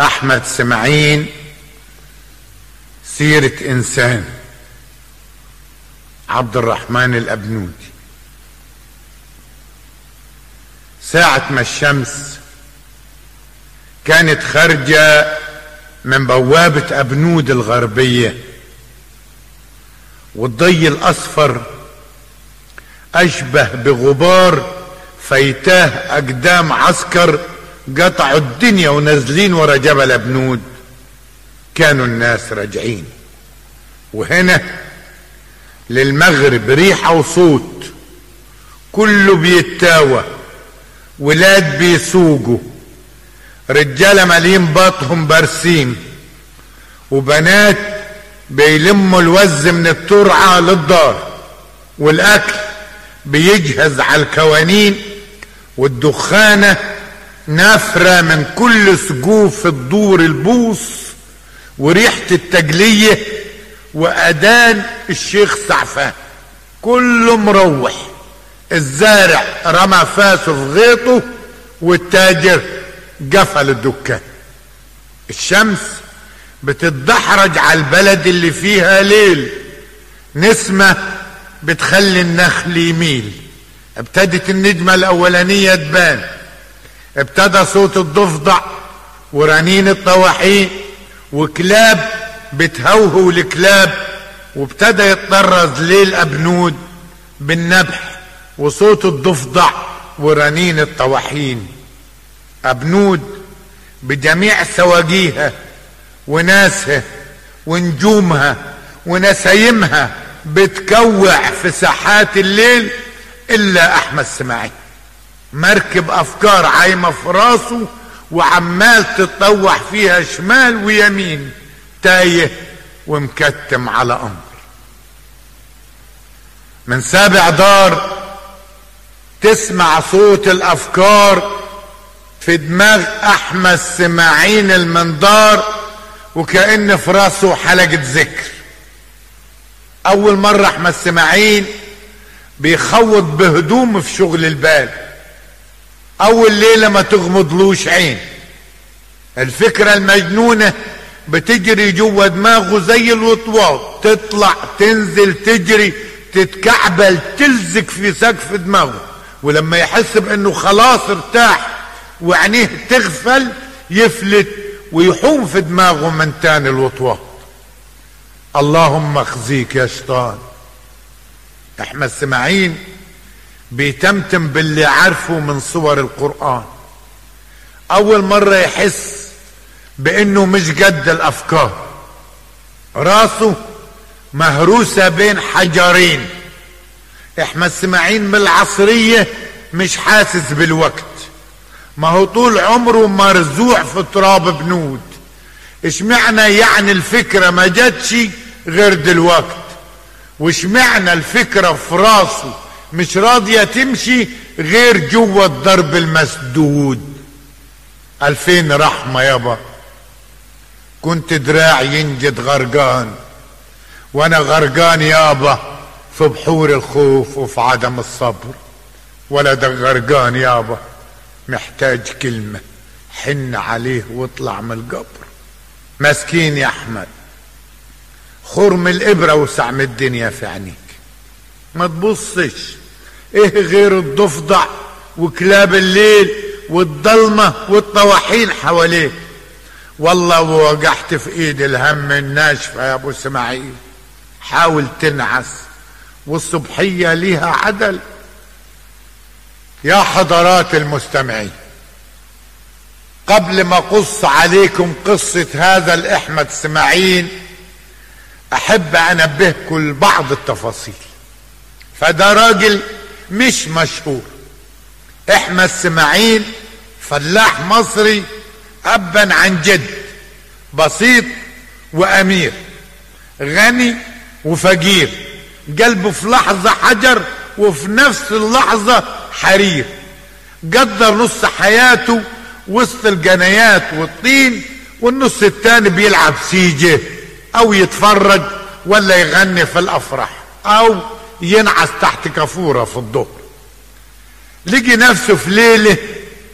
احمد سمعين سيرة انسان عبد الرحمن الابنودي ساعة ما الشمس كانت خارجة من بوابة ابنود الغربية والضي الاصفر اشبه بغبار فيتاه اقدام عسكر قطعوا الدنيا ونازلين ورا جبل ابنود كانوا الناس راجعين وهنا للمغرب ريحة وصوت كله بيتاوى ولاد بيسوقوا رجالة مالين باطهم برسيم وبنات بيلموا الوز من الترعة للدار والاكل بيجهز على الكوانين والدخانة نافرة من كل سقوف الدور البوص وريحة التجلية وأذان الشيخ سعفان كله مروح الزارع رمى فاسه في غيطه والتاجر قفل الدكان الشمس بتتدحرج على البلد اللي فيها ليل نسمة بتخلي النخل يميل ابتدت النجمة الأولانية تبان ابتدى صوت الضفدع ورنين الطواحين وكلاب بتهوهو الكلاب وابتدى يتطرز ليل أبنود بالنبح وصوت الضفدع ورنين الطواحين أبنود بجميع سواجيها وناسها ونجومها ونسايمها بتكوع في ساحات الليل الا احمد سماعي مركب افكار عايمه في راسه وعمال تتطوح فيها شمال ويمين تايه ومكتم على امر من سابع دار تسمع صوت الافكار في دماغ احمد سماعين المنظار وكأن في راسه حلقة ذكر اول مرة احمد سماعين بيخوض بهدوم في شغل البال اول ليلة ما تغمضلوش عين الفكرة المجنونة بتجري جوه دماغه زي الوطواط تطلع تنزل تجري تتكعبل تلزق في سقف دماغه ولما يحس بانه خلاص ارتاح وعينيه تغفل يفلت ويحوم في دماغه من تاني الوطواط اللهم اخزيك يا شيطان احمد سماعين بيتمتم باللي عارفه من صور القرآن اول مرة يحس بانه مش قد الافكار راسه مهروسة بين حجرين احمد سماعين من العصرية مش حاسس بالوقت ما هو طول عمره مرزوع في تراب بنود اشمعنى يعني الفكرة ما جاتش غير دلوقت واشمعنى الفكرة في راسه مش راضية تمشي غير جوه الضرب المسدود الفين رحمة يابا كنت دراع ينجد غرقان وانا غرقان يابا في بحور الخوف وفي عدم الصبر ولد غرقان يابا محتاج كلمة حن عليه واطلع من القبر مسكين يا احمد خرم الابرة وسع من الدنيا في عينيك ما تبصش ايه غير الضفدع وكلاب الليل والضلمة والطواحين حواليك والله وقعت في ايد الهم الناشفة يا ابو اسماعيل حاول تنعس والصبحية ليها عدل يا حضرات المستمعين قبل ما قص عليكم قصة هذا الأحمد اسماعيل أحب أنبهكم لبعض التفاصيل فده راجل مش مشهور أحمد اسماعيل فلاح مصري أبا عن جد بسيط وأمير غني وفقير قلبه في لحظة حجر وفي نفس اللحظة حرير قدر نص حياته وسط الجنايات والطين والنص التاني بيلعب سيجه او يتفرج ولا يغني في الافراح او ينعس تحت كفورة في الظهر لقي نفسه في ليلة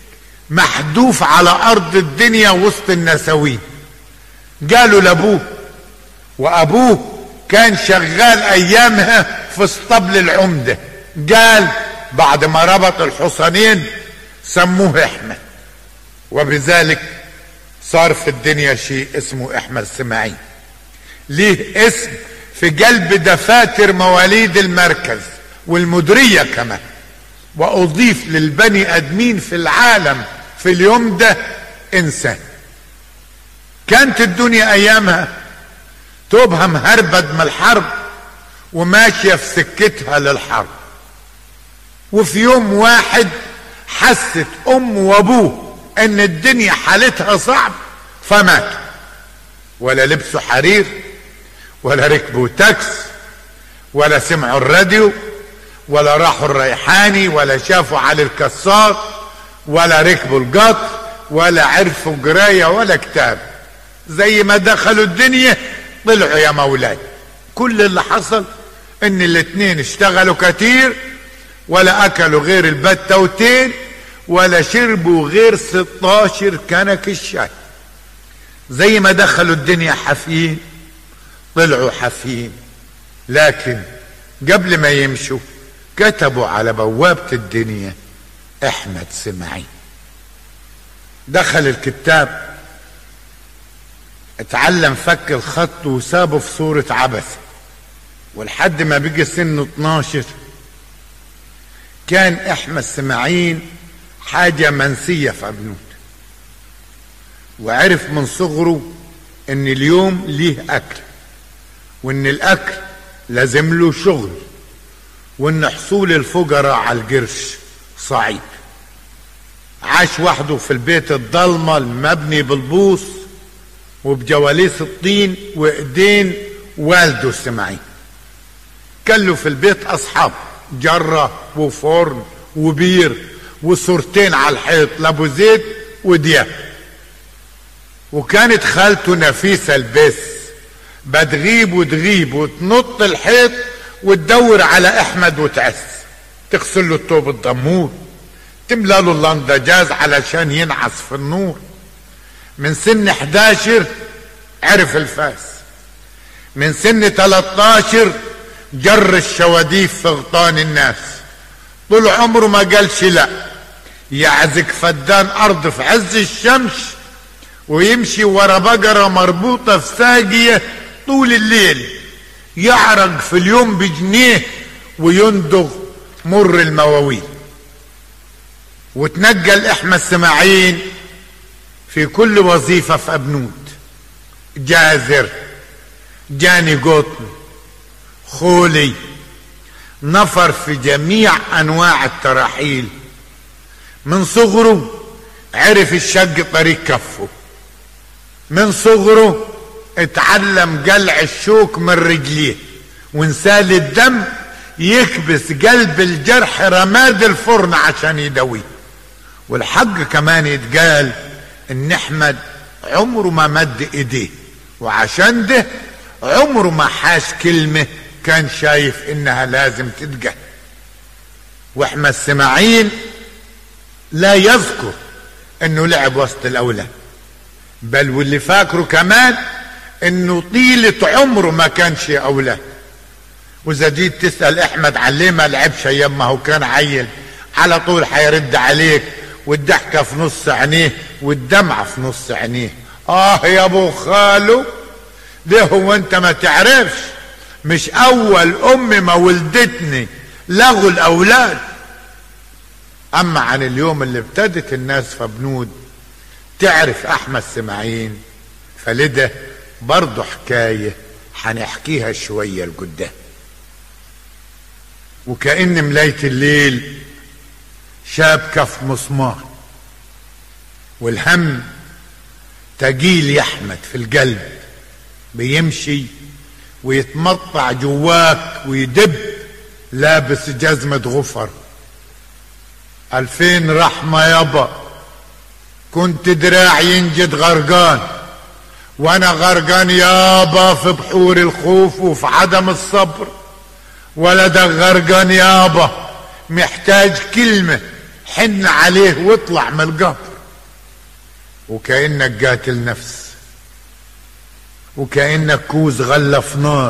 محدوف على ارض الدنيا وسط النسوين قالوا لابوه وابوه كان شغال ايامها في اسطبل العمده قال بعد ما ربط الحصانين سموه احمد وبذلك صار في الدنيا شيء اسمه احمد سماعين ليه اسم في قلب دفاتر مواليد المركز والمديريه كمان واضيف للبني ادمين في العالم في اليوم ده انسان كانت الدنيا ايامها توبها مهربد من الحرب وماشيه في سكتها للحرب وفي يوم واحد حست ام وابوه ان الدنيا حالتها صعب فماتوا ولا لبسوا حرير ولا ركبوا تاكس ولا سمعوا الراديو ولا راحوا الريحاني ولا شافوا علي الكسار ولا ركبوا القطر ولا عرفوا قرايه ولا كتاب زي ما دخلوا الدنيا طلعوا يا مولاي كل اللي حصل ان الاتنين اشتغلوا كتير ولا اكلوا غير البتوتين ولا شربوا غير 16 كنك الشاي زي ما دخلوا الدنيا حافيين طلعوا حافيين لكن قبل ما يمشوا كتبوا على بوابة الدنيا احمد سماعين دخل الكتاب اتعلم فك الخط وسابه في صورة عبث ولحد ما بقي سنه 12 كان احمد سماعين حاجة منسية في ابنود وعرف من صغره ان اليوم ليه اكل وان الاكل لازم له شغل وان حصول الفقراء على القرش صعيب عاش وحده في البيت الضلمة المبني بالبوص وبجواليس الطين وايدين والده السماعين كان له في البيت اصحاب جرة وفرن وبير وصورتين على الحيط لابو زيد ودياب وكانت خالته نفيسة البس بتغيب وتغيب وتنط الحيط وتدور على احمد وتعس تغسل له الثوب الضمور تملى له اللندجاز علشان ينعس في النور من سن 11 عرف الفاس من سن 13 جر الشواديف في غطان الناس طول عمره ما قالش لا يعزك فدان ارض في عز الشمس ويمشي ورا بقرة مربوطة في ساقية طول الليل يعرق في اليوم بجنيه ويندغ مر المواويل وتنقل احمد سماعين في كل وظيفة في ابنود جازر جاني قطن خولي نفر في جميع انواع التراحيل من صغره عرف الشق طريق كفه من صغره اتعلم قلع الشوك من رجليه وانسال الدم يكبس قلب الجرح رماد الفرن عشان يدويه والحق كمان يتقال ان احمد عمره ما مد ايديه وعشان ده عمره ما حاش كلمة كان شايف انها لازم تتقال واحمد سماعين لا يذكر انه لعب وسط الاولاد بل واللي فاكره كمان انه طيلة عمره ما كان شيء اولاد واذا جيت تسأل احمد عليه ما لعبش ايام ما هو كان عيل على طول حيرد عليك والضحكة في نص عينيه والدمعة في نص عينيه اه يا ابو خالو ده هو انت ما تعرفش مش اول ام ما ولدتني لغوا الاولاد اما عن اليوم اللي ابتدت الناس في بنود تعرف احمد سماعين فلده برضه حكاية هنحكيها شوية لقدام وكأن ملاية الليل شابكة في مسمار والهم تجيل يحمد في القلب بيمشي ويتمطع جواك ويدب لابس جزمة غفر ألفين رحمة يابا كنت دراعي ينجد غرقان وانا غرقان يابا في بحور الخوف وفي عدم الصبر ولدك غرقان يابا محتاج كلمة حن عليه واطلع من القبر وكأنك قاتل نفس وكأنك كوز غلة في نار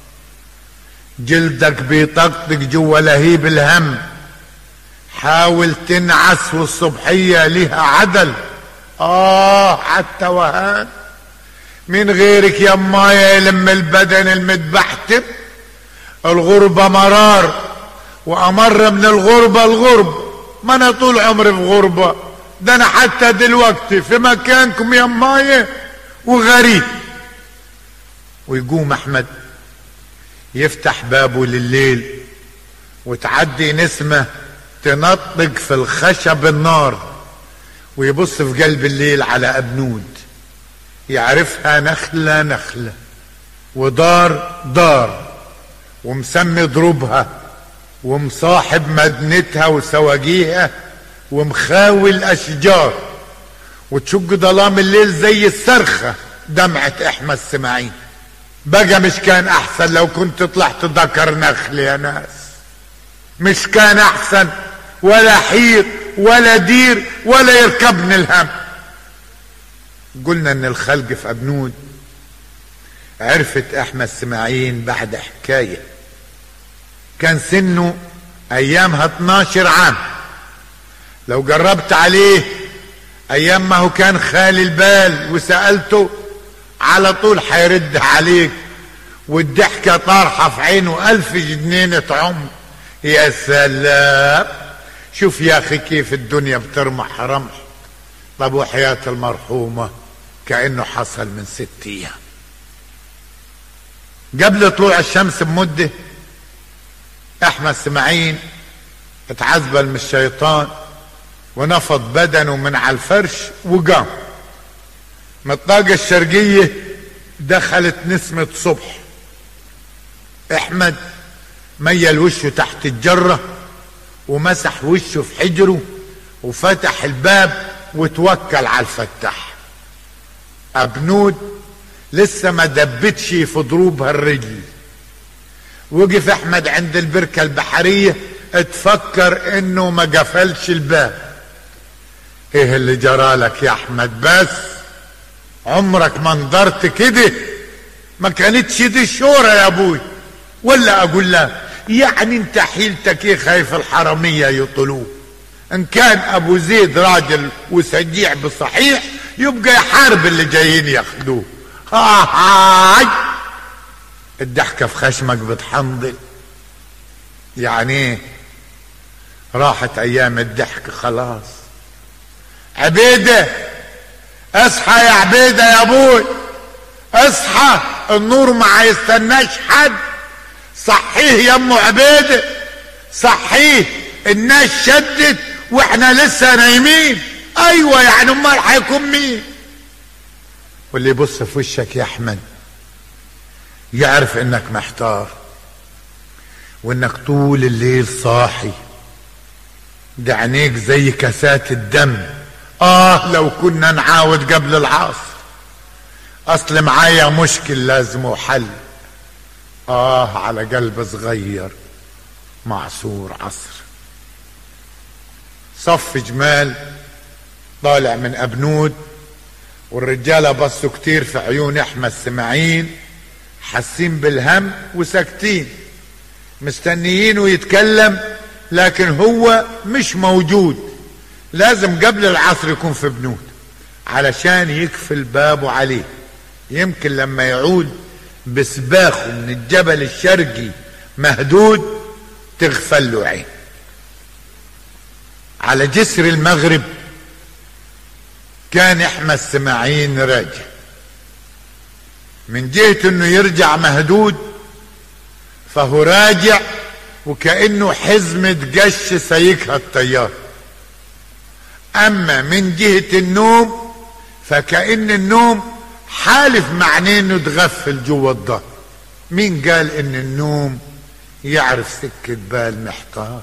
جلدك بيطقطق جوا لهيب الهم حاول تنعس والصبحية لها عدل آه حتى وهان من غيرك يا مايا يلم البدن المتبحتر الغربة مرار وأمر من الغربة الغرب ما أنا طول عمري في غربة ده أنا حتى دلوقتي في مكانكم يا مايا وغريب ويقوم أحمد يفتح بابه لليل وتعدي نسمة تنطق في الخشب النار ويبص في قلب الليل على أبنود يعرفها نخلة نخلة ودار دار ومسمي ضروبها ومصاحب مدنتها وسواجيها ومخاوي الأشجار وتشق ظلام الليل زي الصرخة دمعة احمد سماعين بقى مش كان احسن لو كنت طلعت ذكر نخل يا ناس مش كان احسن ولا حيط ولا دير ولا يركبني الهم قلنا ان الخلق في ابنود عرفت احمد سماعين بعد حكاية كان سنه ايامها 12 عام لو جربت عليه ايام ما هو كان خالي البال وسألته على طول حيرد عليك والضحكة طارحة في عينه ألف جنينة عمر يا سلام شوف يا أخي كيف الدنيا بترمح رمح طب وحياة المرحومة كأنه حصل من ست أيام قبل طلوع الشمس بمدة أحمد سماعين اتعذبل من الشيطان ونفض بدنه من على الفرش وقام من الطاقة الشرقية دخلت نسمة صبح احمد ميل وشه تحت الجرة ومسح وشه في حجره وفتح الباب وتوكل على الفتاح ابنود لسه ما دبتش في ضروبها الرجل وقف احمد عند البركة البحرية اتفكر انه ما قفلش الباب ايه اللي جرالك يا احمد بس عمرك ما انظرت كده ما كانتش دي الشورى يا ابوي ولا اقول لا يعني انت حيلتك ايه خايف الحرامية يطلوه ان كان ابو زيد راجل وسجيع بصحيح يبقى يحارب اللي جايين ياخدوه هاي الضحكة في خشمك بتحنضل يعني ايه راحت ايام الضحك خلاص عبيده اصحى يا عبيده يا ابوي اصحى النور ما يستناش حد صحيه يا ام عبيده صحيه الناس شدت واحنا لسه نايمين ايوه يعني امال هيكون مين واللي يبص في وشك يا احمد يعرف انك محتار وانك طول الليل صاحي ده عينيك زي كاسات الدم اه لو كنا نعاود قبل العصر اصل معايا مشكل لازمه حل اه على قلب صغير معصور عصر صف جمال طالع من ابنود والرجالة بصوا كتير في عيون احمد سماعين حاسين بالهم وساكتين مستنيينه يتكلم لكن هو مش موجود لازم قبل العصر يكون في بنود علشان يقفل بابه عليه يمكن لما يعود بسباخه من الجبل الشرقي مهدود تغفل له عين على جسر المغرب كان احمد سماعين راجع من جهة انه يرجع مهدود فهو راجع وكأنه حزمة قش سيكها الطيار اما من جهة النوم فكأن النوم حالف معناه انه تغفل جوا الظهر مين قال ان النوم يعرف سكة بال محتار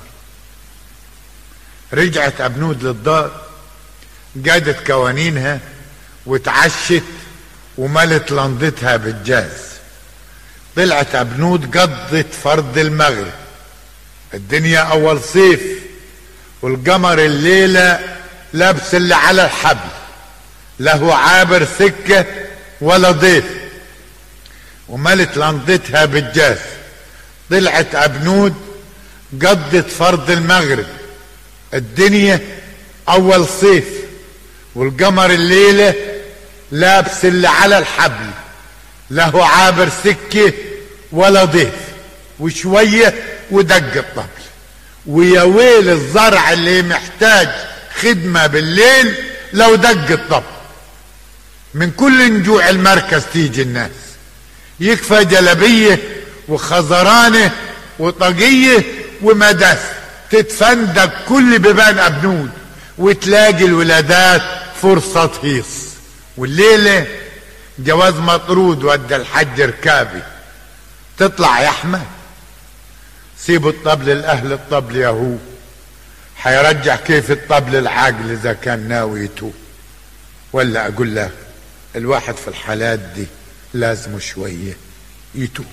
رجعت ابنود للدار جادت كوانينها وتعشت وملت لندتها بالجاز طلعت ابنود قضت فرض المغرب الدنيا اول صيف والقمر الليلة لابس اللي على الحبل له عابر سكة ولا ضيف وملت لنضتها بالجاز طلعت أبنود قضت فرض المغرب الدنيا أول صيف والقمر الليلة لابس اللي على الحبل له عابر سكة ولا ضيف وشوية ودق الطبل ويا ويل الزرع اللي محتاج خدمة بالليل لو دق الطبل من كل نجوع المركز تيجي الناس يكفى جلبية وخزرانة وطاقية ومدس تتفندق كل بيبان أبنود وتلاقي الولادات فرصة هيص والليلة جواز مطرود ودى الحج ركابي تطلع يا احمد سيبوا الطبل الاهل الطبل يا هو حيرجع كيف الطبل العاقل اذا كان ناوي يتوب ولا اقول لك الواحد في الحالات دي لازم شويه يتوب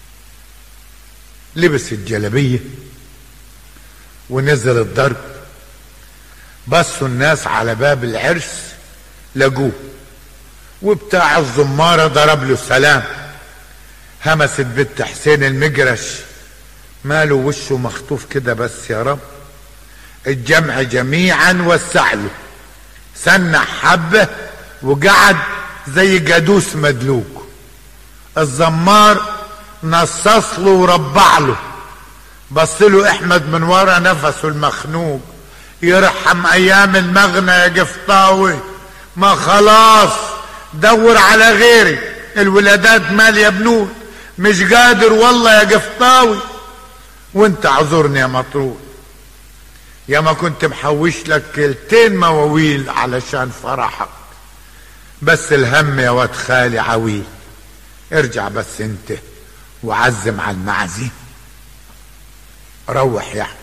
لبس الجلبيه ونزل الضرب بصوا الناس على باب العرس لقوه وبتاع الزمارة ضرب له سلام همست بنت حسين المجرش ماله وشه مخطوف كده بس يا رب الجمع جميعا وسع له سنع حبة وقعد زي جادوس مدلوق الزمار نصص له وربع له بص له احمد من ورا نفسه المخنوق يرحم ايام المغنى يا قفطاوي ما خلاص دور على غيري الولادات ماليه بنون مش قادر والله يا قفطاوي وانت اعذرني يا مطرود يا ما كنت محوش لك كلتين مواويل علشان فرحك بس الهم يا واد خالي عويل ارجع بس انت وعزم على المعزي روح يا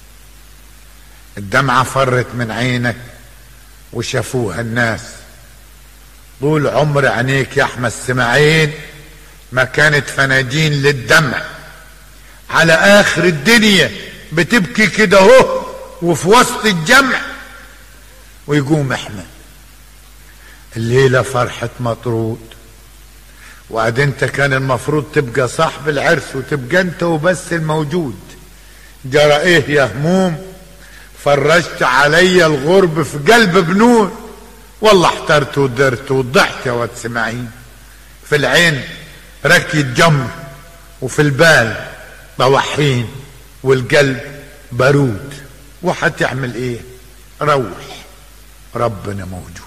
الدمعة فرت من عينك وشافوها الناس طول عمر عينيك يا احمد سماعين ما كانت فناجين للدمع على اخر الدنيا بتبكي كده اهو وفي وسط الجمع ويقوم احمد الليلة فرحة مطرود وعد انت كان المفروض تبقى صاحب العرس وتبقى انت وبس الموجود جرى ايه يا هموم فرجت علي الغرب في قلب بنون والله احترت ودرت وضحت يا واد سماعين في العين ركي جمر وفي البال طوحين والقلب بارود وحتعمل ايه روح ربنا موجود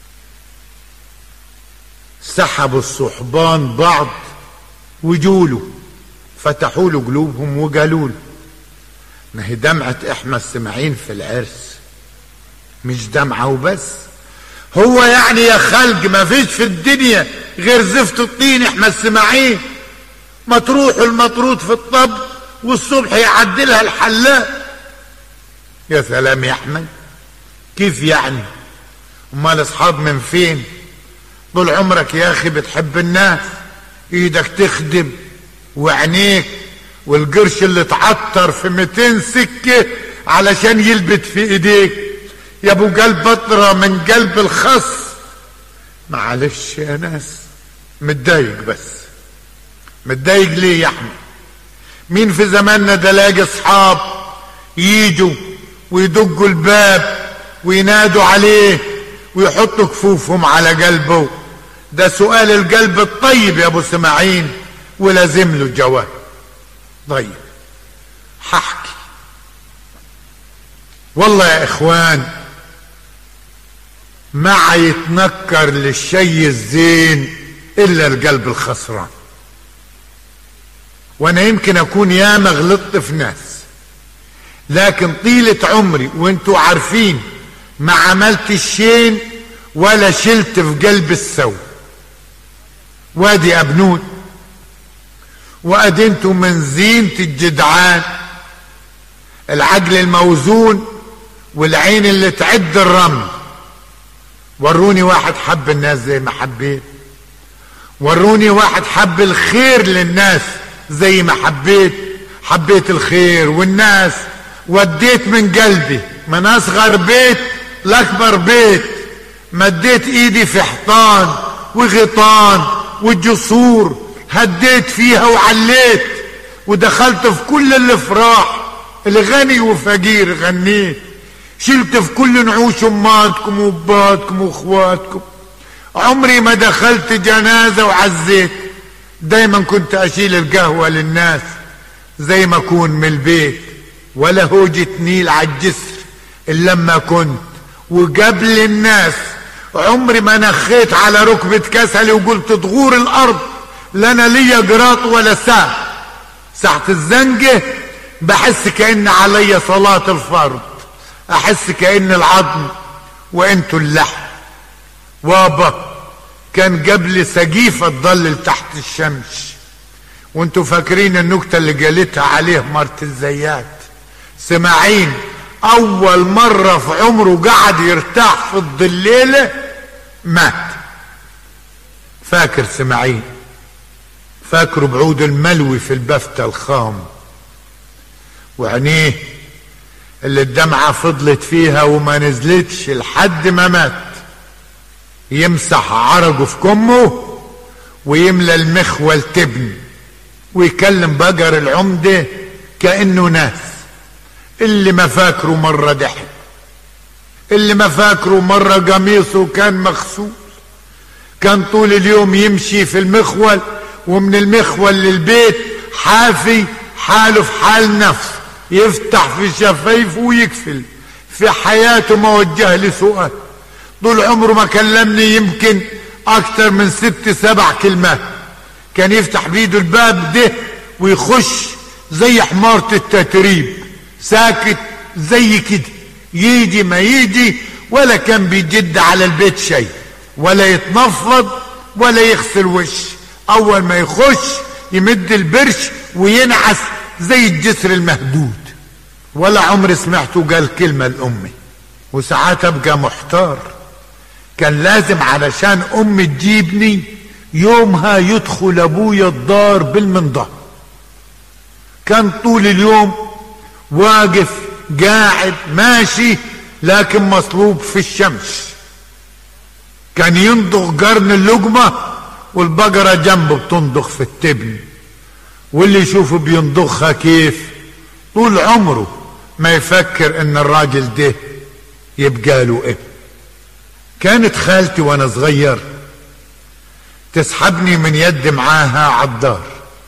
سحبوا الصحبان بعض وجوله فتحوا له قلوبهم وقالوا له ما هي دمعة احمد سماعين في العرس مش دمعة وبس هو يعني يا خلق ما فيش في الدنيا غير زفت الطين احمد سماعين ما تروحوا المطرود في الطب والصبح يعدلها الحلاق يا سلام يا احمد كيف يعني امال اصحاب من فين طول عمرك يا اخي بتحب الناس ايدك تخدم وعينيك والقرش اللي تعطر في 200 سكة علشان يلبت في ايديك يا ابو قلب بطرة من قلب الخص معلش يا ناس متضايق بس متضايق ليه يا احمد مين في زماننا ده لاقي اصحاب يجوا ويدقوا الباب وينادوا عليه ويحطوا كفوفهم على قلبه ده سؤال القلب الطيب يا ابو سماعين ولازم له جواب طيب ححكي والله يا اخوان ما يتنكر للشي الزين الا القلب الخسران وانا يمكن اكون ياما غلطت في ناس لكن طيلة عمري وانتوا عارفين ما عملت الشين ولا شلت في قلب السو وادي ابنود وادي انتوا من زينة الجدعان العقل الموزون والعين اللي تعد الرمل وروني واحد حب الناس زي ما حبيت وروني واحد حب الخير للناس زي ما حبيت حبيت الخير والناس وديت من قلبي من اصغر بيت لاكبر بيت مديت ايدي في حيطان وغيطان وجسور هديت فيها وعليت ودخلت في كل الافراح الغني وفقير غنيت شلت في كل نعوش اماتكم واباتكم واخواتكم عمري ما دخلت جنازة وعزيت دايما كنت اشيل القهوة للناس زي ما اكون من البيت ولا هوجة نيل على الجسر الا لما كنت وقبل الناس عمري ما نخيت على ركبة كسلي وقلت تغور الارض لا انا ليا قراط ولا ساعة ساعة الزنقة بحس كأن علي صلاة الفرض احس كأن العظم وانتوا اللحم وابا كان قبل سقيفة تضلل تحت الشمس وانتوا فاكرين النكتة اللي قالتها عليه مرت الزيات سماعين اول مرة في عمره قعد يرتاح في الضليلة مات فاكر سماعين فاكره بعود الملوي في البفتة الخام وعينيه اللي الدمعة فضلت فيها وما نزلتش لحد ما مات يمسح عرقه في كمه ويملى المخول تبن ويكلم بقر العمدة كأنه ناس اللي ما فاكره مرة ضحك اللي ما فاكره مرة قميصه كان مغسول كان طول اليوم يمشي في المخول ومن المخول للبيت حافي حاله في حال نفس يفتح في شفايفه ويقفل في حياته ما وجه لي سؤال طول عمره ما كلمني يمكن اكتر من ست سبع كلمات كان يفتح بيده الباب ده ويخش زي حمارة التتريب ساكت زي كده يجي ما يجي ولا كان بيجد على البيت شيء ولا يتنفض ولا يغسل وش اول ما يخش يمد البرش وينعس زي الجسر المهدود ولا عمري سمعته قال كلمة لأمي وساعات أبقى محتار كان لازم علشان أمي تجيبني يومها يدخل أبويا الدار بالمنضة كان طول اليوم واقف قاعد ماشي لكن مصلوب في الشمس كان ينضغ قرن اللقمة والبقرة جنبه بتنضخ في التبن واللي يشوفه بينضخها كيف طول عمره ما يفكر ان الراجل ده يبقى له ابن كانت خالتي وانا صغير تسحبني من يد معاها عالدار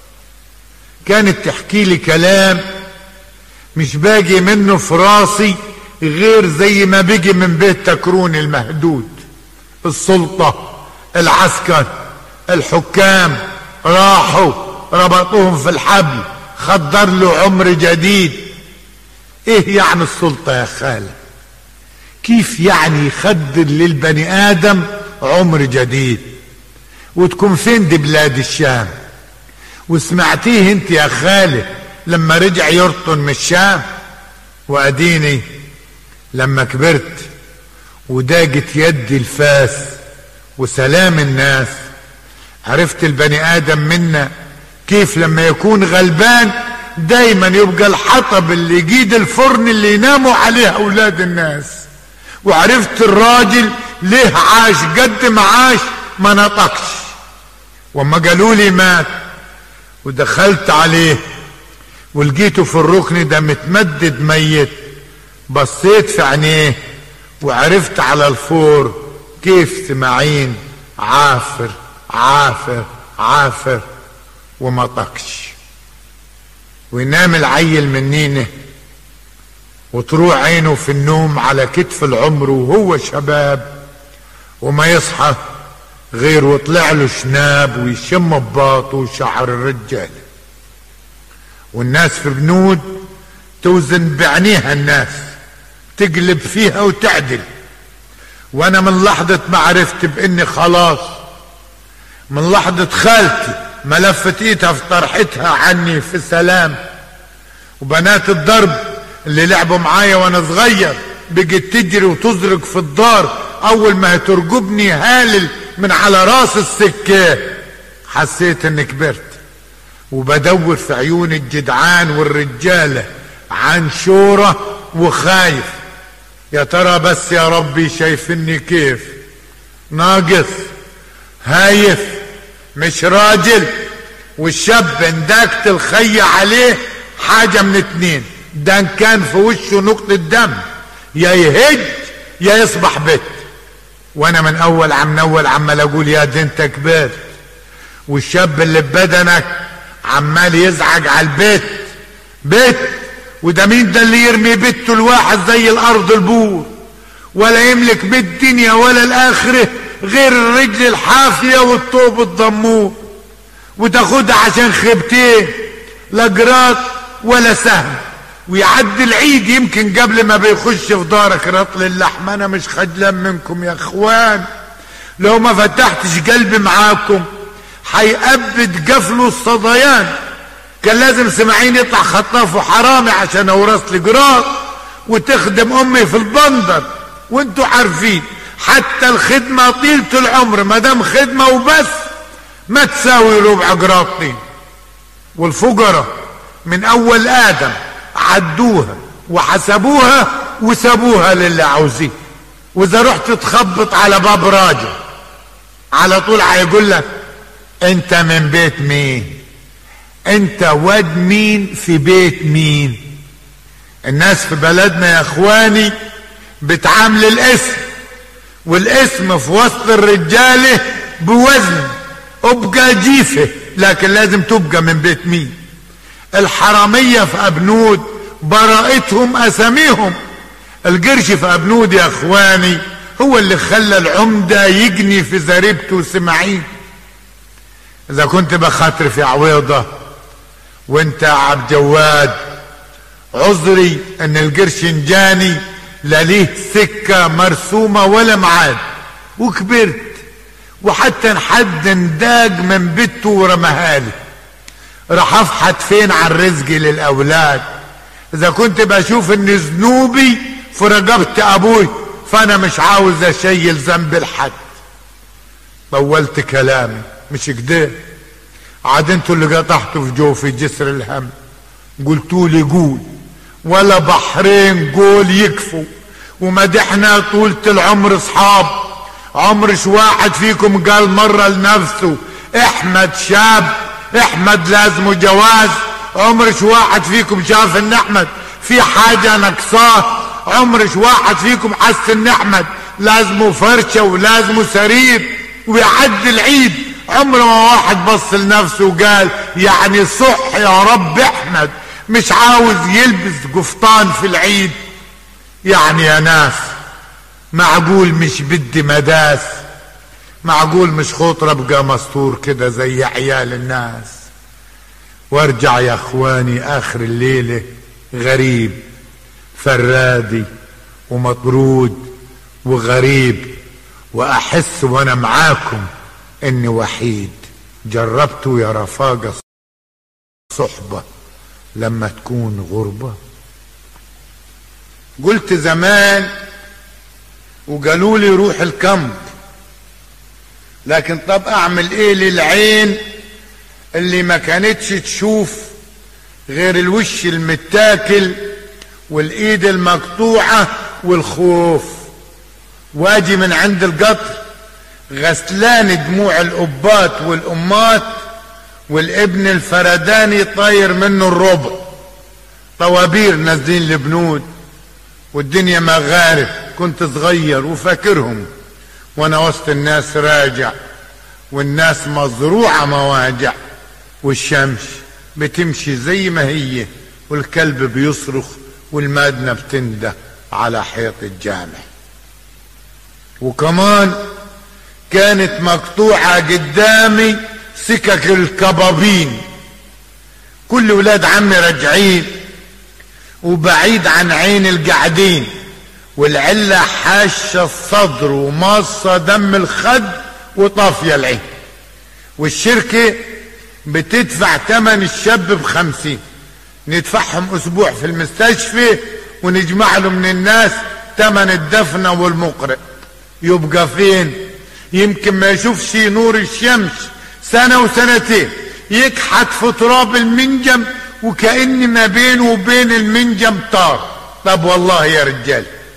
كانت تحكي لي كلام مش باقي منه في راسي غير زي ما بقي من بيت تكرون المهدود السلطة العسكر الحكام راحوا ربطوهم في الحبل خضر له عمر جديد ايه يعني السلطة يا خالة كيف يعني يخدر للبني ادم عمر جديد وتكون فين دي بلاد الشام وسمعتيه انت يا خالة لما رجع يرطن من الشام واديني لما كبرت وداقت يدي الفاس وسلام الناس عرفت البني ادم منا كيف لما يكون غلبان دايما يبقى الحطب اللي يجيد الفرن اللي يناموا عليه اولاد الناس وعرفت الراجل ليه عاش قد ما عاش ما نطقش وما قالوا لي مات ودخلت عليه ولقيته في الركن ده متمدد ميت بصيت في عينيه وعرفت على الفور كيف سماعين عافر عافر عافر وما طقش وينام العيل منينه وتروح عينه في النوم على كتف العمر وهو شباب وما يصحى غير وطلع له شناب ويشم بباطه وشعر الرجال والناس في بنود توزن بعينيها الناس تقلب فيها وتعدل وانا من لحظة ما عرفت باني خلاص من لحظة خالتي ما لفت ايدها في طرحتها عني في سلام وبنات الضرب اللي لعبوا معايا وانا صغير بقت تجري وتزرق في الدار اول ما ترجبني هالل من على راس السكة حسيت اني كبرت وبدور في عيون الجدعان والرجالة عن شورة وخايف يا ترى بس يا ربي شايفني كيف ناقص هايف مش راجل والشاب اندكت الخي عليه حاجة من اتنين ده ان كان في وشه نقطة دم يا يهج يا يصبح بيت وانا من اول عم اول عمال اقول يا دي انت كبرت والشاب اللي ببدنك عمال يزعج على البيت بيت وده مين ده اللي يرمي بيته الواحد زي الارض البور ولا يملك بيت دنيا ولا الاخره غير الرجل الحافيه والطوب الضمور وتاخدها عشان خيبتين لا جراط ولا سهم ويعدي العيد يمكن قبل ما بيخش في دارك رطل اللحم انا مش خجلان منكم يا اخوان لو ما فتحتش قلبي معاكم هيأبد قفله الصديان كان لازم سماعين يطلع خطاف وحرامي عشان اورث لي جراط وتخدم امي في البندر وانتوا عارفين حتى الخدمه طيله العمر ما دام خدمه وبس ما تساوي ربع جراط طين والفقراء من اول ادم عدوها وحسبوها وسابوها للي عاوزين واذا رحت تخبط على باب راجل على طول هيقول لك انت من بيت مين انت واد مين في بيت مين الناس في بلدنا يا اخواني بتعامل الاسم والاسم في وسط الرجاله بوزن ابقى جيفه لكن لازم تبقى من بيت مين الحراميه في ابنود براءتهم اساميهم القرش في ابنود يا اخواني هو اللي خلى العمده يجني في زريبته وسماعين اذا كنت بخاطر في عويضه وانت يا عبد جواد عذري ان القرش جاني لا ليه سكة مرسومة ولا معاد وكبرت وحتى حد انداج من بيته ورمهالي راح افحت فين على الرزق للاولاد اذا كنت بشوف ان ذنوبي في رقبة ابوي فانا مش عاوز اشيل ذنب لحد طولت كلامي مش كده عاد انتوا اللي قطعتوا في جوفي جسر الهم قلتوا لي قول ولا بحرين قول يكفوا ومدحنا طولة العمر اصحاب عمرش واحد فيكم قال مرة لنفسه احمد شاب احمد لازمه جواز عمرش واحد فيكم شاف ان احمد في حاجة نقصاه عمرش واحد فيكم حس ان احمد لازمه فرشة ولازمه سرير ويعدي العيد عمر ما واحد بص لنفسه وقال يعني صح يا رب احمد مش عاوز يلبس قفطان في العيد يعني يا ناس معقول مش بدي مداس معقول مش خطرة ابقى مستور كده زي عيال الناس وارجع يا اخواني اخر الليلة غريب فرادي ومطرود وغريب واحس وانا معاكم اني وحيد جربتوا يا رفاقة صحبة لما تكون غربة قلت زمان وقالوا لي روح الكمب لكن طب اعمل ايه للعين اللي ما كانتش تشوف غير الوش المتاكل والايد المقطوعة والخوف واجي من عند القطر غسلان دموع الأبات والأمات والابن الفرداني طاير منه الربع طوابير نازلين لبنود والدنيا مغارب كنت صغير وفاكرهم وانا وسط الناس راجع والناس مزروعة مواجع والشمس بتمشي زي ما هي والكلب بيصرخ والمادنة بتنده على حيط الجامع وكمان كانت مقطوعة قدامي سكك الكبابين كل ولاد عمي راجعين وبعيد عن عين القاعدين والعلة حاشة الصدر وماصة دم الخد وطافية العين والشركة بتدفع تمن الشاب بخمسين ندفعهم اسبوع في المستشفى ونجمع له من الناس تمن الدفنة والمقرئ يبقى فين يمكن ما يشوفش نور الشمس سنة وسنتين يكحت في تراب المنجم وكأن ما بينه وبين المنجم طار طب والله يا رجال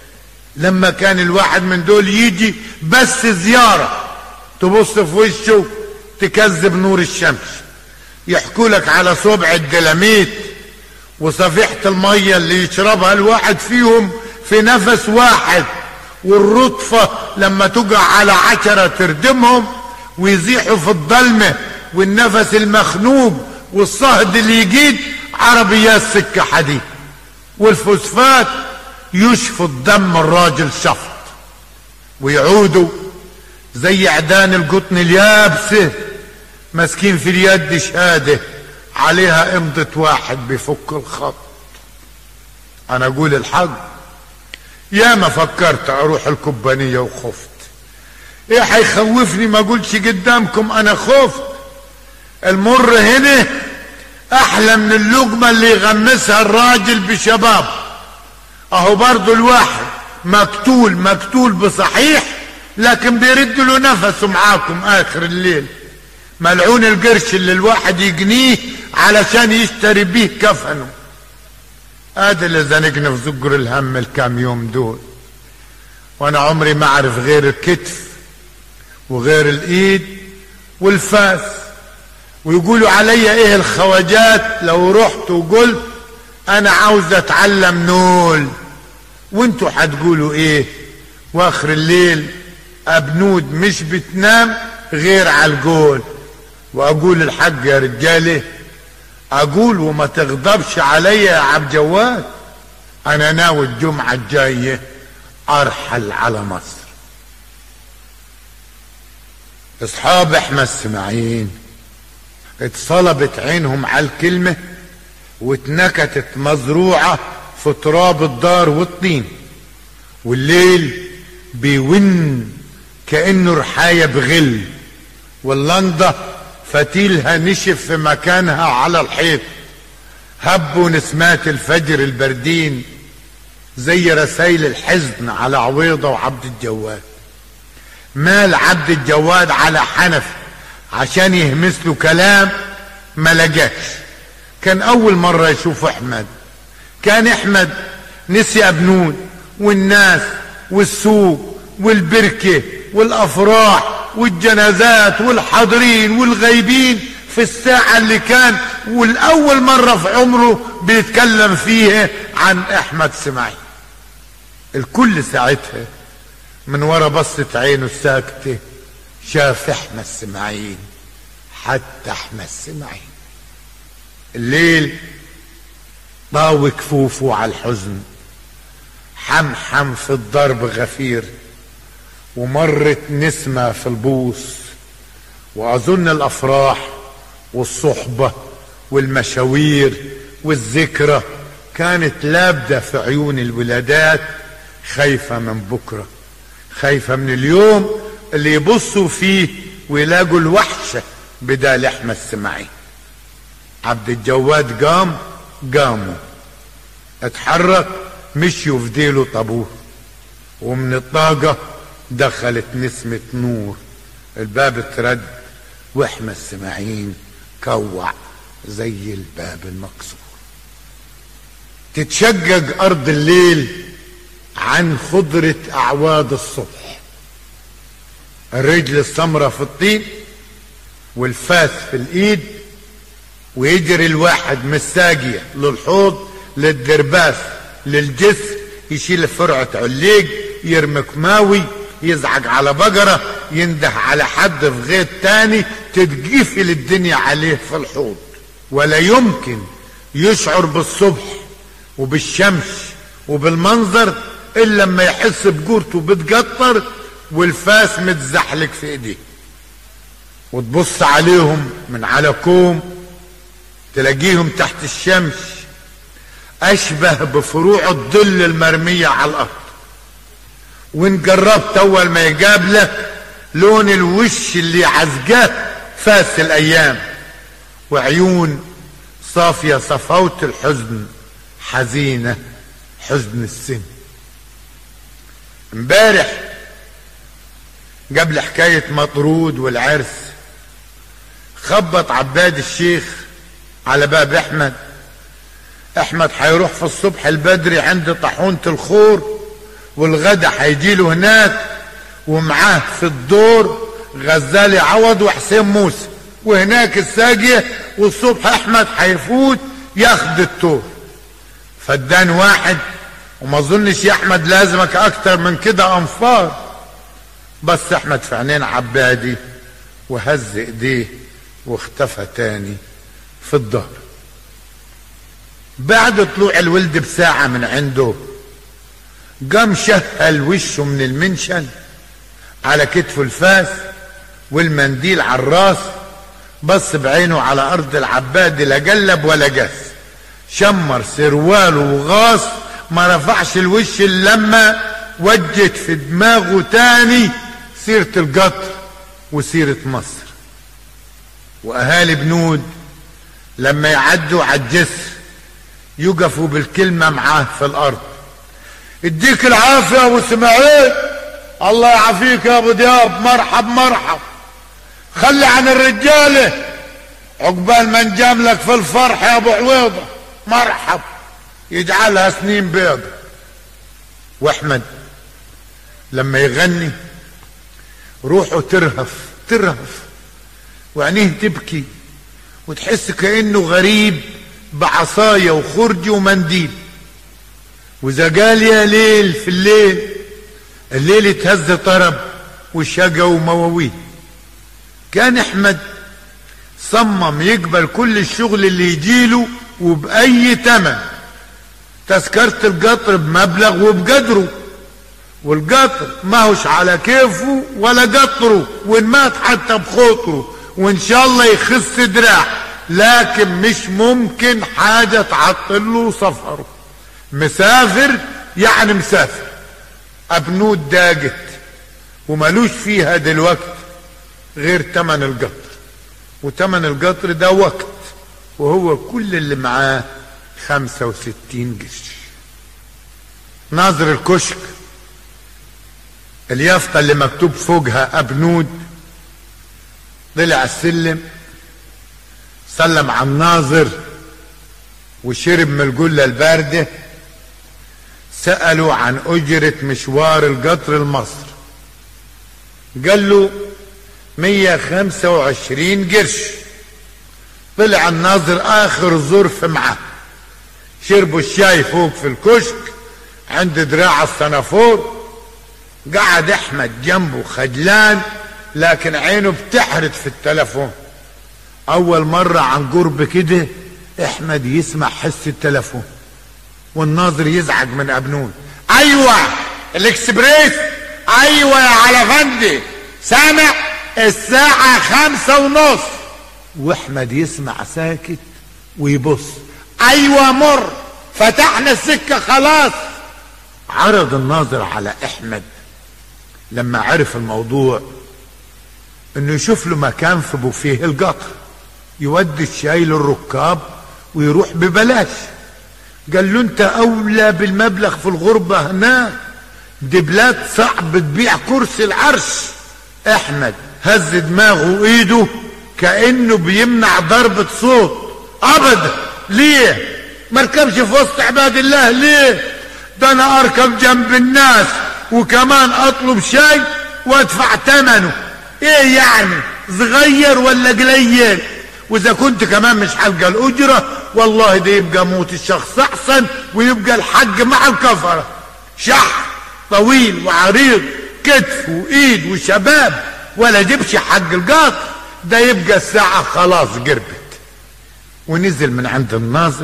لما كان الواحد من دول يجي بس زيارة تبص في وشه تكذب نور الشمس يحكوا لك على صبع الدلاميت وصفيحة المية اللي يشربها الواحد فيهم في نفس واحد والرطفة لما تقع على عشرة تردمهم ويزيحوا في الضلمة والنفس المخنوق والصهد اللي يجيد عربيات سكة حديد والفوسفات يشفط دم الراجل شفط ويعودوا زي عدان القطن اليابسة ماسكين في اليد شهادة عليها امضة واحد بيفك الخط انا اقول الحق يا ما فكرت اروح الكوبانية وخفت ايه هيخوفني ما اقولش قدامكم انا خفت المر هنا احلى من اللقمة اللي يغمسها الراجل بشباب اهو برضو الواحد مقتول مقتول بصحيح لكن بيرد له نفسه معاكم اخر الليل ملعون القرش اللي الواحد يجنيه علشان يشتري بيه كفنه ادي اللي زنقنا في زجر الهم الكام يوم دول وانا عمري ما اعرف غير الكتف وغير الايد والفاس ويقولوا علي ايه الخواجات لو رحت وقلت انا عاوز اتعلم نول وانتوا هتقولوا ايه واخر الليل ابنود مش بتنام غير على القول واقول الحق يا رجاله اقول وما تغضبش عليا يا عبد جواد انا ناوي الجمعه الجايه ارحل على مصر اصحاب احمد اسماعيل اتصلبت عينهم على الكلمه واتنكتت مزروعه في تراب الدار والطين والليل بيون كانه رحايه بغل واللنده فتيلها نشف في مكانها على الحيط هبوا نسمات الفجر البردين زي رسائل الحزن على عويضة وعبد الجواد مال عبد الجواد على حنف عشان يهمس له كلام ما لقاش كان اول مرة يشوف احمد كان احمد نسي ابنون والناس والسوق والبركة والافراح والجنازات والحاضرين والغايبين في الساعة اللي كان والأول مرة في عمره بيتكلم فيها عن أحمد سماعي الكل ساعتها من ورا بصة عينه الساكتة شاف أحمد سماعين حتى أحمد سماعين الليل ضاوي كفوفه على الحزن حمحم في الضرب غفير ومرت نسمة في البوس وأظن الأفراح والصحبة والمشاوير والذكرى كانت لابدة في عيون الولادات خايفة من بكرة خايفة من اليوم اللي يبصوا فيه ويلاقوا الوحشة بدال احمد السماعي عبد الجواد قام قاموا اتحرك مشيوا في ديله طابور ومن الطاقة دخلت نسمة نور الباب اترد واحنا السماعين كوع زي الباب المكسور تتشجج ارض الليل عن خضرة اعواد الصبح الرجل السمرة في الطين والفاس في الايد ويجري الواحد من الساقية للحوض للدرباس للجسر يشيل فرعة عليق يرمي كماوي يزعج على بقرة ينده على حد في غيط تاني تتقفل الدنيا عليه في الحوض ولا يمكن يشعر بالصبح وبالشمس وبالمنظر الا لما يحس بجورته بتقطر والفاس متزحلق في ايديه وتبص عليهم من على كوم تلاقيهم تحت الشمس اشبه بفروع الظل المرمية على الارض وان جربت اول ما يقابلك لون الوش اللي عزقاه فاس الايام وعيون صافية صفوة الحزن حزينة حزن السن امبارح قبل حكاية مطرود والعرس خبط عباد الشيخ على باب احمد احمد هيروح في الصبح البدري عند طاحونة الخور والغدا هيجيله هناك ومعاه في الدور غزالي عوض وحسين موسى وهناك الساقية والصبح احمد هيفوت ياخد التور فدان واحد وما اظنش يا احمد لازمك اكتر من كده انفار بس احمد في عينين عبادي وهز ايديه واختفى تاني في الظهر بعد طلوع الولد بساعة من عنده قام شهل وشه من المنشن على كتفه الفاس والمنديل على الراس بص بعينه على ارض العباد لا قلب ولا جس شمر سرواله وغاص ما رفعش الوش الا لما وجت في دماغه تاني سيرة القطر وسيرة مصر واهالي بنود لما يعدوا على الجسر يقفوا بالكلمة معاه في الارض اديك العافية يا ابو اسماعيل الله يعافيك يا ابو دياب مرحب مرحب خلي عن الرجالة عقبال ما نجاملك في الفرح يا ابو عويضة مرحب يجعلها سنين بيض واحمد لما يغني روحه ترهف ترهف وعينيه تبكي وتحس كأنه غريب بعصاية وخرج ومنديل واذا قال يا ليل في الليل الليل يتهز طرب وشقى ومواويل كان احمد صمم يقبل كل الشغل اللي يجيله وبأي تمن تذكرة القطر بمبلغ وبقدره والقطر ما هوش على كيفه ولا قطره وان مات حتى بخطره وان شاء الله يخس دراع لكن مش ممكن حاجة تعطل له سفره مسافر يعني مسافر ابنود داقت وملوش فيها دلوقت غير تمن القطر وتمن القطر ده وقت وهو كل اللي معاه خمسة وستين قرش ناظر الكشك اليافطة اللي مكتوب فوقها أبنود طلع السلم سلم على الناظر وشرب من الجلة الباردة سألوا عن أجرة مشوار القطر لمصر قال له 125 قرش طلع الناظر آخر ظرف معه شربوا الشاي فوق في الكشك عند دراع السنافور قعد احمد جنبه خجلان لكن عينه بتحرد في التلفون اول مرة عن قرب كده احمد يسمع حس التلفون والناظر يزعج من ابنون ايوه الاكسبريس ايوه يا علفندي سامع الساعة خمسة ونص واحمد يسمع ساكت ويبص ايوه مر فتحنا السكة خلاص عرض الناظر على احمد لما عرف الموضوع انه يشوف له مكان في بوفيه القطر يودي الشاي للركاب ويروح ببلاش قال له انت اولى بالمبلغ في الغربة هناك دي بلاد صعب تبيع كرسي العرش احمد هز دماغه وايده كانه بيمنع ضربة صوت ابدا ليه مركبش في وسط عباد الله ليه ده انا اركب جنب الناس وكمان اطلب شاي وادفع ثمنه ايه يعني صغير ولا قليل واذا كنت كمان مش حلقة الاجرة والله ده يبقى موت الشخص احسن ويبقى الحج مع الكفرة شح طويل وعريض كتف وايد وشباب ولا جيبش حق القاط ده يبقى الساعة خلاص قربت ونزل من عند الناظر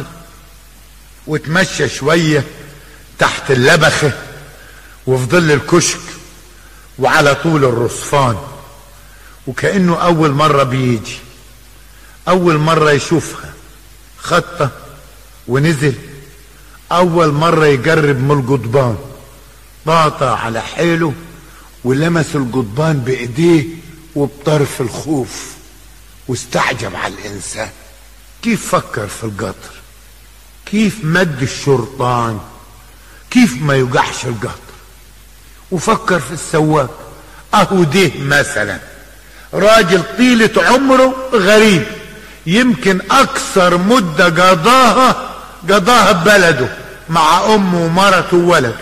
وتمشى شوية تحت اللبخة وفي ظل الكشك وعلى طول الرصفان وكأنه أول مرة بيجي أول مرة يشوفها خطة ونزل أول مرة يقرب من القضبان طاطا على حيله ولمس القضبان بإيديه وبطرف الخوف واستعجب على الإنسان كيف فكر في القطر كيف مد الشرطان كيف ما يوقعش القطر وفكر في السواق اهو ده مثلا راجل طيلة عمره غريب يمكن اكثر مدة قضاها قضاها ببلده مع امه ومرته وولده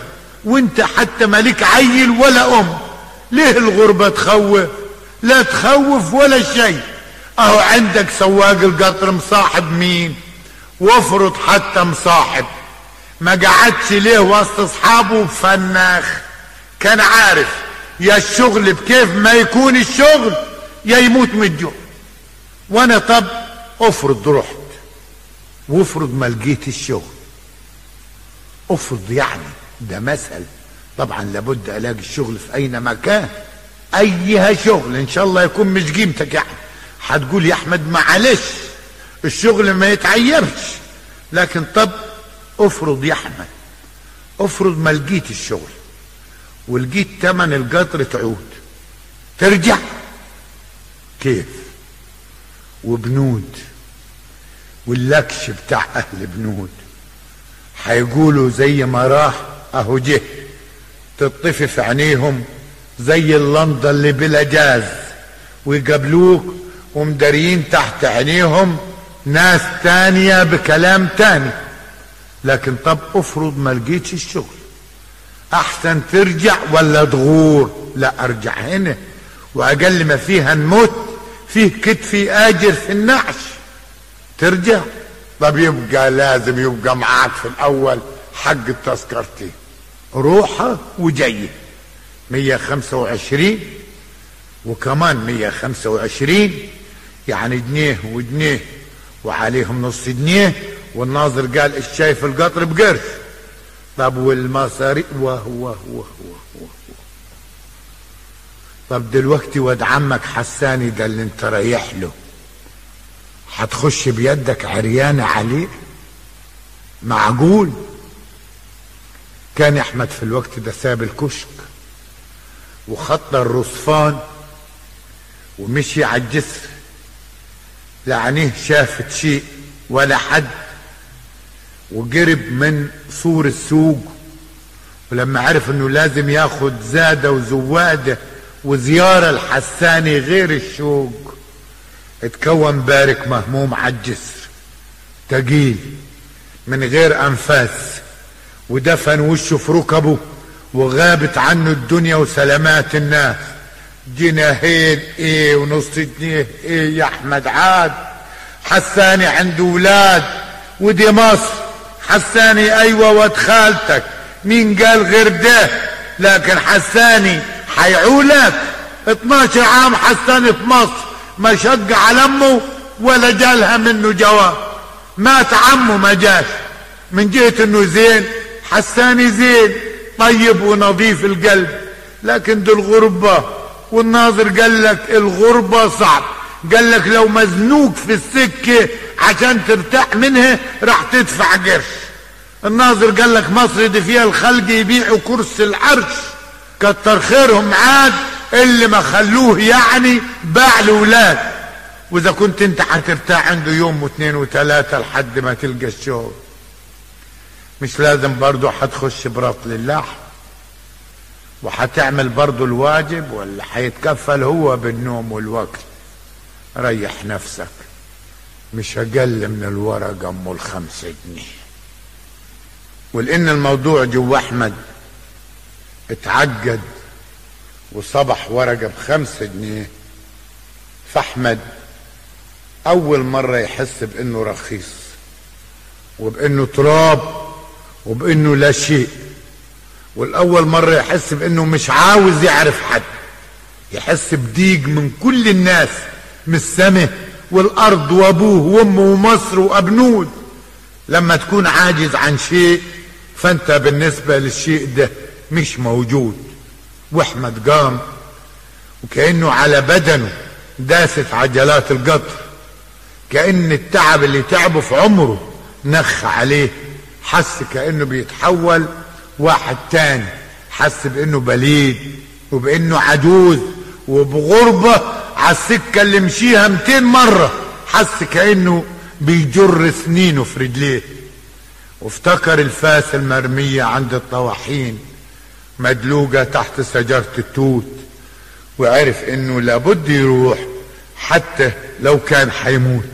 وانت حتى مالك عيل ولا ام ليه الغربة تخوف لا تخوف ولا شيء اهو عندك سواق القطر مصاحب مين وافرض حتى مصاحب ما قعدش ليه وسط اصحابه فناخ كان عارف يا الشغل بكيف ما يكون الشغل يا يموت من الجوع وانا طب افرض رحت وافرض ما لقيت الشغل افرض يعني ده مثل طبعا لابد الاقي الشغل في اي مكان ايها شغل ان شاء الله يكون مش قيمتك يعني هتقول يا احمد معلش الشغل ما يتعيرش لكن طب افرض يا احمد افرض ما لقيت الشغل ولقيت تمن القطر تعود ترجع كيف وبنود واللكش بتاع اهل بنود هيقولوا زي ما راح اهو جه تطفي في عينيهم زي اللنضة اللي بلا جاز ويقابلوك ومداريين تحت عينيهم ناس تانية بكلام تاني لكن طب افرض ما لقيتش الشغل احسن ترجع ولا تغور لا ارجع هنا واقل ما فيها نموت فيه كتفي اجر في النعش ترجع طب يبقى لازم يبقى معاك في الاول حق التذكرتي روحه وجايه 125 وكمان 125 يعني جنيه وجنيه وعليهم نص جنيه والناظر قال الشاي في القطر بقرش طب والمصاري واه واه واه واه طب دلوقتي واد عمك حساني ده اللي انت رايح له هتخش بيدك عريانة عليه معقول كان احمد في الوقت ده ساب الكشك وخط الرصفان ومشي على الجسر لا عينيه شافت شيء ولا حد وقرب من سور السوق ولما عرف انه لازم ياخد زاده وزواده وزياره الحساني غير الشوق اتكون بارك مهموم على الجسر تقيل من غير انفاس ودفن وشه في ركبه وغابت عنه الدنيا وسلامات الناس جنيهين ايه ونص جنيه ايه يا احمد عاد حساني عنده ولاد ودي مصر حساني ايوه واد خالتك مين قال غير ده لكن حساني حيعولك 12 عام حساني في مصر ما شق على امه ولا جالها منه جواب مات عمه ما جاش من جهة انه زين حساني زين طيب ونظيف القلب لكن دي الغربة والناظر قال لك الغربة صعب قال لك لو مزنوق في السكة عشان ترتاح منها راح تدفع قرش الناظر قال لك مصر دي فيها الخلق يبيعوا كرسي العرش كتر خيرهم عاد اللي ما خلوه يعني باع الاولاد واذا كنت انت هترتاح عنده يوم واثنين وثلاثة لحد ما تلقى الشغل مش لازم برضه هتخش برطل اللحم وهتعمل برضه الواجب ولا هيتكفل هو بالنوم والوكل ريح نفسك مش اقل من الورقة ام الخمسة جنيه ولان الموضوع جوا احمد اتعقد وصبح ورقة بخمسة جنيه فاحمد اول مرة يحس بانه رخيص وبانه تراب وبانه لا شيء والاول مرة يحس بانه مش عاوز يعرف حد يحس بضيق من كل الناس من السماء والارض وابوه وامه ومصر وابنود لما تكون عاجز عن شيء فانت بالنسبة للشيء ده مش موجود واحمد قام وكأنه على بدنه داست عجلات القطر كأن التعب اللي تعبه في عمره نخ عليه حس كأنه بيتحول واحد تاني حس بانه بليد وبانه عجوز وبغربة على السكة اللي مشيها 200 مرة حس كأنه بيجر سنينه في رجليه وافتكر الفاس المرمية عند الطواحين مدلوقة تحت شجرة التوت وعرف انه لابد يروح حتى لو كان حيموت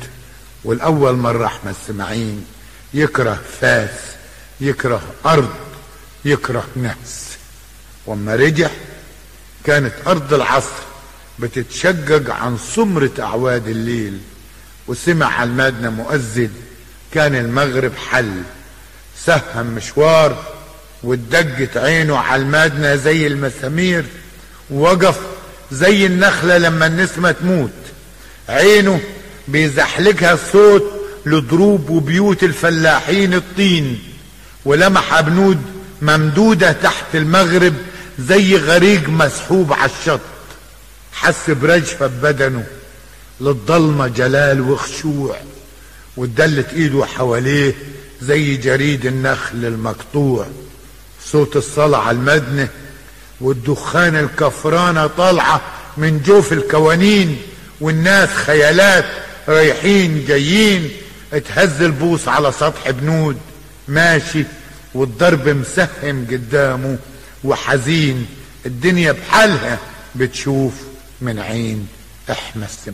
والاول مرة احمد سماعين يكره فاس يكره ارض يكره ناس واما رجع كانت ارض العصر بتتشجج عن سمرة اعواد الليل وسمع على المدنة مؤذن كان المغرب حل سهم مشوار واتدجت عينه على المدنة زي المسامير ووقف زي النخلة لما النسمة تموت عينه بيزحلقها الصوت لضروب وبيوت الفلاحين الطين ولمح بنود ممدودة تحت المغرب زي غريق مسحوب على الشط حس برجفة ببدنه للضلمة جلال وخشوع واتدلت ايده حواليه زي جريد النخل المقطوع صوت الصلاة على المدنة والدخان الكفرانة طالعة من جوف الكوانين والناس خيالات رايحين جايين اتهز البوص على سطح بنود ماشي والضرب مسهم قدامه وحزين الدنيا بحالها بتشوف من عين احمى السما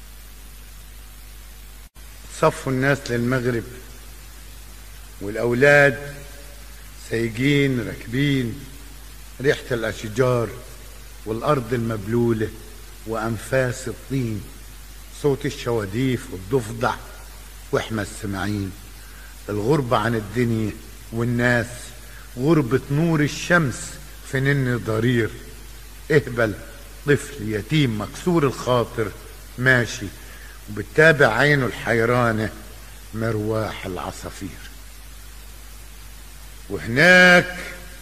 صفوا الناس للمغرب والاولاد سايقين راكبين ريحة الاشجار والارض المبلولة وانفاس الطين صوت الشواديف والضفدع واحنا السمعين الغربة عن الدنيا والناس غربة نور الشمس في نن ضرير اهبل طفل يتيم مكسور الخاطر ماشي وبتتابع عينه الحيرانة مرواح العصافير وهناك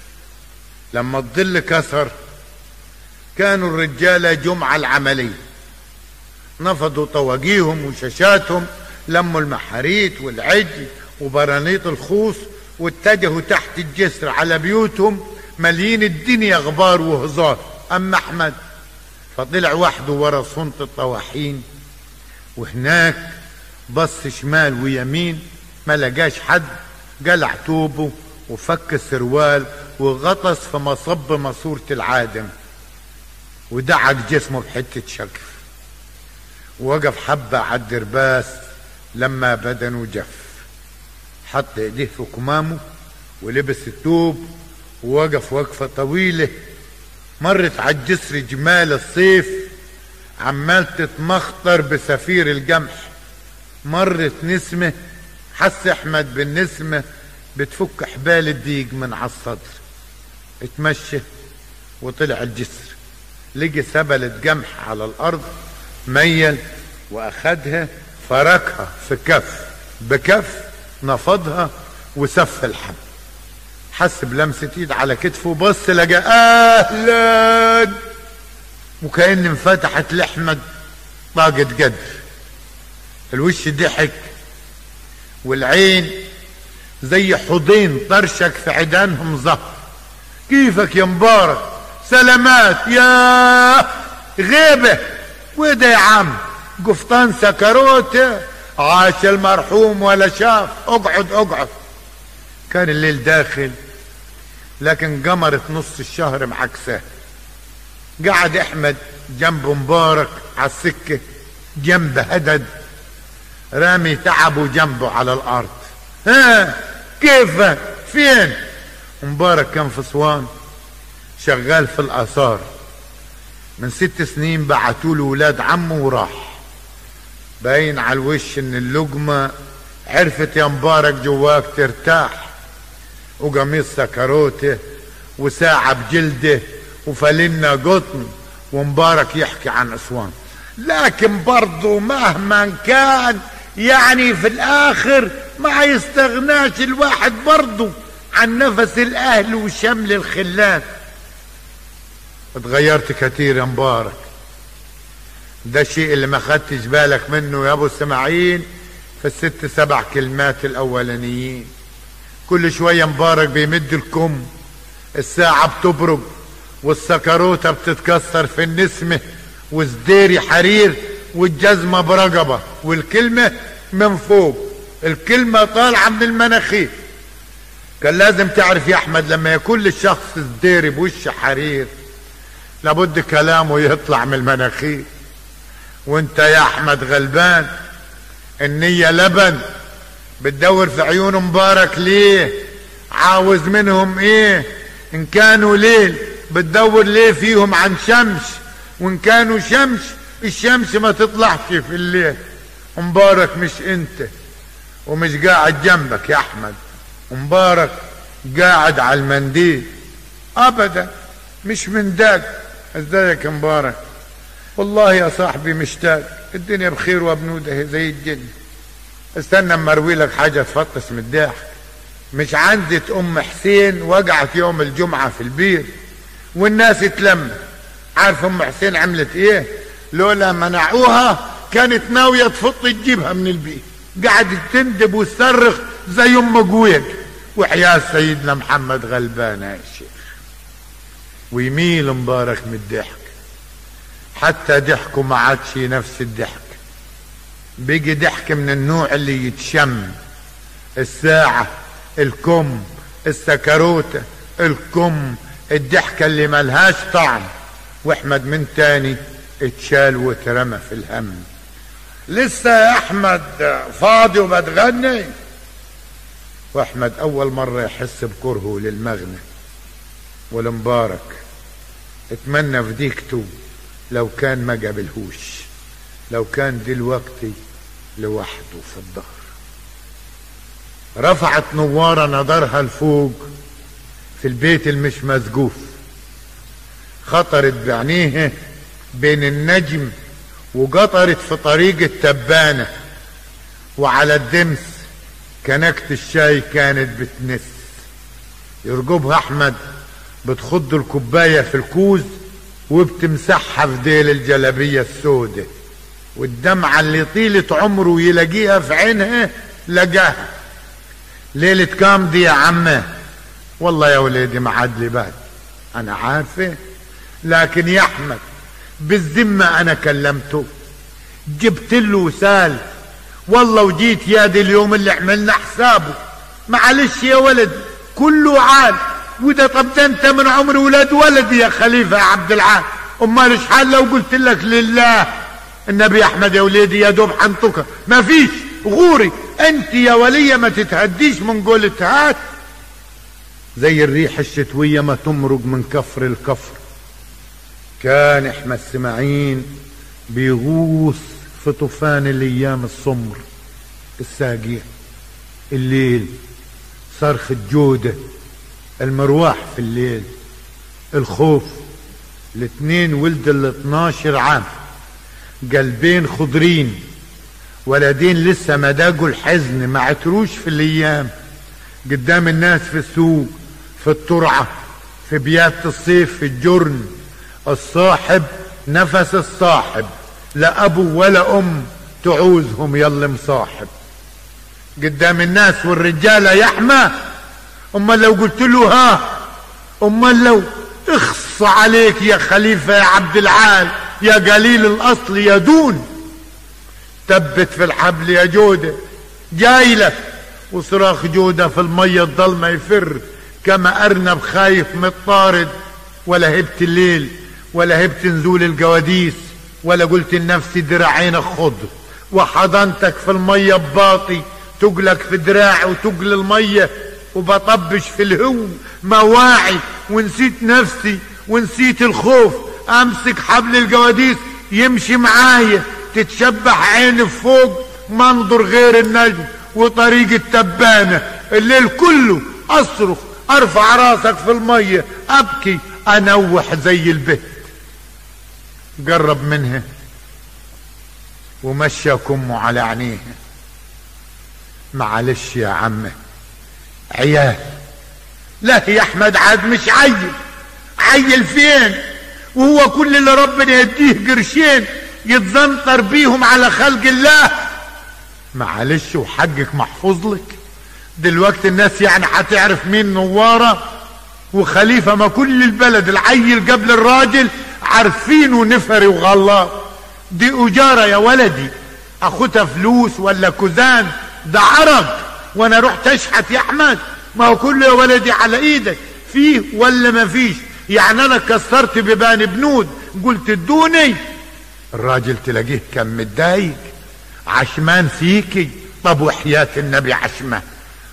لما الظل كسر كانوا الرجالة جمعة العملية نفضوا طواجيهم وشاشاتهم لموا المحاريت والعج وبرانيط الخوص واتجهوا تحت الجسر على بيوتهم مليين الدنيا غبار وهزار اما احمد فطلع وحده ورا صنط الطواحين وهناك بص شمال ويمين ما لقاش حد قلع توبه وفك السروال وغطس في مصب ماسورة العادم ودعك جسمه بحتة شقف ووقف حبة على الدرباس لما بدنه جف حط ايديه في كمامه ولبس التوب ووقف وقفة طويلة مرت على الجسر جمال الصيف عمال تتمخطر بسفير الجمح مرت نسمة حس احمد بالنسمة بتفك حبال الديق من على الصدر اتمشى وطلع الجسر لقي سبلة جمح على الارض ميل واخدها فركها في كف بكف نفضها وسف الحب حس بلمسة ايد على كتفه وبص لقى اهلا وكأن انفتحت لحمة طاقة قدر الوش ضحك والعين زي حضين طرشك في عيدانهم ظهر كيفك يا مبارك سلامات يا غيبة وده يا عم قفطان سكروته عاش المرحوم ولا شاف اقعد اقعد كان الليل داخل لكن قمرت نص الشهر معكساه قعد احمد جنب مبارك على السكة جنب هدد رامي تعبه جنبه على الارض ها كيف فين مبارك كان في اسوان شغال في الاثار من ست سنين بعتوا له ولاد عمه وراح باين على الوش ان اللقمة عرفت يا مبارك جواك ترتاح وقميص سكروته وساعة بجلده وفلنا قطن ومبارك يحكي عن اسوان لكن برضو مهما كان يعني في الاخر ما يستغناش الواحد برضو عن نفس الاهل وشمل الخلان اتغيرت كتير يا مبارك ده الشيء اللي ما خدتش بالك منه يا ابو اسماعيل في الست سبع كلمات الاولانيين كل شوية مبارك بيمد الكم الساعة بتبرق والسكروتة بتتكسر في النسمة وزديري حرير والجزمة برقبة والكلمة من فوق الكلمة طالعة من المناخير كان لازم تعرف يا احمد لما يكون للشخص زديري بوش حرير لابد كلامه يطلع من المناخير وانت يا احمد غلبان النية لبن بتدور في عيون مبارك ليه عاوز منهم ايه ان كانوا ليل بتدور ليه فيهم عن شمس وان كانوا شمس الشمس ما تطلعش في الليل مبارك مش انت ومش قاعد جنبك يا احمد مبارك قاعد على المنديل ابدا مش من داك ازيك يا مبارك والله يا صاحبي مشتاق الدنيا بخير وبنوده زي الجن استنى اما اروي لك حاجه تفطس من الضحك مش عندت ام حسين وقعت يوم الجمعه في البير والناس اتلمت عارف ام حسين عملت ايه لولا منعوها كانت ناويه تفط تجيبها من البير قعدت تندب وتصرخ زي ام قويق وحياة سيدنا محمد غلبانه يا شيخ ويميل مبارك من الضحك حتى ضحكه ما عادش نفس الضحك بيجي ضحك من النوع اللي يتشم الساعة الكم السكروتة الكم الضحكة اللي ملهاش طعم واحمد من تاني اتشال واترمى في الهم لسه يا احمد فاضي وبتغني واحمد اول مرة يحس بكرهه للمغنى والمبارك اتمنى في ديكته لو كان ما قابلهوش لو كان دلوقتي لوحده في الظهر رفعت نوارة نظرها لفوق في البيت المش مسقوف خطرت بعينيها بين النجم وقطرت في طريق التبانة وعلى الدمس كنكة الشاي كانت بتنس يرجبها احمد بتخض الكوباية في الكوز وبتمسحها في ديل الجلبية السوداء والدمعة اللي طيلة عمره يلاقيها في عينها لقاها ليلة كام دي يا عمه والله يا وليدي ما عاد لي بال انا عارفه لكن يا احمد بالذمة انا كلمته جبت له وسال والله وجيت يا دي اليوم اللي عملنا حسابه معلش يا ولد كله عاد وده طب ده انت من عمر ولاد ولدي يا خليفة يا عبد العال امال ايش حال لو قلت لك لله النبي احمد يا وليدي يا دوب حنطك ما فيش غوري انت يا ولية ما تتهديش من قولة هات زي الريح الشتوية ما تمرق من كفر الكفر كان احمد سماعين بيغوص في طوفان الايام السمر الساقية الليل صرخ الجودة المرواح في الليل الخوف الاثنين ولد ال 12 عام قلبين خضرين ولدين لسه ما داقوا الحزن ما عتروش في الايام قدام الناس في السوق في الترعة في بيات الصيف في الجرن الصاحب نفس الصاحب لا ابو ولا ام تعوزهم يلا مصاحب قدام الناس والرجالة يحمى امال لو قلت له ها امال لو اخص عليك يا خليفة يا عبد العال يا قليل الاصل يا دون تبت في الحبل يا جودة جاي لك وصراخ جودة في المية الضلمة يفر كما ارنب خايف متطارد ولا هبت الليل ولا هبت نزول الجواديس ولا قلت لنفسي دراعين خضر وحضنتك في المية بباطي تقلك في دراعي وتقل المية وبطبش في الهو مواعي ونسيت نفسي ونسيت الخوف امسك حبل الجواديس يمشي معايا تتشبح عيني فوق منظر غير النجم وطريق التبانة الليل كله اصرخ ارفع راسك في المية ابكي انوح زي البيت قرب منها ومشى كمه على عينيها معلش يا عمه عيال لا يا احمد عاد مش عيل عيل فين وهو كل اللي ربنا يديه قرشين يتزنطر بيهم على خلق الله معلش وحقك محفوظ لك دلوقتي الناس يعني هتعرف مين نوارة وخليفة ما كل البلد العيل قبل الراجل عارفينه نفري وغلاط دي اجارة يا ولدي اخدها فلوس ولا كوزان ده عرض وانا رحت اشحت يا احمد ما هو كله يا ولدي على ايدك فيه ولا ما فيش يعني انا كسرت ببان بنود قلت ادوني الراجل تلاقيه كان متضايق عشمان فيكي طب وحياة النبي عشمان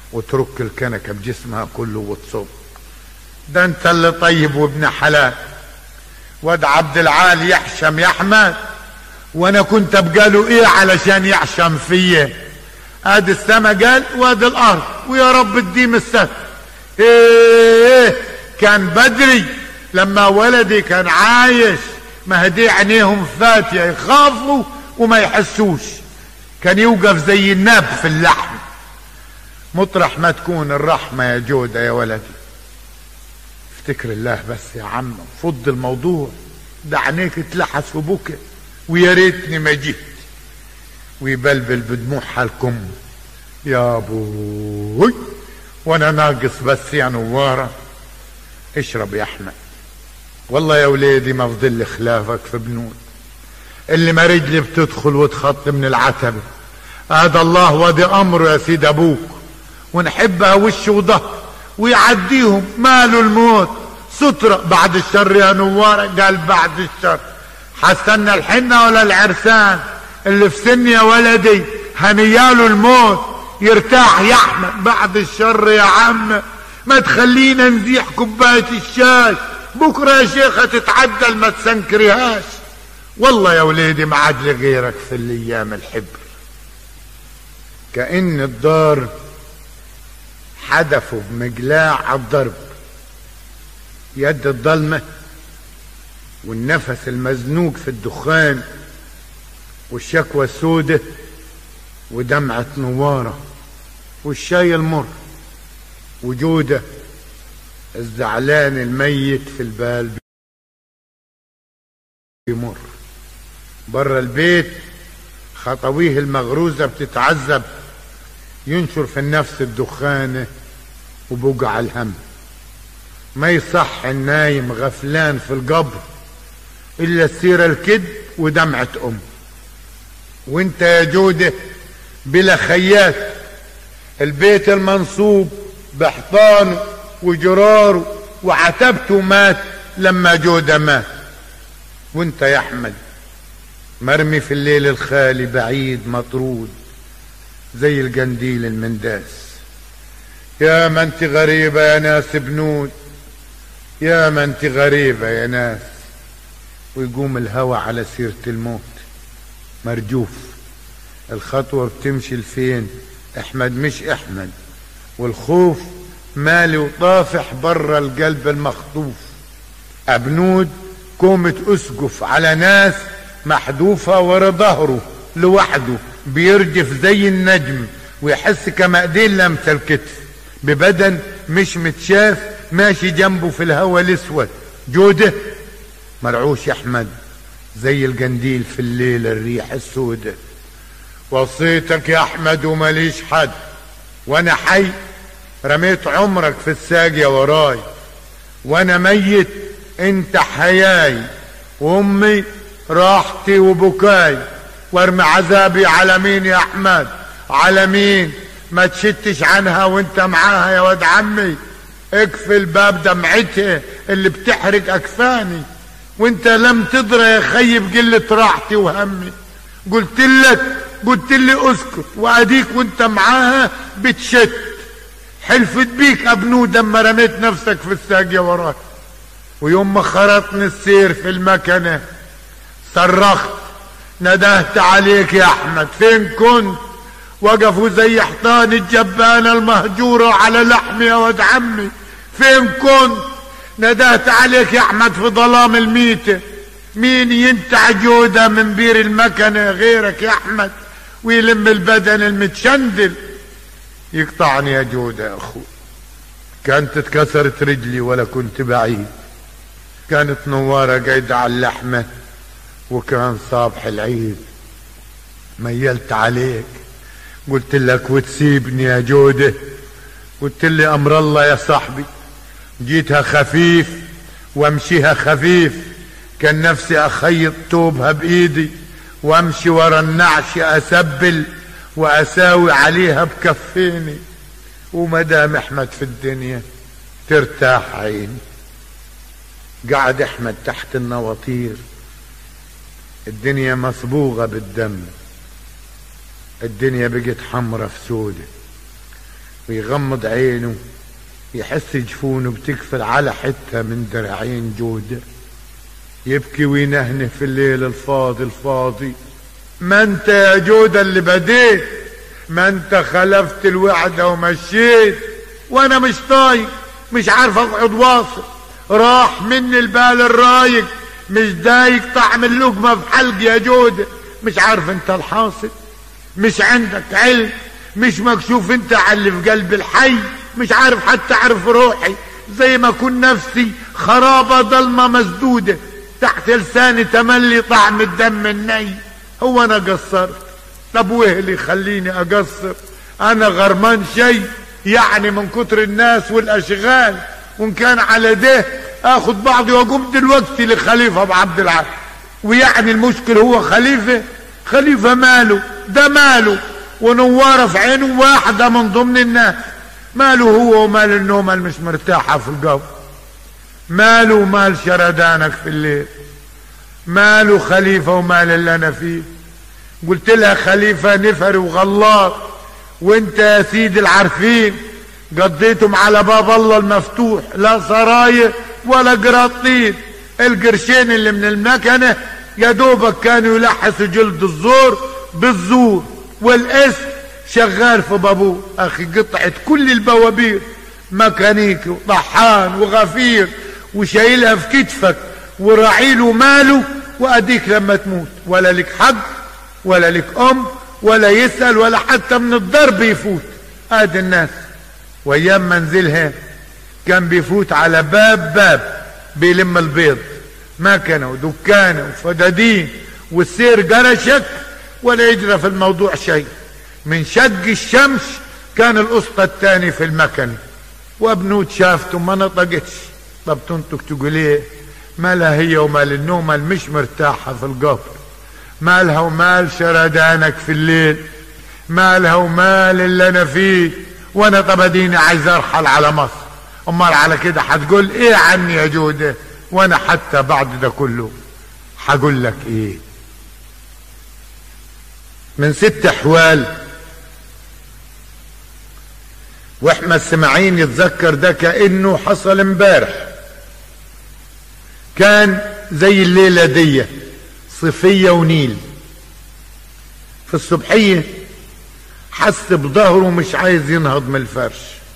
وترك الكنكة بجسمها كله وتصب ده انت اللي طيب وابن حلال واد عبد العال يحشم يا احمد وانا كنت ابقى له ايه علشان يحشم فيا ادي السما قال وادي الارض ويا رب الديم السهل ايه كان بدري لما ولدي كان عايش مهدي عينيهم فاتية يخافوا وما يحسوش كان يوقف زي الناب في اللحم مطرح ما تكون الرحمة يا جودة يا ولدي افتكر الله بس يا عم فض الموضوع ده عينيك اتلحس وبكى ويا ريتني ما جيت ويبلبل بدموعها الكم يا ابوي وانا ناقص بس يا نواره اشرب يا احمد والله يا وليدي ما فضل خلافك في بنود اللي ما رجلي بتدخل وتخط من العتبة هذا الله ودي امره يا سيد ابوك ونحبها وش وظهر ويعديهم ماله الموت سترة بعد الشر يا نوارة قال بعد الشر حستنى الحنة ولا العرسان اللي في سني يا ولدي هنياله الموت يرتاح يا احمد بعد الشر يا عم ما تخلينا نزيح كوباية الشاي بكرة يا شيخة تتعدل ما تسنكريهاش والله يا وليدي ما عاد لي غيرك في الايام الحبر كأن الدار حدفوا بمقلاع على الضرب يد الضلمة والنفس المزنوق في الدخان والشكوى السودة ودمعة نوارة والشاي المر وجوده الزعلان الميت في البال بيمر برا البيت خطويه المغروزة بتتعذب ينشر في النفس الدخانة وبوجع الهم ما يصح النايم غفلان في القبر إلا السيرة الكد ودمعة أم وانت يا جودة بلا خيات البيت المنصوب بحضانه وجراره وعتبته مات لما جودة مات وانت يا احمد مرمي في الليل الخالي بعيد مطرود زي القنديل المنداس يا ما انت غريبة يا ناس بنود يا ما انت غريبة يا ناس ويقوم الهوى على سيرة الموت مرجوف الخطوة بتمشي لفين احمد مش احمد والخوف مالي وطافح برا القلب المخطوف ابنود كومة اسقف على ناس محذوفة ورا ظهره لوحده بيرجف زي النجم ويحس كمقدين لمسة الكتف ببدن مش متشاف ماشي جنبه في الهوا الاسود جوده مرعوش يا احمد زي القنديل في الليل الريح السودة وصيتك يا احمد ومليش حد وانا حي رميت عمرك في الساقية وراي وانا ميت انت حياي وامي راحتي وبكاي وارمي عذابي على مين يا احمد على مين ما تشتش عنها وانت معاها يا واد عمي اقفل باب دمعتها اللي بتحرق اكفاني وانت لم تدرى يا خي بقلة راحتي وهمي قلت لك قلت لي اسكت واديك وانت معاها بتشت حلفت بيك ابنود لما رميت نفسك في الساقية وراك ويوم ما خرطني السير في المكنة صرخت ندهت عليك يا احمد فين كنت وقفوا زي حيطان الجبانة المهجورة على لحمي يا ولد عمي فين كنت ندهت عليك يا احمد في ظلام الميتة مين ينتع جودة من بير المكنة غيرك يا احمد ويلم البدن المتشندل يقطعني يا جودة يا اخوي كانت اتكسرت رجلي ولا كنت بعيد كانت نوارة قايدة على اللحمة وكان صبح العيد ميلت عليك قلت لك وتسيبني يا جودة قلت لي امر الله يا صاحبي جيتها خفيف وامشيها خفيف كان نفسي اخيط توبها بايدي وامشي ورا النعش اسبل واساوي عليها بكفيني ومدام احمد في الدنيا ترتاح عيني قعد احمد تحت النواطير الدنيا مصبوغة بالدم الدنيا بقت حمرة في سودة ويغمض عينه يحس جفونه بتكفل على حتة من درعين جودة يبكي وينهنه في الليل الفاضي الفاضي ما انت يا جودة اللي بديت ما انت خلفت الوعدة ومشيت وانا مش طايق مش عارف اقعد واصل راح مني البال الرايق مش دايق طعم اللقمة في حلقي يا جودة مش عارف انت الحاصل مش عندك علم مش مكشوف انت على اللي في قلب الحي مش عارف حتى اعرف روحي زي ما كن نفسي خرابة ضلمة مسدودة تحت لساني تملي طعم الدم الني هو انا قصرت طب وايه اللي يخليني اقصر انا غرمان شيء يعني من كتر الناس والاشغال وان كان على ده اخد بعضي واقوم دلوقتي لخليفة ابو عبد العال ويعني المشكل هو خليفة خليفة ماله ده ماله ونوارة في عينه واحدة من ضمن الناس ماله هو ومال النوم اللي مش مرتاحة في القبر ماله ومال شردانك في الليل ماله خليفة ومال اللي انا فيه قلت لها خليفة نفر وغلاط وانت يا سيدي العارفين قضيتم على باب الله المفتوح لا سرايا ولا قراطين القرشين اللي من المكنة يا دوبك كانوا يلحسوا جلد الزور بالزور والاسم شغال في بابوه اخي قطعت كل البوابير ميكانيكي وطحان وغفير وشايلها في كتفك وراعيله ماله واديك لما تموت ولا لك حق ولا لك ام ولا يسأل ولا حتى من الضرب يفوت ادي الناس وايام منزلها كان بيفوت على باب باب بيلم البيض مكنه ودكانه وفدادين والسير قرشك ولا يجرى في الموضوع شيء من شق الشمس كان الاسطى الثاني في المكن وابنوت شافته ما نطقتش طب تنطق تقول ايه مالها هي ومال النوم مش مرتاحة في القبر مالها ومال شردانك في الليل مالها ومال اللي انا فيه وانا طب اديني عايز ارحل على مصر امال على كده هتقول ايه عني يا جودة وانا حتى بعد ده كله هقول لك ايه من ست احوال واحنا السماعين يتذكر ده كانه حصل امبارح كان زي الليله دي صيفيه ونيل في الصبحيه حس بظهره مش عايز ينهض من الفرش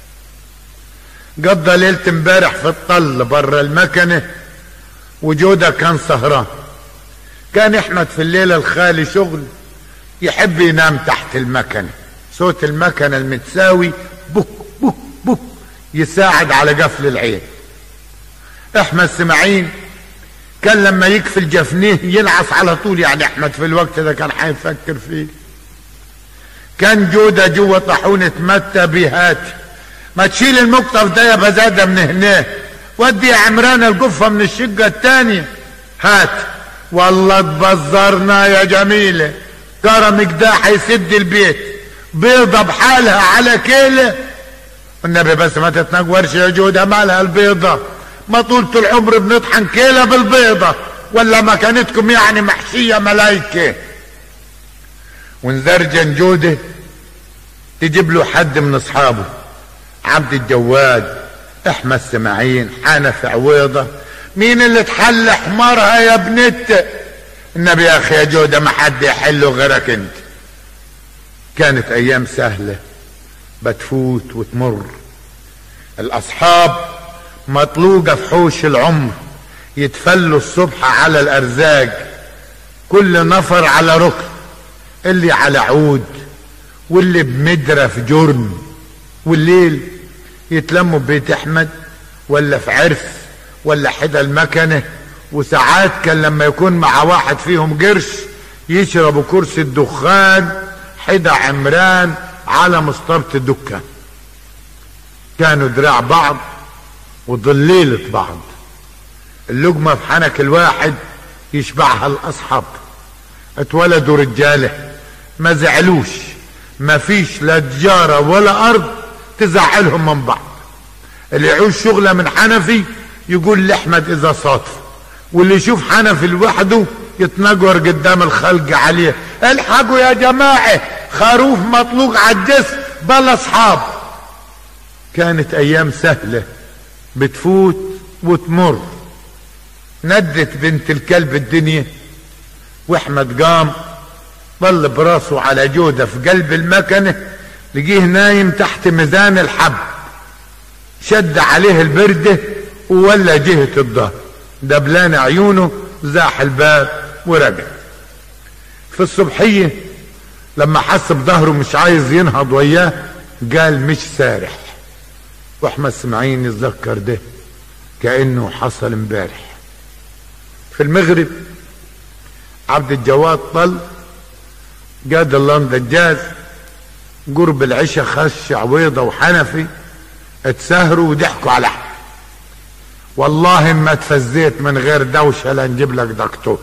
قضى ليلة امبارح في الطل برا المكنة وجودة كان سهران كان احمد في الليلة الخالي شغل يحب ينام تحت المكنة صوت المكنة المتساوي بك بك بك يساعد على قفل العين احمد سماعين كان لما يكفل جفنيه ينعس على طول يعني احمد في الوقت ده كان حيفكر فيه كان جودة جوه طاحونة متى بهات ما تشيل المقطف ده يا بزادة من هنا ودي يا عمران القفة من الشقة التانية هات والله تبزرنا يا جميلة كرمك ده هيسد البيت بيضة بحالها على كيلة النبي بس ما تتنقورش يا جودة مالها البيضة ما طولة العمر بنطحن كيلة بالبيضة ولا مكانتكم يعني محشية ملايكة ونزرجن جودة تجيب له حد من اصحابه عبد الجواد احمد سماعين حنف عويضة مين اللي تحل حمارها يا بنت النبي يا اخي يا جودة ما حد يحله غيرك انت كانت ايام سهلة بتفوت وتمر الاصحاب مطلوقة في حوش العمر يتفلوا الصبح على الارزاق كل نفر على ركن اللي على عود واللي بمدرة في جرن والليل يتلموا ببيت احمد ولا في عرس ولا حدا المكنة وساعات كان لما يكون مع واحد فيهم قرش يشربوا كرسي الدخان حدا عمران على مسطرة الدكان كانوا دراع بعض وضليلة بعض اللقمة في حنك الواحد يشبعها الأصحاب اتولدوا رجاله ما زعلوش ما فيش لا تجارة ولا أرض تزعلهم من بعض اللي يعوز شغلة من حنفي يقول لأحمد إذا صادف واللي يشوف حنفي لوحده يتنقر قدام الخلق عليه الحقوا يا جماعة خروف مطلوق على الجسم بلا أصحاب كانت ايام سهلة بتفوت وتمر ندت بنت الكلب الدنيا واحمد قام ضل براسه على جودة في قلب المكنة لقيه نايم تحت ميزان الحب شد عليه البردة وولى جهة الظهر دبلان عيونه زاح الباب ورجع في الصبحية لما حس بظهره مش عايز ينهض وياه قال مش سارح واحمد اسماعيل يتذكر ده كأنه حصل امبارح في المغرب عبد الجواد طل جاد الله دجاج قرب العشاء خش عويضة وحنفي اتسهروا وضحكوا على حد والله ما تفزيت من غير دوشة لنجيب لك دكتور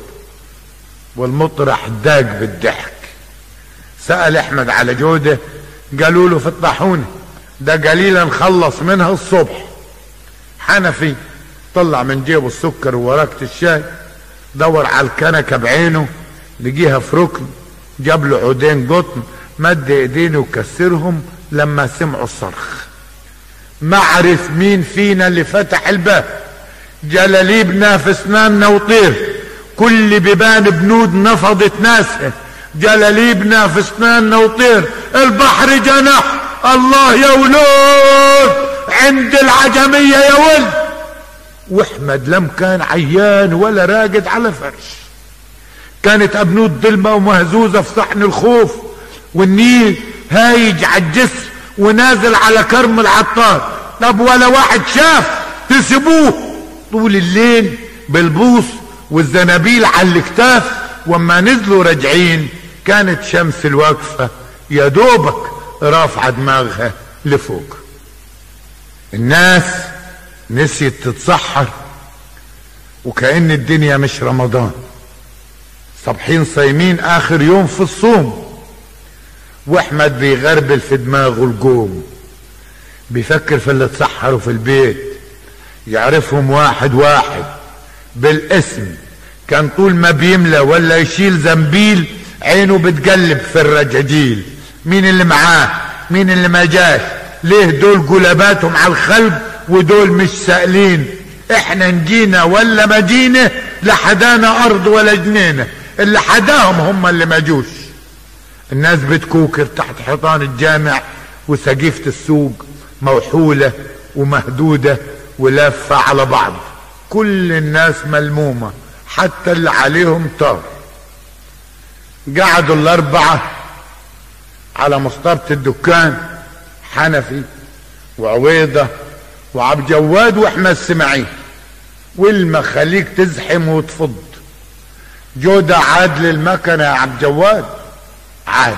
والمطرح داق بالضحك سأل احمد على جودة قالوا له في الطاحونة ده قليلا نخلص منها الصبح حنفي طلع من جيبه السكر وورقة الشاي دور على الكنكة بعينه لقيها في ركن جاب له عودين قطن مد ايدينه وكسرهم لما سمعوا الصرخ ما عرف مين فينا اللي فتح الباب جلاليبنا في اسناننا وطير كل بيبان بنود نفضت ناسها جلاليبنا في اسناننا وطير البحر جنح الله يا ولود عند العجمية يا ولد واحمد لم كان عيان ولا راقد على فرش كانت ابنود ظلمة ومهزوزة في صحن الخوف والنيل هايج على الجسر ونازل على كرم العطار طب ولا واحد شاف تسيبوه طول الليل بالبوص والزنابيل على الاكتاف وما نزلوا راجعين كانت شمس الوقفة يا دوبك رافعة دماغها لفوق الناس نسيت تتسحر وكأن الدنيا مش رمضان صبحين صايمين اخر يوم في الصوم واحمد بيغربل في دماغه الجوم بيفكر في اللي اتسحروا في البيت يعرفهم واحد واحد بالاسم كان طول ما بيملى ولا يشيل زنبيل عينه بتقلب في الرجاجيل مين اللي معاه مين اللي ما جاش ليه دول قلباتهم على الخلق ودول مش سائلين احنا نجينا ولا ما جينا لحدانا ارض ولا جنينه اللي حداهم هم اللي ما جوش الناس بتكوكر تحت حيطان الجامع وسقيفة السوق موحولة ومهدودة ولافة على بعض كل الناس ملمومة حتى اللي عليهم طار قعدوا الأربعة على مسطرة الدكان حنفي وعويضة وعبد جواد واحمد اسماعيل والمخاليق تزحم وتفض جودة عاد للمكنة يا عبد جواد عاد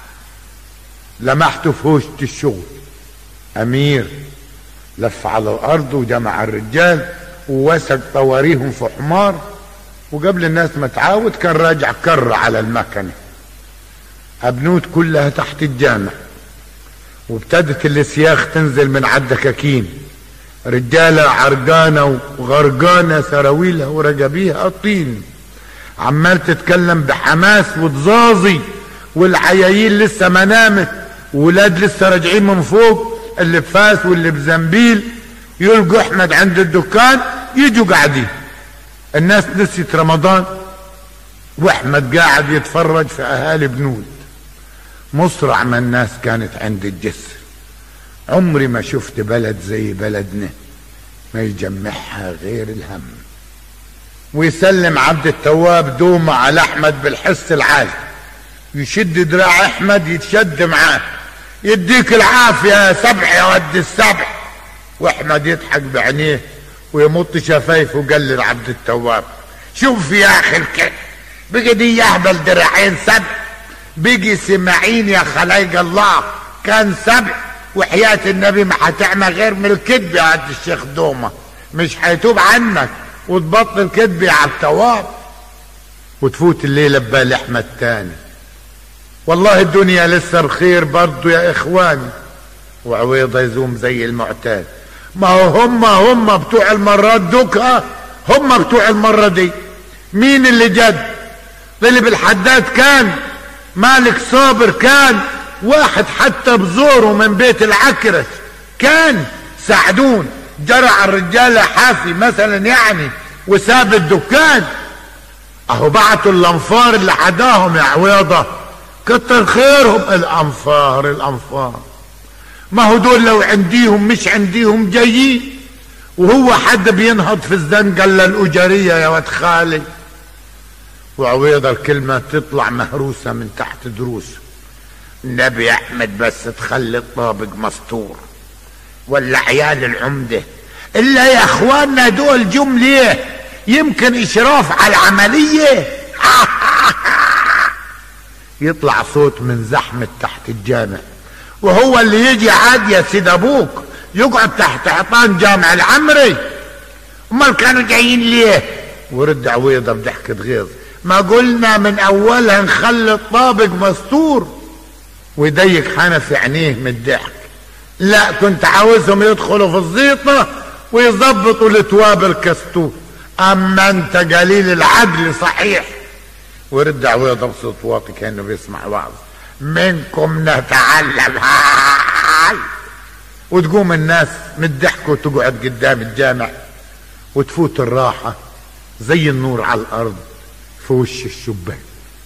لمحته في هوشة الشغل امير لف على الارض وجمع الرجال ووسد طواريهم في حمار وقبل الناس ما تعاود كان راجع كر على المكنة ابنوت كلها تحت الجامع وابتدت السياخ تنزل من عالدكاكين رجالة عرقانة وغرقانة سراويلها ورجبيها طين عمال تتكلم بحماس وتزازي والعيايين لسه ما نامت ولاد لسه راجعين من فوق اللي بفاس واللي بزنبيل يلقوا احمد عند الدكان يجوا قاعدين الناس نسيت رمضان واحمد قاعد يتفرج في اهالي بنود مسرع ما الناس كانت عند الجسر عمري ما شفت بلد زي بلدنا ما يجمعها غير الهم ويسلم عبد التواب دومة على احمد بالحس العالي يشد دراع احمد يتشد معاه يديك العافية يا سبع يا ود السبع واحمد يضحك بعينيه ويمط شفايفه وقال لعبد التواب شوف يا اخي الكل بقي دي يهبل دراعين سبع بقي سمعين يا خلايق الله كان سبع وحياة النبي ما هتعمل غير من الكذب يا عبد الشيخ دومة مش هيتوب عنك وتبطل كذب يا عبد التواب وتفوت الليلة ببال احمد تاني والله الدنيا لسه الخير برضو يا اخواني وعويضة يزوم زي المعتاد ما هو هم هم بتوع المرات دوك هم بتوع المرة دي مين اللي جد اللي بالحداد كان مالك صابر كان واحد حتى بزوره من بيت العكرش كان سعدون جرع الرجالة حافي مثلا يعني وساب الدكان اهو بعتوا الانفار اللي حداهم يا عويضة كتر خيرهم الانفار الانفار ما هو دول لو عنديهم مش عنديهم جايين وهو حد بينهض في الزنقة الا الاجرية يا واد خالي وعويضة الكلمة تطلع مهروسة من تحت دروسه النبي احمد بس تخلي الطابق مستور ولا عيال العمدة الا يا اخواننا دول جم ليه يمكن اشراف على العملية يطلع صوت من زحمة تحت الجامع وهو اللي يجي عاد يا سيد ابوك يقعد تحت حيطان جامع العمري امال كانوا جايين ليه ورد عويضة بضحكة غيظ ما قلنا من اولها نخلي الطابق مستور ويضيق حنفي عينيه من الضحك لا كنت عاوزهم يدخلوا في الزيطة ويظبطوا التواب الكستور اما انت قليل العدل صحيح ورد عويضة بصوت واطي كانه بيسمع وعظ منكم نتعلم هاي وتقوم الناس من الضحك وتقعد قدام الجامع وتفوت الراحة زي النور على الأرض في وش الشباك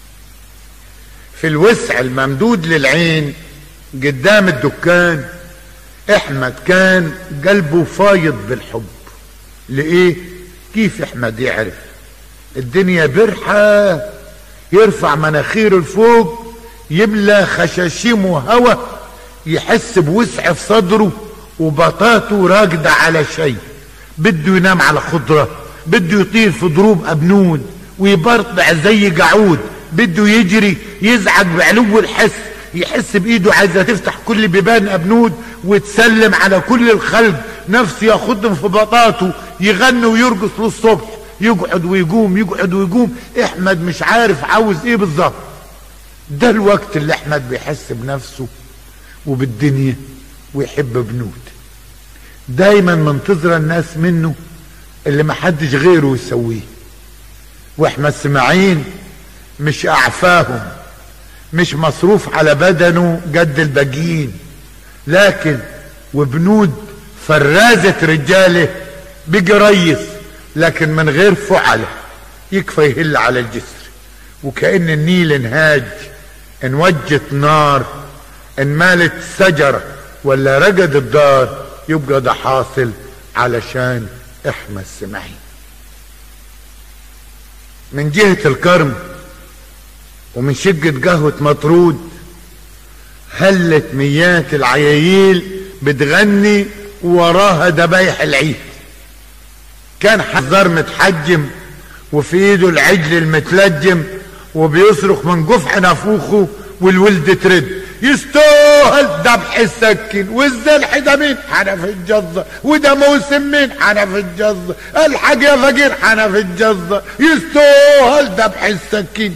في الوسع الممدود للعين قدام الدكان احمد كان قلبه فايض بالحب لايه كيف احمد يعرف الدنيا برحة يرفع مناخيره لفوق يملى خشاشيمه هوا يحس بوسع في صدره وبطاته راقدة على شيء بده ينام على خضرة بده يطير في ضروب أبنود ويبرطع زي قعود بده يجري يزعج بعلو الحس يحس بايده عايزه تفتح كل بيبان ابنود وتسلم على كل الخلق نفس ياخدهم في بطاطه يغني ويرقص للصبح يقعد ويقوم يقعد ويقوم احمد مش عارف عاوز ايه بالظبط ده الوقت اللي احمد بيحس بنفسه وبالدنيا ويحب بنود دايما منتظر الناس منه اللي محدش غيره يسويه واحمد سماعين مش اعفاهم مش مصروف على بدنه قد الباقيين لكن وبنود فرازة رجاله بيجي ريس لكن من غير فعله يكفى يهل على الجسر وكأن النيل انهاج انوجت نار انمالت شجرة ولا رقد الدار يبقى ده حاصل علشان احمى السماعين من جهة الكرم ومن شقة قهوة مطرود هلت ميات العياييل بتغني وراها دبايح العيد كان حذر متحجم وفي ايده العجل المتلجم وبيصرخ من قفح نافوخه والولد ترد يستاهل ذبح السكين والذبح ده مين حنف الجزة وده موسم مين حنف الجزة الحاج يا فقير حنف الجزة يستاهل ذبح السكين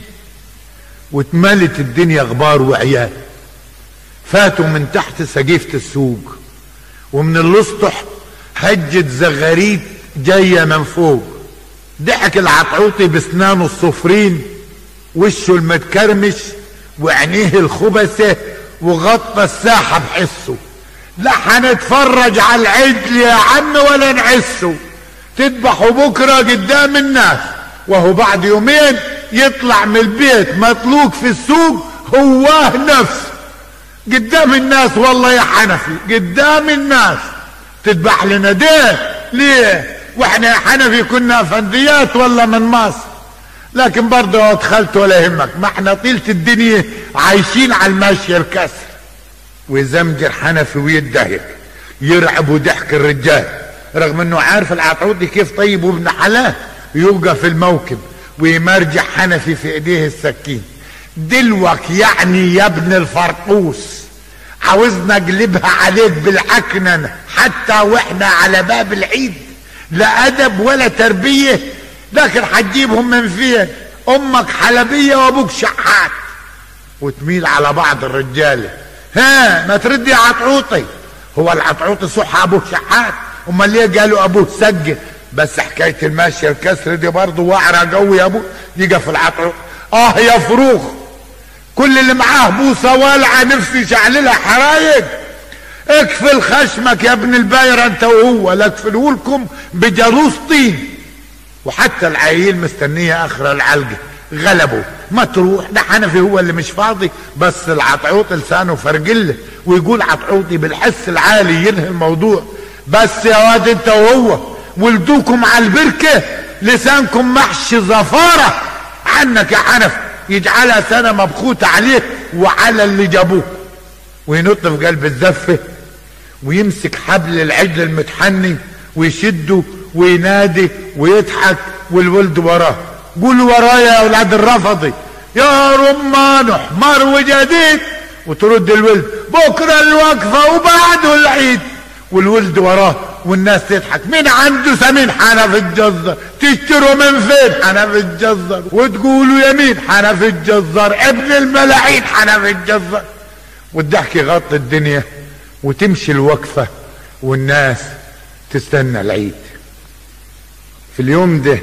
واتملت الدنيا غبار وعيال فاتوا من تحت سقيفة السوق ومن الاسطح هجت زغاريد جاية من فوق ضحك العطعوطي بسنانه الصفرين وشه المتكرمش وعينيه الخبسة وغطى الساحة بحسه لا هنتفرج على العجل يا عم ولا نعسه تذبحوا بكرة قدام الناس وهو بعد يومين يطلع من البيت مطلوق في السوق هواه نفس قدام الناس والله يا حنفي قدام الناس تذبح لنا ده ليه واحنا يا حنفي كنا فنديات ولا من مصر لكن برضه دخلت ولا يهمك ما احنا طيلة الدنيا عايشين على الماشية الكسر ويزمجر حنفي ويدهك يرعب وضحك الرجال رغم انه عارف العطعوطي كيف طيب وابن حلال يوقف في الموكب ويمرجع حنفي في ايديه السكين دلوك يعني يا ابن الفرقوس عاوزنا اقلبها عليك بالعكننة حتى واحنا على باب العيد لا ادب ولا تربية لكن هتجيبهم من فين امك حلبية وابوك شحات وتميل على بعض الرجالة ها ما تردي يا عطعوطي هو العطعوطي صح ابوه شحات امال ليه قالوا ابوه سجل بس حكاية الماشية الكسر دي برضه وعرة قوي يا ابو يجي في العطعوط اه يا فروخ كل اللي معاه بوصة والعة نفسي شعللها حرايق اكفل خشمك يا ابن البايرة انت وهو لا تفلولكم بجروس طين وحتى العيل مستنية اخر العلقة غلبوا ما تروح ده حنفي هو اللي مش فاضي بس العطعوط لسانه فرجله ويقول عطعوطي بالحس العالي ينهي الموضوع بس يا واد انت وهو ولدوكم على البركة لسانكم محشي زفارة عنك يا حنف يجعلها سنة مبخوتة عليه وعلى اللي جابوه وينط في قلب الزفة ويمسك حبل العجل المتحني ويشده وينادي ويضحك والولد وراه قولوا ورايا يا اولاد الرفضي يا رمان حمار وجديد وترد الولد بكره الوقفه وبعده العيد والولد وراه والناس تضحك مين عنده سمين حنف الجزر تشتروا من فين حنف الجزر وتقولوا يمين حنف الجزر ابن الملاعين حنف الجزر والضحك يغطي الدنيا وتمشي الوقفة والناس تستنى العيد في اليوم ده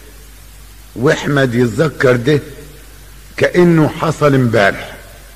واحمد يتذكر ده كأنه حصل امبارح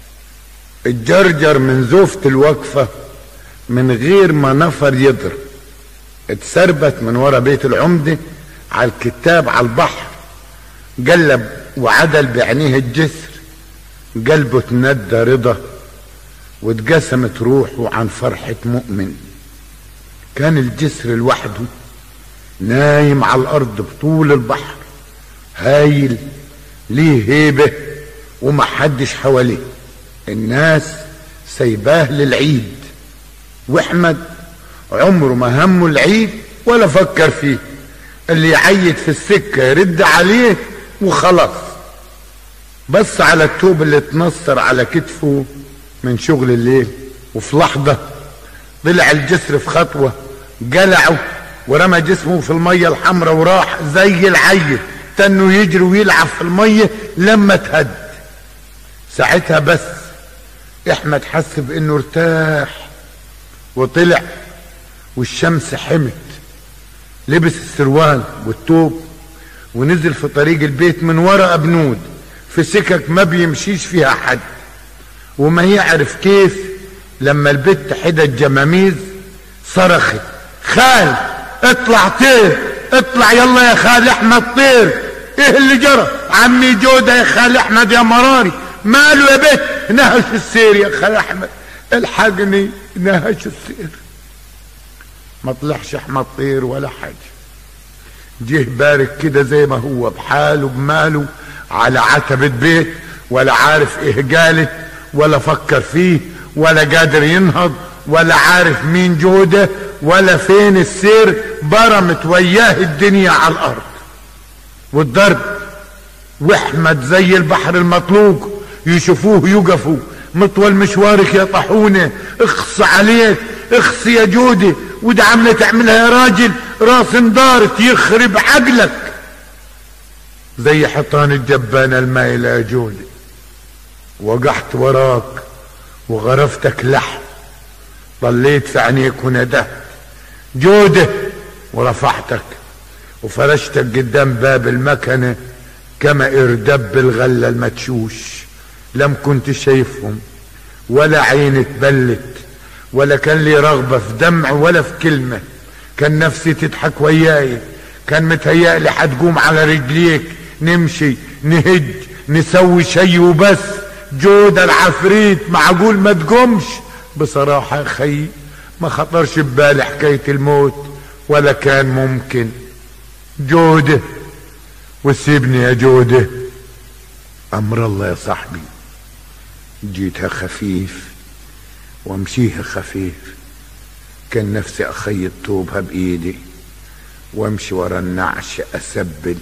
اتجرجر من زوفة الوقفة من غير ما نفر يضرب اتسربت من ورا بيت العمدة على الكتاب على البحر قلب وعدل بعينيه الجسر قلبه تندى رضا واتقسمت روحه عن فرحة مؤمن كان الجسر لوحده نايم على الارض بطول البحر هايل ليه هيبة ومحدش حواليه الناس سيباه للعيد واحمد عمره ما همه العيد ولا فكر فيه اللي يعيد في السكة يرد عليه وخلاص بس على التوب اللي اتنصر على كتفه من شغل الليل وفي لحظة طلع الجسر في خطوة جلعه ورمى جسمه في المية الحمراء وراح زي العيل تنه يجري ويلعب في المية لما تهد ساعتها بس احمد حس بانه ارتاح وطلع والشمس حمت لبس السروال والتوب ونزل في طريق البيت من ورا ابنود في سكك ما بيمشيش فيها حد وما يعرف كيف لما البت حدى الجماميز صرخت خال اطلع طير اطلع يلا يا خال احمد طير ايه اللي جرى عمي جودة يا خال احمد يا مراري ماله يا بت نهش السير يا خال احمد الحقني نهش السير ما طلعش احمد طير ولا حاجة جه بارك كده زي ما هو بحاله بماله على عتبة بيت ولا عارف ايه قالت ولا فكر فيه ولا قادر ينهض ولا عارف مين جوده ولا فين السير برمت وياه الدنيا على الارض والضرب واحمد زي البحر المطلوق يشوفوه يقفوا مطول مشوارك يا طاحونه اخص عليك اخص يا جودي وده عمله تعملها يا راجل راس اندارت يخرب عقلك زي حيطان الجبانة المايلة يا جودي وقعت وراك وغرفتك لحم ضليت في عينيك وندهت جودة ورفعتك وفرشتك قدام باب المكنة كما اردب الغلة المتشوش لم كنت شايفهم ولا عيني تبلت ولا كان لي رغبة في دمع ولا في كلمة كان نفسي تضحك وياي كان متهيألي حتقوم على رجليك نمشي نهج نسوي شي وبس جودة العفريت معقول ما تقومش بصراحة يا خي ما خطرش ببالي حكاية الموت ولا كان ممكن جودة وسيبني يا جودة أمر الله يا صاحبي جيتها خفيف وامشيها خفيف كان نفسي اخيط طوبها بايدي وامشي ورا النعش اسبل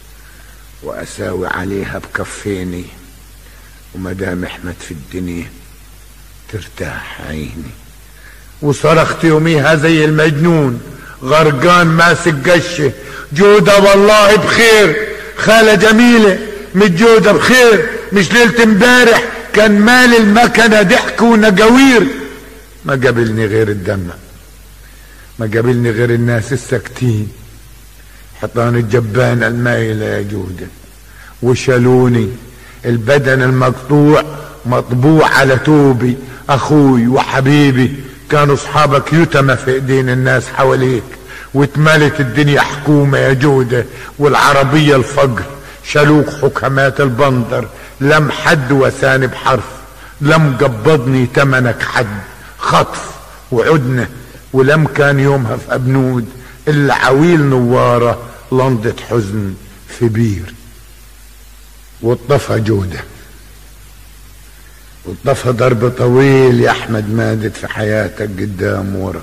واساوي عليها بكفيني ومدام احمد في الدنيا ترتاح عيني وصرخت يوميها زي المجنون غرقان ماسك قشه جودة والله بخير خالة جميلة مش جودة بخير مش ليلة امبارح كان مال المكنة ضحك ونجاوير ما قابلني غير الدمع ما قابلني غير الناس الساكتين حطان الجبان المايلة يا جودة وشالوني البدن المقطوع مطبوع على توبي اخوي وحبيبي كانوا اصحابك يتمى في ايدين الناس حواليك واتملت الدنيا حكومة يا جودة والعربية الفقر شالوك حكمات البندر لم حد وثاني بحرف لم قبضني تمنك حد خطف وعدنا ولم كان يومها في ابنود الا عويل نوارة لنضة حزن في بير والطفى جودة والطفى ضرب طويل يا احمد مادد في حياتك قدام ورا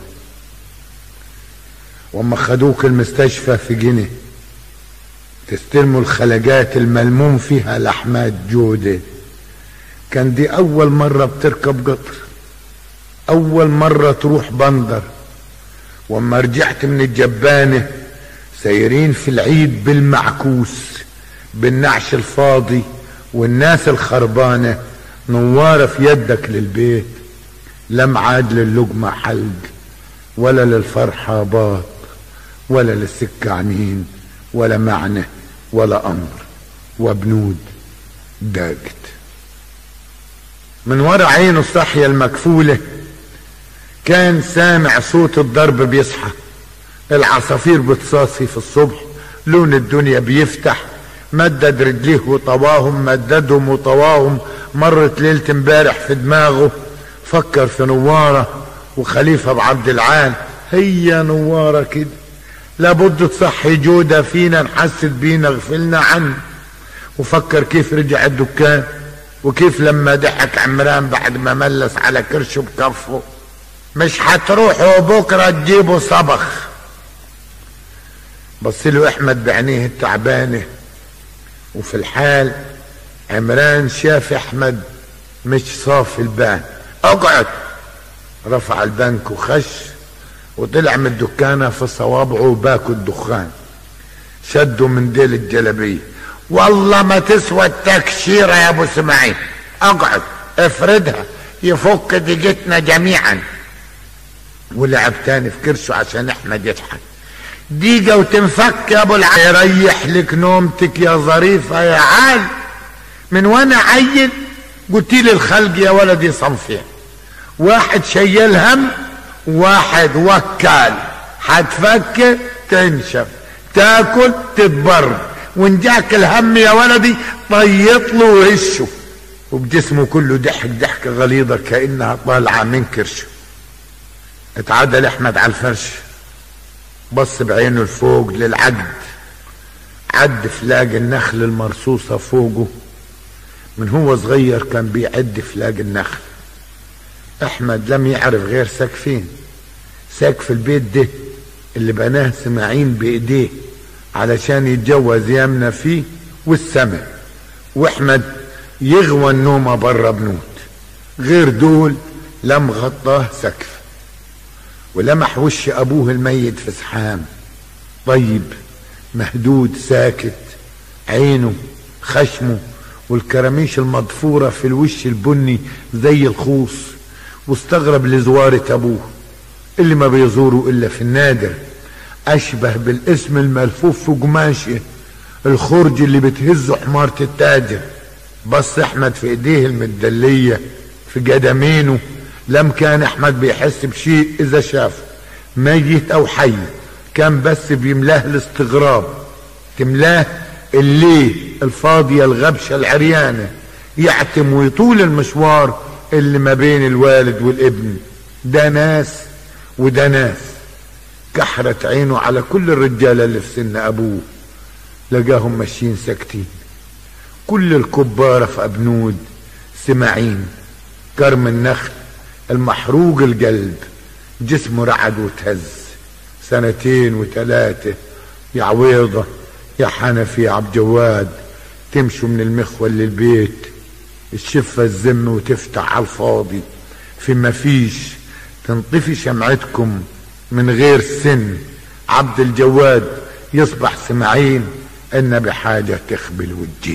واما خدوك المستشفى في جنيه تستلموا الخلجات الملموم فيها لحمات جودة كان دي اول مرة بتركب قطر اول مرة تروح بندر واما رجعت من الجبانة سايرين في العيد بالمعكوس بالنعش الفاضي والناس الخربانة نوارة في يدك للبيت لم عاد للقمة حلق ولا للفرحة باط ولا للسكة عنين ولا معنى ولا أمر وبنود داقت من ورا عينه الصحية المكفولة كان سامع صوت الضرب بيصحى العصافير بتصاصي في الصبح لون الدنيا بيفتح مدد رجليه وطواهم مددهم وطواهم مرت ليلة امبارح في دماغه فكر في نوارة وخليفة بعبد العال هي نوارة كده لابد تصحي جودة فينا نحسد بينا غفلنا عنه وفكر كيف رجع الدكان وكيف لما ضحك عمران بعد ما ملس على كرشه بكفه مش هتروحوا بكرة تجيبوا صبخ بص له احمد بعينيه التعبانة وفي الحال عمران شاف احمد مش صافي البان اقعد رفع البنك وخش وطلع من الدكانة في صوابعه وباكو الدخان شدوا من ديل الجلبية والله ما تسوى التكشيرة يا ابو اسماعيل اقعد افردها يفك دقتنا جميعا ولعب تاني في كرشه عشان احمد يضحك دقيقة وتنفك يا ابو العيل ريح لك نومتك يا ظريفة يا عال من وانا عيل قلت لي الخلق يا ولدي صنفين واحد شيل هم واحد وكال هتفكر تنشف تاكل تتبر وان جاك الهم يا ولدي طيط له وهشه وبجسمه كله ضحك ضحكه غليظه كانها طالعه من كرشه اتعدل احمد على الفرش بص بعينه لفوق للعقد عد فلاق النخل المرصوصة فوقه من هو صغير كان بيعد فلاق النخل احمد لم يعرف غير سقفين سقف البيت ده اللي بناه سماعين بايديه علشان يتجوز يامنا فيه والسماء واحمد يغوى النومة برا بنوت غير دول لم غطاه سقف ولمح وش ابوه الميت في سحام طيب مهدود ساكت عينه خشمه والكراميش المضفورة في الوش البني زي الخوص واستغرب لزوارة ابوه اللي ما بيزوره الا في النادر اشبه بالاسم الملفوف في قماشه الخرج اللي بتهزه حمارة التاجر بص احمد في ايديه المدلية في قدمينه لم كان احمد بيحس بشيء اذا شافه ميت او حي كان بس بيملاه الاستغراب تملاه الليه الفاضية الغبشة العريانة يعتم ويطول المشوار اللي ما بين الوالد والابن ده ناس وده ناس كحرت عينه على كل الرجالة اللي في سن ابوه لقاهم ماشيين ساكتين كل الكبارة في ابنود سماعين كرم النخل المحروق القلب جسمه رعد وتهز سنتين وثلاثة يا عويضة يا حنفي يا عبد جواد تمشوا من المخول للبيت الشفة الزم وتفتح على الفاضي في ما فيش تنطفي شمعتكم من غير سن عبد الجواد يصبح سمعين ان بحاجة تخبل والجن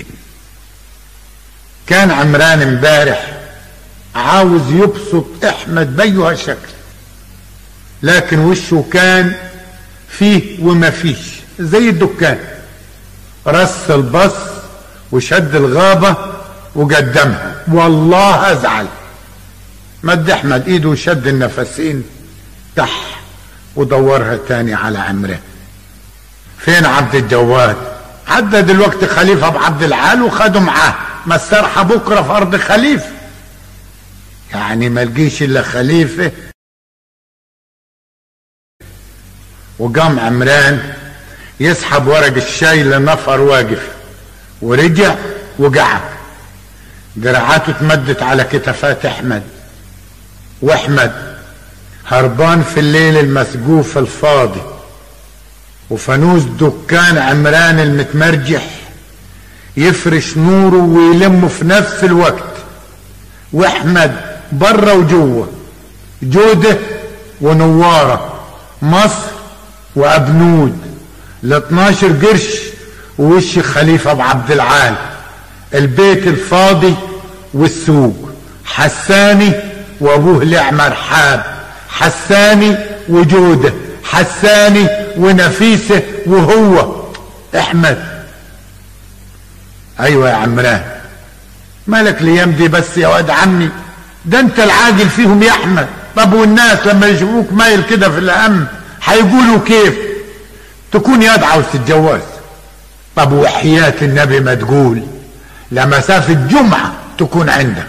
كان عمران امبارح عاوز يبسط احمد بيها شكل لكن وشه كان فيه وما فيش زي الدكان رص البص وشد الغابة وقدمها والله ازعل مد احمد ايده وشد النفسين تح ودورها تاني على عمره فين عبد الجواد عدى دلوقتي خليفة بعبد العال وخده معاه ما استرحى بكرة في أرض خليفة يعني ما لقيش إلا خليفة وقام عمران يسحب ورق الشاي لنفر واقف ورجع وقعد دراعاته اتمدت على كتفات احمد واحمد هربان في الليل المسقوف الفاضي وفانوس دكان عمران المتمرجح يفرش نوره ويلمه في نفس الوقت واحمد بره وجوه جوده ونواره مصر وابنود ل 12 قرش ووش خليفه ابو عبد العال البيت الفاضي والسوق حساني وابوه لعمر حاب حساني وجوده حساني ونفيسه وهو احمد ايوه يا عمران مالك الايام دي بس يا واد عمي ده انت العاجل فيهم يا احمد طب والناس لما يشوفوك مايل كده في الهم هيقولوا كيف تكون ياد عاوز تتجوز طب وحياة النبي ما تقول لمسافة جمعة تكون عندك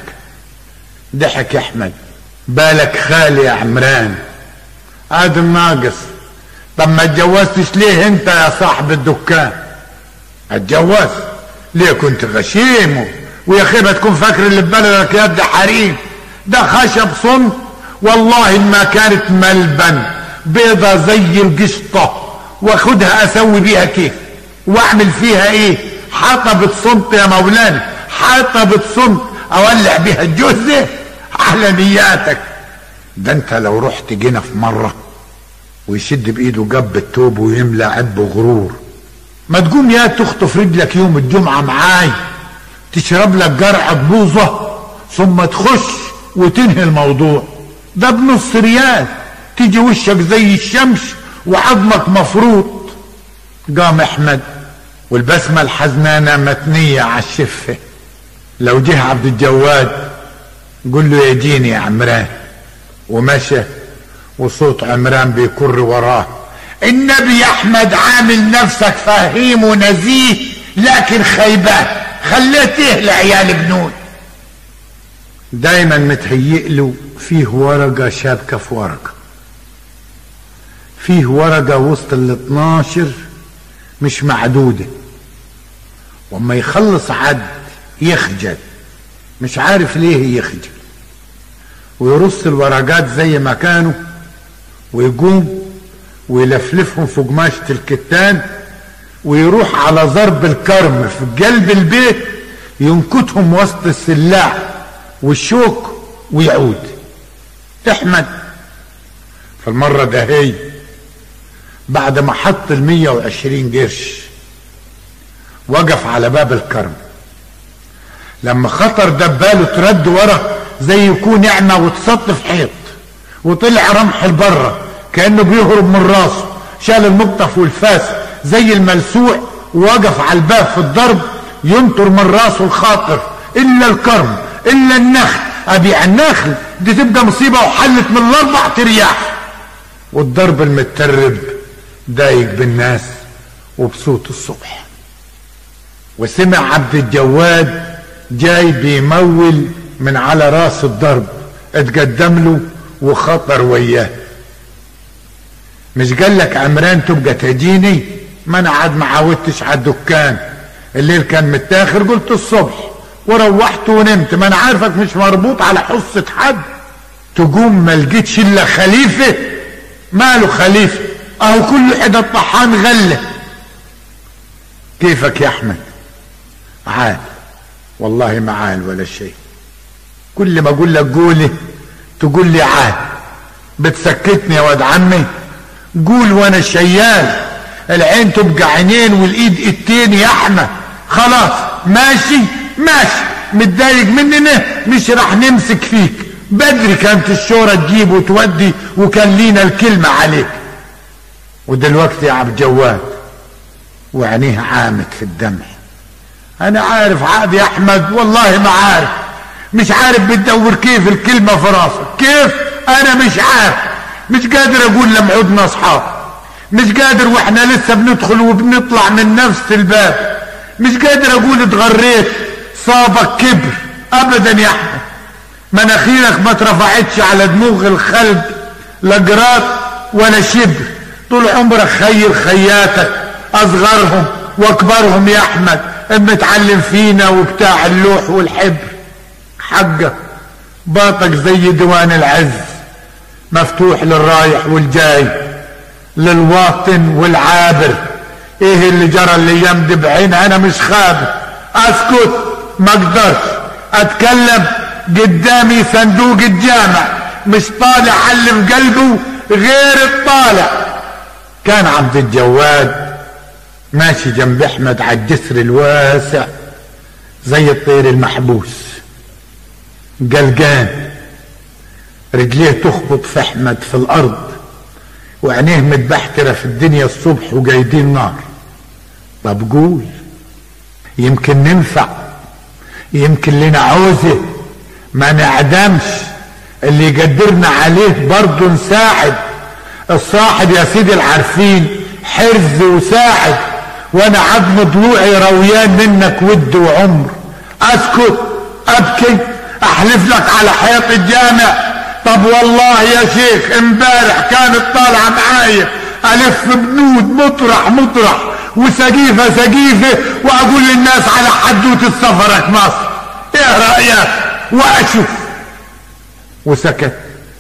ضحك يا احمد بالك خالي يا عمران ادم ناقص طب ما اتجوزتش ليه انت يا صاحب الدكان اتجوز ليه كنت غشيم ويا اخي ما تكون فاكر اللي ببلدك يد حريم ده خشب صنف والله ما كانت ملبن بيضة زي القشطة واخدها اسوي بيها كيف واعمل فيها ايه حطبة صمت يا مولانا حطبة صمت اولع بيها الجثة على نياتك ده انت لو رحت جينا في مرة ويشد بايده جب التوب ويملى عب غرور ما تقوم يا تخطف رجلك يوم الجمعة معاي تشرب لك جرعة بوظة ثم تخش وتنهي الموضوع ده بنص ريال تيجي وشك زي الشمس وعظمك مفروض قام احمد والبسمة الحزنانة متنية على الشفة لو جه عبد الجواد قل له يجيني يا عمران ومشى وصوت عمران بيكر وراه النبي احمد عامل نفسك فهيم ونزيه لكن خيبان خليته لعيال بنون دايما متهيئ له فيه ورقة شابكة في ورقة فيه ورقة وسط ال 12 مش معدودة وما يخلص عد يخجل مش عارف ليه يخجل ويرص الورقات زي ما كانوا ويقوم ويلفلفهم في قماشة الكتان ويروح على ضرب الكرم في قلب البيت ينكتهم وسط السلاح والشوك ويعود احمد فالمرة ده هي بعد ما حط المية وعشرين قرش وقف على باب الكرم لما خطر دباله ترد ورا زي يكون اعمى وتصطف حيط وطلع رمح لبره كانه بيهرب من راسه شال المقطف والفاس زي الملسوع ووقف على الباب في الضرب ينطر من راسه الخاطر الا الكرم الا النخل ابيع النخل دي تبقى مصيبه وحلت من الاربع ترياح والضرب المترب دايق بالناس وبصوت الصبح وسمع عبد الجواد جاي بيمول من على راس الضرب اتقدم له وخطر وياه مش قال لك عمران تبقى تجيني ما انا عاد ما عودتش على الدكان الليل كان متاخر قلت الصبح وروحت ونمت ما انا عارفك مش مربوط على حصة حد تقوم ما لقيتش الا خليفة ماله خليفة اهو كل حدا الطحان غلة كيفك يا احمد عال والله ما عال ولا شيء كل ما اقول لك قولي تقول لي عال بتسكتني يا واد عمي قول وانا شيال العين تبقى عينين والايد ايدتين يا احمد خلاص ماشي ماشي متضايق مننا مش راح نمسك فيك بدري كانت الشورى تجيب وتودي وكان لينا الكلمة عليك ودلوقتي يا عبد جواد وعينيه عامت في الدمع انا عارف عادي يا احمد والله ما عارف مش عارف بتدور كيف الكلمة في راسك كيف انا مش عارف مش قادر اقول لما عدنا اصحاب مش قادر واحنا لسه بندخل وبنطلع من نفس الباب مش قادر اقول اتغريت صابك كبر ابدا يا احمد مناخيرك ما اترفعتش على دموغ الخلق لا جراد ولا شبر طول عمرك خير خياتك اصغرهم واكبرهم يا احمد متعلم فينا وبتاع اللوح والحبر حقك باطك زي ديوان العز مفتوح للرايح والجاي للواطن والعابر ايه اللي جرى الايام دي بعينها انا مش خابر اسكت ما اقدرش اتكلم قدامي صندوق الجامع مش طالع اللي في قلبه غير الطالع كان عبد الجواد ماشي جنب احمد على الجسر الواسع زي الطير المحبوس قلقان رجليه تخبط في احمد في الارض وعينيه متبحترة في الدنيا الصبح وجايدين نار طب قول يمكن ننفع يمكن لنا عوزة ما نعدمش اللي يقدرنا عليه برضه نساعد الصاحب يا سيدي العارفين حرز وساعد وانا عدم ضلوعي رويان منك ود وعمر اسكت ابكي احلف لك على حيط الجامع طب والله يا شيخ امبارح كانت طالعه معايا الف بنود مطرح مطرح وسقيفه سقيفه واقول للناس على حدوته سفرك مصر ايه رايك واشوف وسكت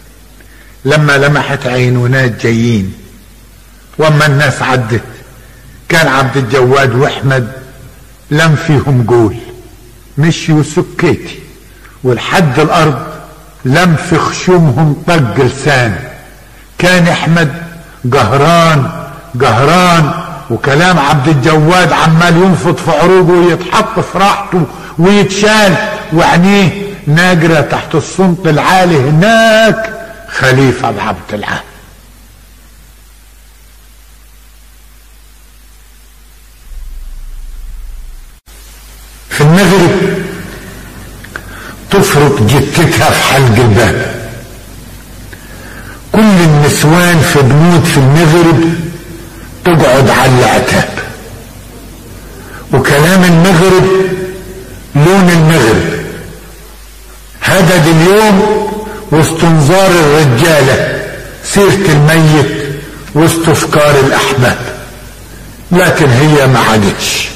لما لمحت عينه ناس جايين واما الناس عدت كان عبد الجواد واحمد لم فيهم قول مشيوا سكيتي والحد الارض لم في خشومهم طق لسان كان احمد قهران قهران وكلام عبد الجواد عمال ينفض في عروقه ويتحط في راحته ويتشال وعينيه ناقرة تحت الصمت العالي هناك خليفة بعبد العال في المغرب تفرط جتتها في حلق الباب كل النسوان في بنود في المغرب تقعد على العتاب وكلام المغرب لون المغرب هدد اليوم واستنظار الرجالة سيرة الميت واستفكار الأحباب لكن هي ما عادتش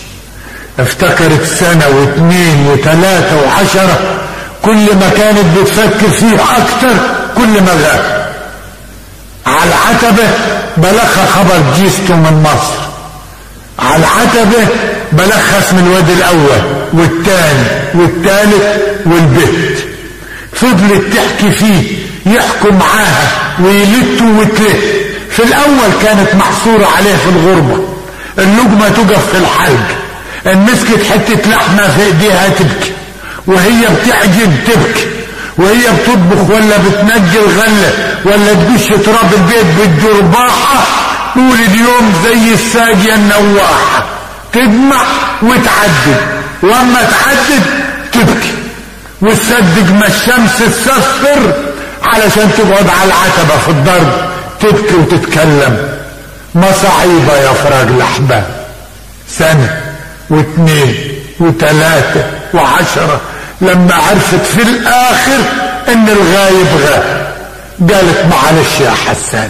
افتكرت سنة واثنين وثلاثة وعشرة كل ما كانت بتفكر فيه أكتر كل ما غاب على العتبة بلغها خبر جيسته من مصر على العتبة بلخص من الواد الأول والتاني والتالت والبت فضلت تحكي فيه يحكوا معاها ويلتوا وتلت في الأول كانت محصورة عليه في الغربة اللقمة تقف في الحلق ان مسكت حتة لحمة في ايديها تبكي وهي بتعجن تبكي وهي بتطبخ ولا بتنجي الغلة ولا تدش تراب البيت بالجرباحة طول اليوم زي الساقية النواحة تجمع وتعدد واما تعدد تبكي وتصدق ما الشمس تصفر علشان تقعد على العتبة في الضرب تبكي وتتكلم مصاعيبة يا فراق الأحباب سنة واثنين وثلاثة وعشرة لما عرفت في الآخر إن الغايب غاب قالت معلش يا حسان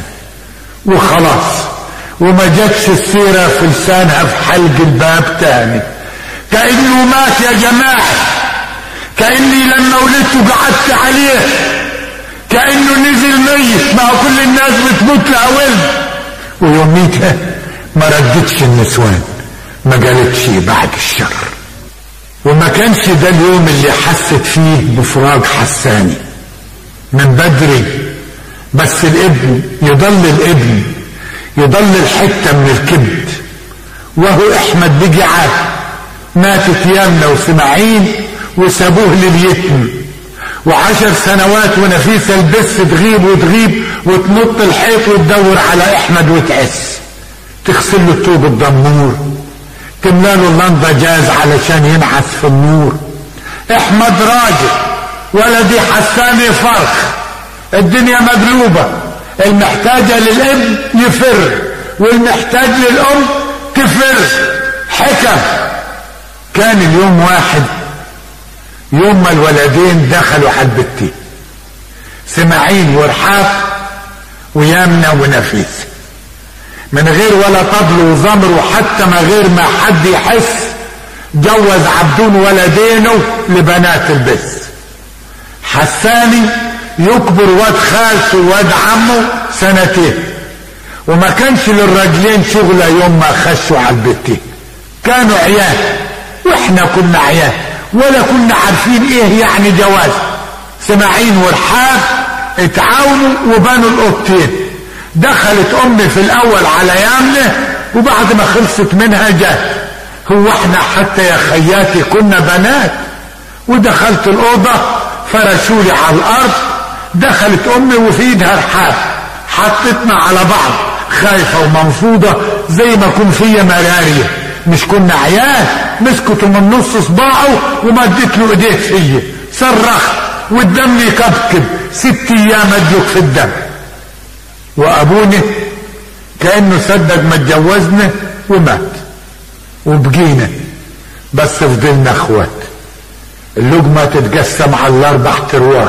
وخلاص وما جاتش السيرة في لسانها في حلق الباب تاني كأنه مات يا جماعة كأني لما ولدت قعدت عليه كأنه نزل ميت ما هو كل الناس بتموت لها ولد ويوميتها ما ردتش النسوان ما قالتش بعد الشر وما كانش ده اليوم اللي حست فيه بفراق حساني من بدري بس الابن يضل الابن يضل الحتة من الكبد وهو احمد بيجي عاد ماتت يامنا وسماعين وسابوه لليتم وعشر سنوات ونفيسة البس تغيب وتغيب وتنط الحيط وتدور على احمد وتعس تغسل له الطوب الضمور تملى له اللنضة جاز علشان ينعس في النور احمد راجل ولدي حساني فرخ الدنيا مقلوبة المحتاجة للابن يفر والمحتاج للأم تفر حكم كان اليوم واحد يوم ما الولدين دخلوا على البتين سماعين ورحاب ويامنة ونفيس من غير ولا طبل وزمر وحتى ما غير ما حد يحس جوز عبدون ولدينه لبنات البس حساني يكبر واد خالته واد عمه سنتين وما كانش للراجلين شغلة يوم ما خشوا على البتين كانوا عيال واحنا كنا عيال ولا كنا عارفين ايه يعني جواز سماعين ورحاب اتعاونوا وبنوا القطين دخلت امي في الاول على يامنه وبعد ما خلصت منها جات هو احنا حتى يا خياتي كنا بنات ودخلت الاوضه فرشولي على الارض دخلت امي وفي ايدها رحاب حطتنا على بعض خايفه ومنفوضه زي ما كن فيا مراريه مش كنا عيال مسكته من نص صباعه ومدت له ايديه فيا صرخت والدم يكبكب ست ايام ادلك في الدم وابونا كانه صدق ما اتجوزنا ومات وبقينا بس فضلنا اخوات اللقمه تتقسم على الاربع ارواح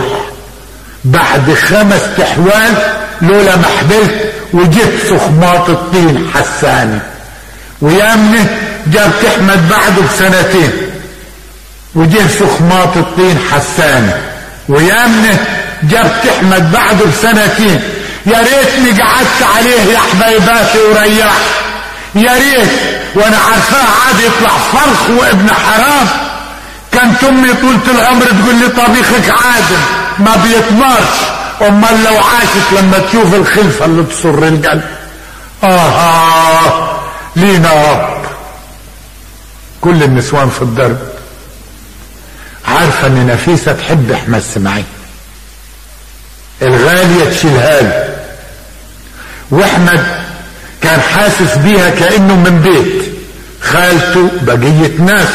بعد خمس تحوال لولا ما حبلت وجيت سخماط الطين حساني ويامنه جاب تحمد بعده بسنتين وجه سخماط الطين حساني ويامنه جاب تحمد بعده بسنتين يا ريتني قعدت عليه يا حبايباتي وريحت يا ريت وانا عارفاه عاد يطلع فرخ وابن حرام كانت امي طولة العمر تقول لي طبيخك عادل ما بيتمرش امال لو عاشت لما تشوف الخلفة اللي تصر القلب آه, آه لينا رب كل النسوان في الدرب عارفة ان نفيسة تحب احمد سماعين الغالية تشيلها له واحمد كان حاسس بيها كأنه من بيت خالته بقية ناس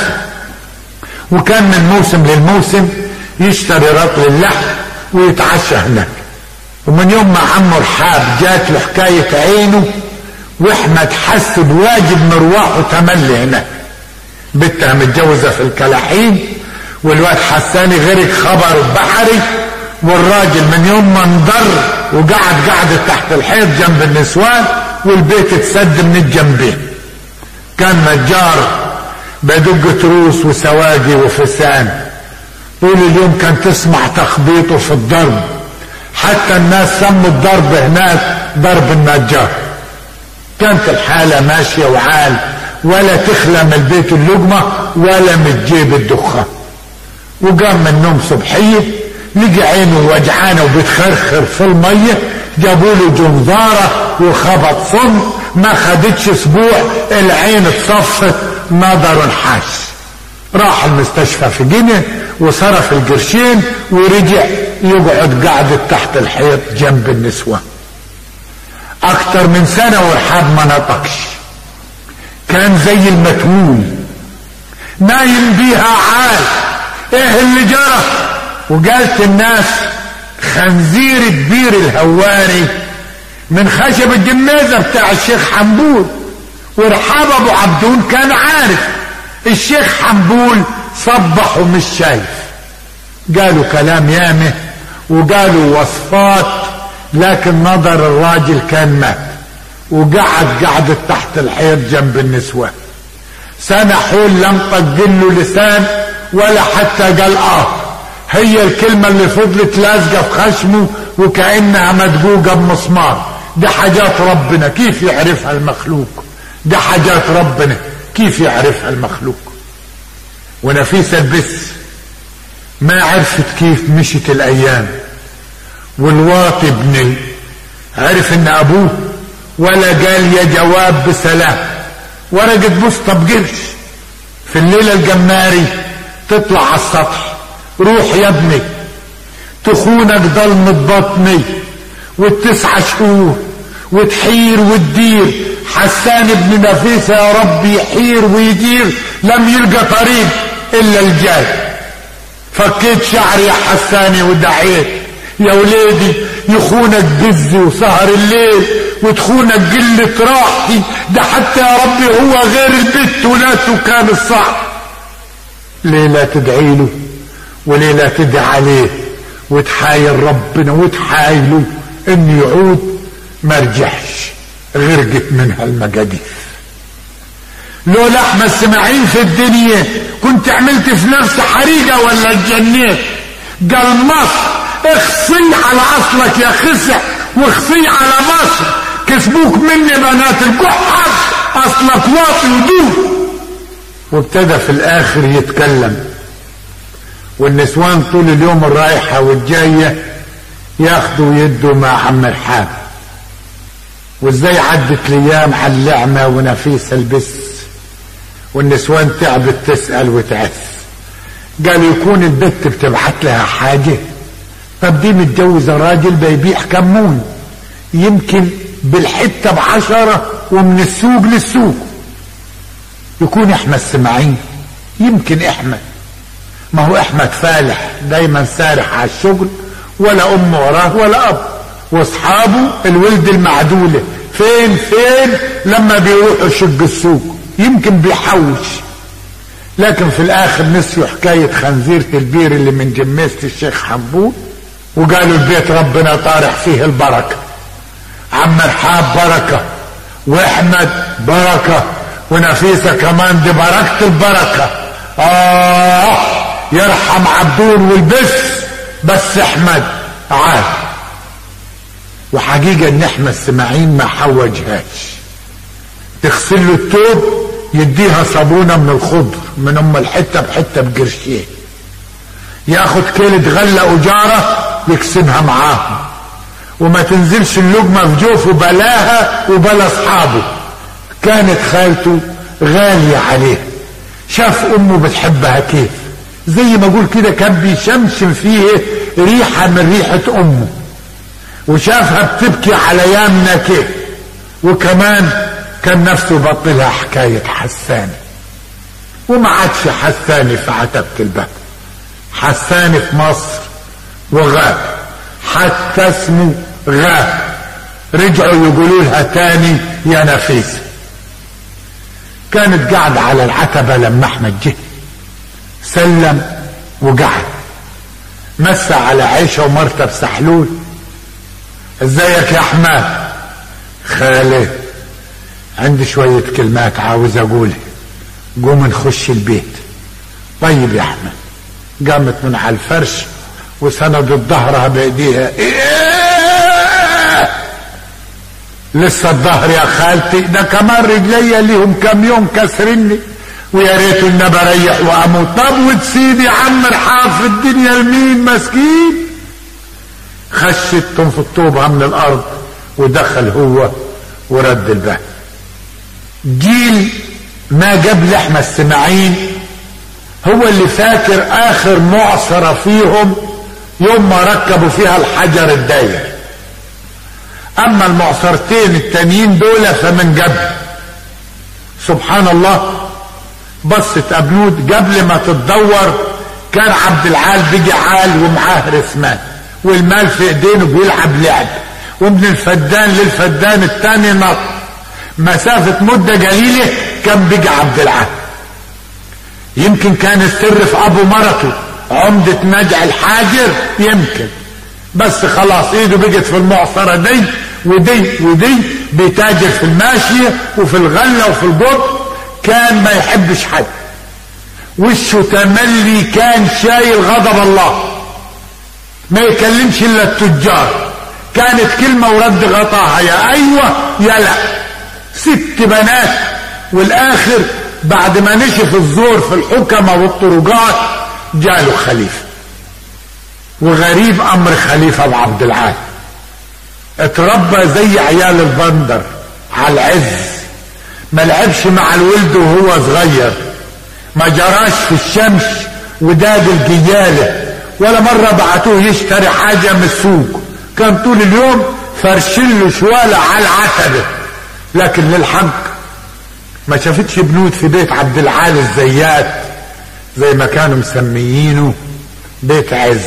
وكان من موسم للموسم يشتري رطل اللحم ويتعشى هناك ومن يوم ما عمه رحاب جات له حكاية عينه واحمد حس بواجب مروحه تملي هناك بنتها متجوزة في الكلاحين والواد حساني غيرك خبره بحري والراجل من يوم ما انضر وقعد قعدة تحت الحيط جنب النسوان والبيت اتسد من الجنبين كان نجار بدق تروس وسواقي وفسان طول اليوم كان تسمع تخبيطه في الضرب حتى الناس سموا الضرب هناك ضرب النجار كانت الحالة ماشية وعال ولا تخلى من البيت اللقمة ولا من جيب الدخان وقام من النوم صبحية لقى عينه وجعانة وبتخرخر في المية جابوا له جنظارة وخبط صم ما خدتش اسبوع العين اتصفت نظر انحاش راح المستشفى في جنة وصرف القرشين ورجع يقعد قاعد تحت الحيط جنب النسوان اكتر من سنة ورحاب ما نطقش كان زي المتمول نايم بيها عال ايه اللي جرى وقالت الناس خنزير كبير الهواري من خشب الجميزة بتاع الشيخ حنبول ورحاب ابو عبدون كان عارف الشيخ حنبول صبح ومش شايف قالوا كلام يامه وقالوا وصفات لكن نظر الراجل كان مات وقعد قعد تحت الحيط جنب النسوان سنة حول لم طق له لسان ولا حتى قال اه هي الكلمة اللي فضلت لازقة في خشمه وكأنها مدقوقة بمسمار دي حاجات ربنا كيف يعرفها المخلوق دي حاجات ربنا كيف يعرفها المخلوق ونفيسة البس ما عرفت كيف مشت الايام والواطي ابن عرف ان ابوه ولا قال يا جواب بسلام ورقة بسطة بقرش في الليلة الجماري تطلع على السطح روح يا ابني تخونك ضلمة بطني والتسعة شهور وتحير وتدير حسان ابن نفيسة يا رب يحير ويدير لم يلقى طريق الا الجاي فكيت شعري يا حساني ودعيت يا ولادي يخونك بزي وسهر الليل وتخونك قلة راحتي ده حتى يا ربي هو غير البت وناسه كان الصعب ليلة تدعي له وليلة تدعي عليه وتحايل ربنا وتحايله انه يعود ما رجعش غرقت منها المجاديف لولا احمد اسماعيل في الدنيا كنت عملت في نفسي حريقه ولا اتجنيت قال مصر اخصي على اصلك يا خسع واخصي على مصر كسبوك مني بنات الجحر اصلك واطي ودوب وابتدى في الاخر يتكلم والنسوان طول اليوم الرايحة والجاية ياخدوا يدوا مع عم رحاب وازاي عدت الايام على اللعمة ونفيس البس والنسوان تعبت تسأل وتعث قالوا يكون البت بتبعت لها حاجة طب دي متجوزة راجل بيبيع كمون يمكن بالحتة بعشرة ومن السوق للسوق يكون احمد سماعين يمكن احمد ما هو احمد فالح دايما سارح على الشغل ولا ام وراه ولا اب واصحابه الولد المعدولة فين فين لما بيروحوا شق السوق يمكن بيحوش لكن في الاخر نسيوا حكاية خنزيرة البير اللي من جميسة الشيخ حنبول وقالوا البيت ربنا طارح فيه البركة عم رحاب بركة واحمد بركة ونفيسة كمان دي بركة البركة آه يرحم عبدون والبس بس احمد عاد وحقيقة ان احمد اسماعيل ما حوجهاش تغسل له التوب يديها صابونة من الخضر من ام الحتة بحتة بقرشين ياخد كيلة غلة اجارة يكسبها معاهم وما تنزلش اللقمة في جوفه بلاها وبلا اصحابه كانت خالته غالية عليه شاف امه بتحبها كيف زي ما اقول كده كان بيشمشم فيه ريحة من ريحة امه وشافها بتبكي على يامنا كيف وكمان كان نفسه بطلها حكاية حساني وما عادش حساني في عتبة الباب حساني في مصر وغاب حتى اسمه غاب رجعوا يقولوا لها تاني يا نفيسه كانت قاعدة على العتبة لما احمد جه سلم وقعد مسى على عيشة ومرتب سحلول ازيك يا احمد خالد عندي شوية كلمات عاوز اقولها قوم نخش البيت طيب يا احمد قامت من على الفرش وسندت ظهرها بايديها إيه لسه الظهر يا خالتي ده كمان رجلي ليهم كم يوم كسرني ويا ريت اني بريح واموت طب وتسيب يا عم رحاب في الدنيا لمين مسكين خشت تنفض طوبها من الارض ودخل هو ورد الباب جيل ما قبل احمد السماعين هو اللي فاكر اخر معصرة فيهم يوم ما ركبوا فيها الحجر الداير اما المعصرتين التانيين دول فمن قبل سبحان الله بصت ابنود قبل ما تتدور كان عبد العال بيجي عال ومعاه رسمان والمال في ايدينه بيلعب لعب ومن الفدان للفدان التاني نط مسافة مدة قليلة كان بيجي عبد العال يمكن كان السر في ابو مرته عمدة نجع الحاجر يمكن بس خلاص ايده بقت في المعصرة دي ودي ودي بيتاجر في الماشية وفي الغلة وفي القط كان ما يحبش حد وشه تملي كان شايل غضب الله ما يكلمش الا التجار كانت كلمة ورد غطاها يا ايوه يا لا ست بنات والاخر بعد ما نشف الزور في الحكمة والطرقات جاله خليفة وغريب امر خليفة ابو عبد العال اتربى زي عيال البندر على العز ما لعبش مع الولد وهو صغير ما جراش في الشمس وداد الجيالة ولا مرة بعتوه يشتري حاجة من السوق كان طول اليوم فرشله شوالة على العتبة لكن للحق ما شافتش بنود في بيت عبد العال الزيات زي ما كانوا مسميينه بيت عز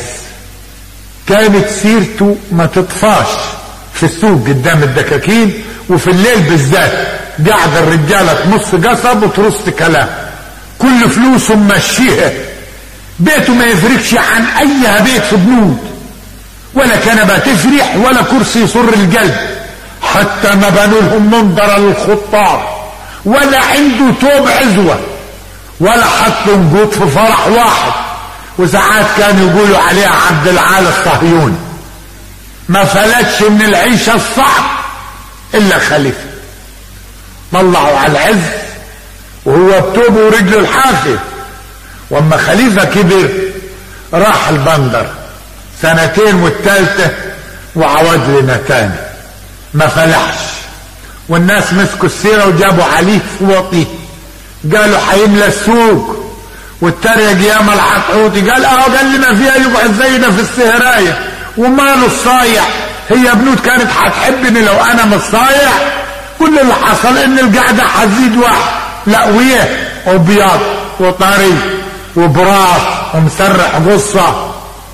كانت سيرته ما تطفاش في السوق قدام الدكاكين وفي الليل بالذات قاعد الرجالة تمص قصب وترص كلام كل فلوسه ممشيها بيته ما يفرقش عن اي بيت في بنود ولا كنبة تفرح ولا كرسي يصر القلب حتى ما بنوا لهم منظر للخطاب ولا عنده توب عزوة ولا حطوا نقود في فرح واحد وساعات كانوا يقولوا عليه عبد العال الصهيوني ما فلتش من العيشة الصعب الا خليفة طلعوا على العز وهو بتوبه ورجله الحافة واما خليفة كبر راح البندر سنتين والتالتة وعود لنا تاني ما فلحش والناس مسكوا السيرة وجابوا عليه في وطيه قالوا حيملى السوق والتريق يا العطعوطي قال اه قال لي ما فيها يقعد زينا في السهراية وماله الصايع هي بنوت كانت هتحبني لو انا مش صايع كل اللي حصل ان القعدة حزيد واحد لا ويه وبياض وطري وبراس ومسرح قصة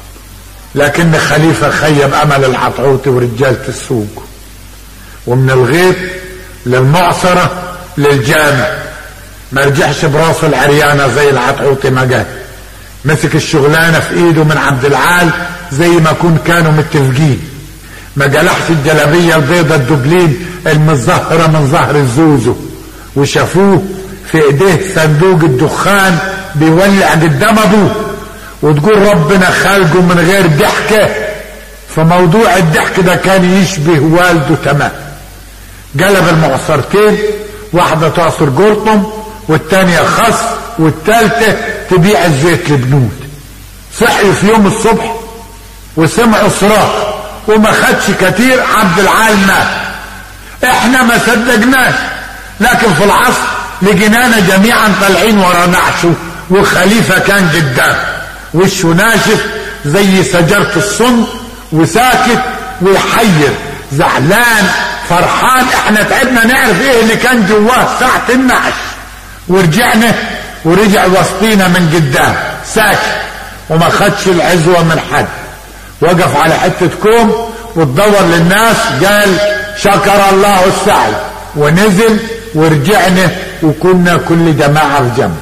لكن خليفة خيب امل العطعوطي ورجالة السوق ومن الغيط للمعصرة للجامع ما رجعش براسه العريانة زي العطعوطي ما قال مسك الشغلانة في ايده من عبد العال زي ما كون كانوا متفقين ما جلحش الجلابية البيضة الدبلين المظهرة من ظهر الزوزو وشافوه في ايديه صندوق الدخان بيولع قدام ابوه وتقول ربنا خالقه من غير ضحكة فموضوع الضحك ده كان يشبه والده تمام قلب المعصرتين واحدة تعصر قرطم والتانية خص والتالتة تبيع الزيت لبنود صحيوا في يوم الصبح وسمعوا صراخ وما خدش كتير عبد العال مات احنا ما صدقناش لكن في العصر لقينانا جميعا طالعين ورا نعشه وخليفة كان قدام وشه ناشف زي شجرة الصن وساكت ويحير زعلان فرحان احنا تعبنا نعرف ايه اللي كان جواه ساعة النعش ورجعنا ورجع وسطينا من قدام ساكت وما خدش العزوة من حد وقف على حتة كوم وتدور للناس قال شكر الله السعي ونزل ورجعنا وكنا كل جماعة في جنب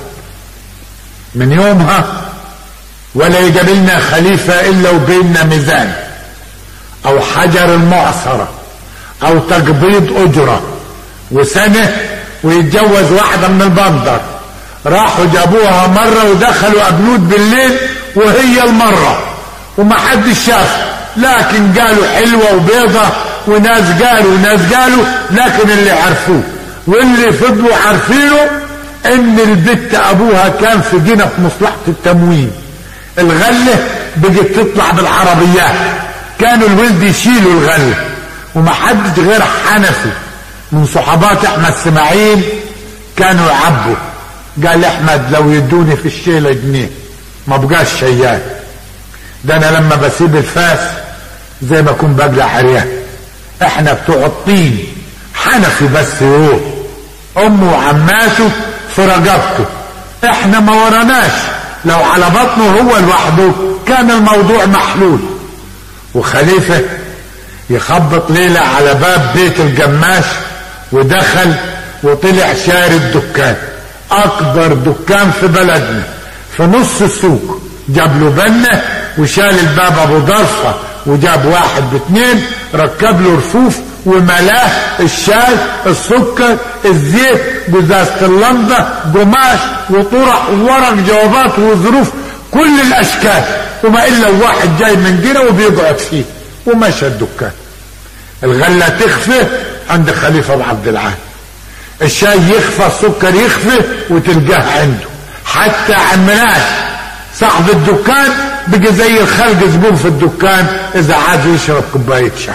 من يومها ولا يقابلنا خليفة إلا وبيننا ميزان أو حجر المعصرة أو تقبيض أجرة وسنة ويتجوز واحدة من البندر راحوا جابوها مرة ودخلوا أبنود بالليل وهي المرة وما حد شاف لكن قالوا حلوة وبيضة وناس قالوا وناس قالوا لكن اللي عرفوه واللي فضلوا عارفينه ان البت ابوها كان في جنة في مصلحة التموين الغلة بقت تطلع بالعربيات كانوا الولد يشيلوا الغلة وما حد غير حنفي من صحابات احمد اسماعيل كانوا يعبوا قال احمد لو يدوني في الشيلة جنيه ما بقاش شيال ده انا لما بسيب الفاس زي ما اكون بقلع عريان احنا بتوع الطين حنفي بس يروح امه وعماته في رقبته احنا ما وراناش لو على بطنه هو لوحده كان الموضوع محلول وخليفة يخبط ليلة على باب بيت الجماش ودخل وطلع شاري الدكان اكبر دكان في بلدنا في نص السوق جاب له بنة وشال الباب ابو ضرفة وجاب واحد باثنين ركب له رفوف وملاه الشاي السكر الزيت جزازة اللندة قماش وطرح وورق جوابات وظروف كل الاشكال وما الا واحد جاي من جنة وبيقعد فيه ومشى الدكان الغلة تخفى عند خليفة ابو عبد العال الشاي يخفى السكر يخفى وتلقاه عنده حتى عمناش صاحب الدكان بقى زي الخلق زبون في الدكان اذا عايز يشرب كوبايه شاي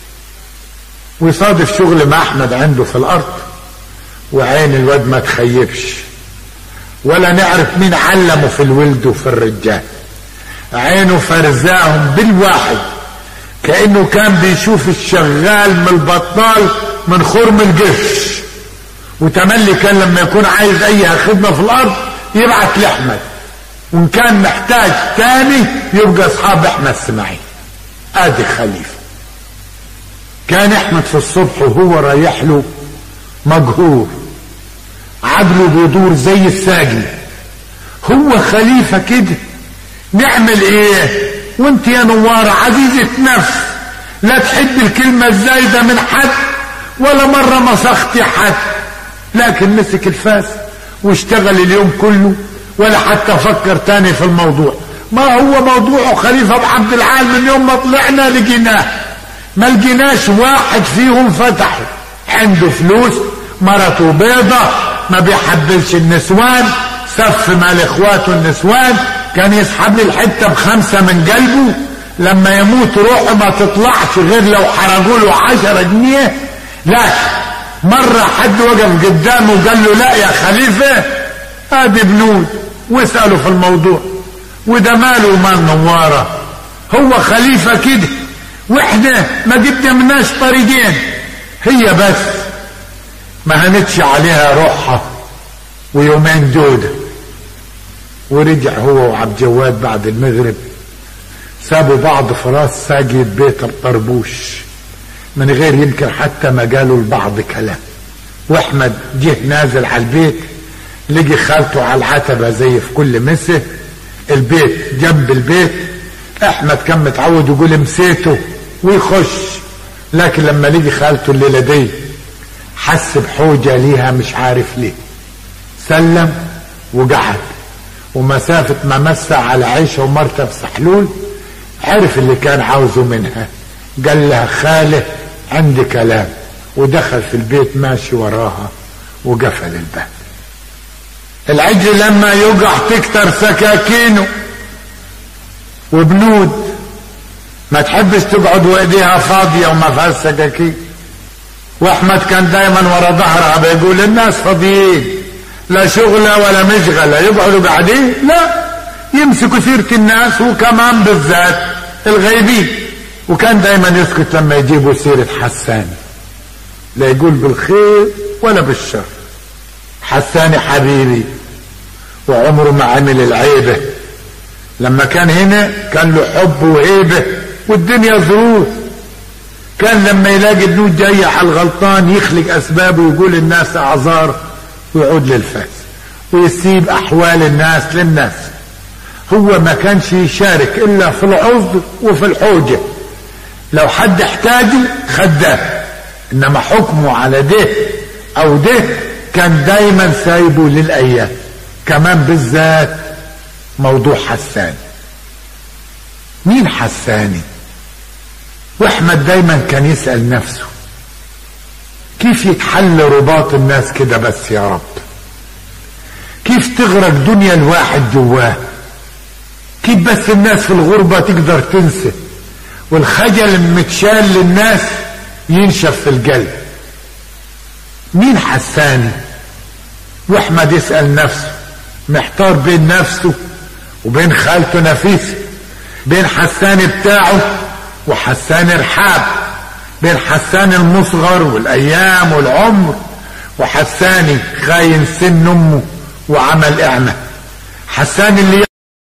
ويصادف شغل مع احمد عنده في الارض وعين الواد ما تخيبش ولا نعرف مين علمه في الولد وفي الرجال عينه فرزاهم بالواحد كانه كان بيشوف الشغال من البطال من خرم القش وتملي كان لما يكون عايز اي خدمه في الارض يبعت لاحمد وان كان محتاج تاني يبقى اصحاب احمد اسماعيل ادي خليفه كان احمد في الصبح وهو رايح له مجهور عقله بيدور زي الساجن هو خليفة كده نعمل ايه وانت يا نوارة عزيزة نفس لا تحب الكلمة الزايدة من حد ولا مرة مسختي حد لكن مسك الفاس واشتغل اليوم كله ولا حتى فكر تاني في الموضوع ما هو موضوعه خليفة عبد العال من يوم ما طلعنا لقيناه ما لقيناش واحد فيهم فتحه عنده فلوس مرته بيضة ما بيحبلش النسوان سف مال اخواته النسوان كان يسحب لي الحتة بخمسة من قلبه لما يموت روحه ما تطلعش غير لو حرقوا له عشرة جنيه لا مرة حد وقف قدامه وقال له لا يا خليفة ادي بنود واسأله في الموضوع وده ماله ومال نوارة هو خليفة كده واحنا ما قدمناش طريقين هي بس ما هنتش عليها روحها ويومين دودة ورجع هو وعبد جواد بعد المغرب سابوا بعض في راس ساجد بيت الطربوش من غير يمكن حتى ما قالوا لبعض كلام واحمد جه نازل على البيت لقي خالته على العتبة زي في كل مسه البيت جنب البيت احمد كان متعود يقول مسيته ويخش لكن لما لقي خالته الليله دي حس بحوجه ليها مش عارف ليه سلم وقعد ومسافة ما مس على عيشه ومرتب سحلول عرف اللي كان عاوزه منها قال لها خاله عندي كلام ودخل في البيت ماشي وراها وقفل الباب العجل لما يقع تكتر سكاكينه وبنود ما تحبش تقعد وايديها فاضية وما فيهاش سكاكين واحمد كان دايما ورا ظهرها بيقول الناس فاضيين لا شغلة ولا مشغلة يقعدوا قاعدين لا يمسكوا سيرة الناس وكمان بالذات الغيبين وكان دايما يسكت لما يجيبوا سيرة حسان لا يقول بالخير ولا بالشر حساني حبيبي وعمره ما عمل العيبة لما كان هنا كان له حب وهيبة والدنيا ظروف كان لما يلاقي بنود جاية على الغلطان يخلق أسباب ويقول الناس أعذار ويعود للفاس ويسيب أحوال الناس للناس هو ما كانش يشارك إلا في العذر وفي الحوجة لو حد احتاجه خداه إنما حكمه على ده أو ده كان دايما سايبه للأيام كمان بالذات موضوع حسان مين حساني واحمد دايما كان يسأل نفسه كيف يتحل رباط الناس كده بس يا رب كيف تغرق دنيا الواحد جواه كيف بس الناس في الغربة تقدر تنسى والخجل المتشال للناس ينشف في القلب مين حساني واحمد يسأل نفسه محتار بين نفسه وبين خالته نفيسه بين حسان بتاعه وحسان رحاب بين حسان المصغر والايام والعمر وحساني خاين سن امه وعمل اعمى حسان اللي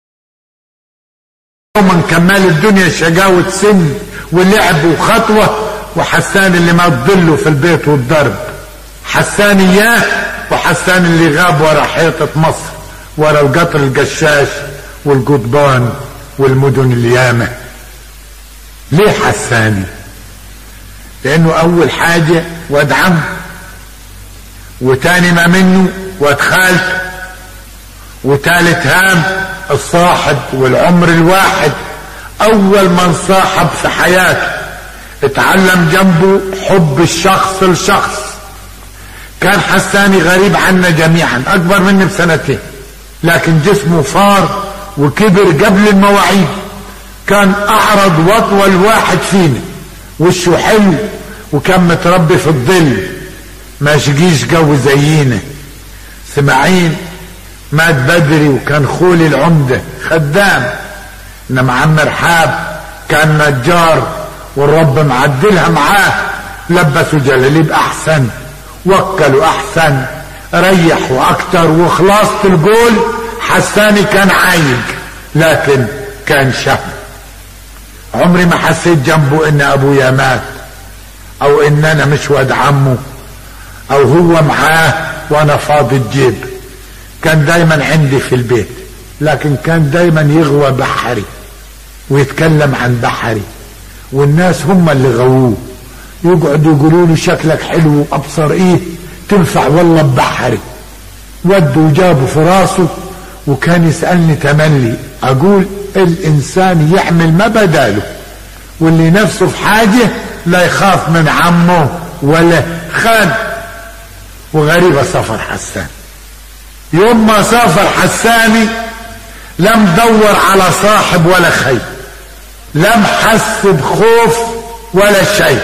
يوما كمال الدنيا شقاوة سن ولعب وخطوة وحسان اللي ما تضله في البيت والضرب حسان اياه وحسان اللي غاب ورا حيطة مصر ورا القطر القشاش والقضبان والمدن اليامة ليه حساني لانه اول حاجة واد عم وتاني ما منه واد خالته وتالت هام الصاحب والعمر الواحد اول من صاحب في حياته اتعلم جنبه حب الشخص لشخص كان حساني غريب عنا جميعا اكبر مني بسنتين لكن جسمه فار وكبر قبل المواعيد كان اعرض واطول واحد فينا وشه حلو وكان متربي في الظل ما شقيش جو زينا سماعين مات بدري وكان خولي العمدة خدام انما عم رحاب كان نجار والرب معدلها معاه لبسوا جلاليب احسن وكلوا احسن ريحوا اكتر وخلاصة القول حساني كان عايق لكن كان شهم عمري ما حسيت جنبه ان ابويا مات او ان انا مش ولد عمه او هو معاه وانا فاضي الجيب كان دايما عندي في البيت لكن كان دايما يغوى بحري ويتكلم عن بحري والناس هم اللي غووه يقعدوا يقولوا له شكلك حلو ابصر ايه تنفع والله ببحري ودوا وجابوا في راسه وكان يسألني تملي اقول الانسان يعمل ما بداله واللي نفسه في حاجة لا يخاف من عمه ولا خد وغريبة سفر حسان يوم ما سافر حساني لم دور على صاحب ولا خير لم حس بخوف ولا شيء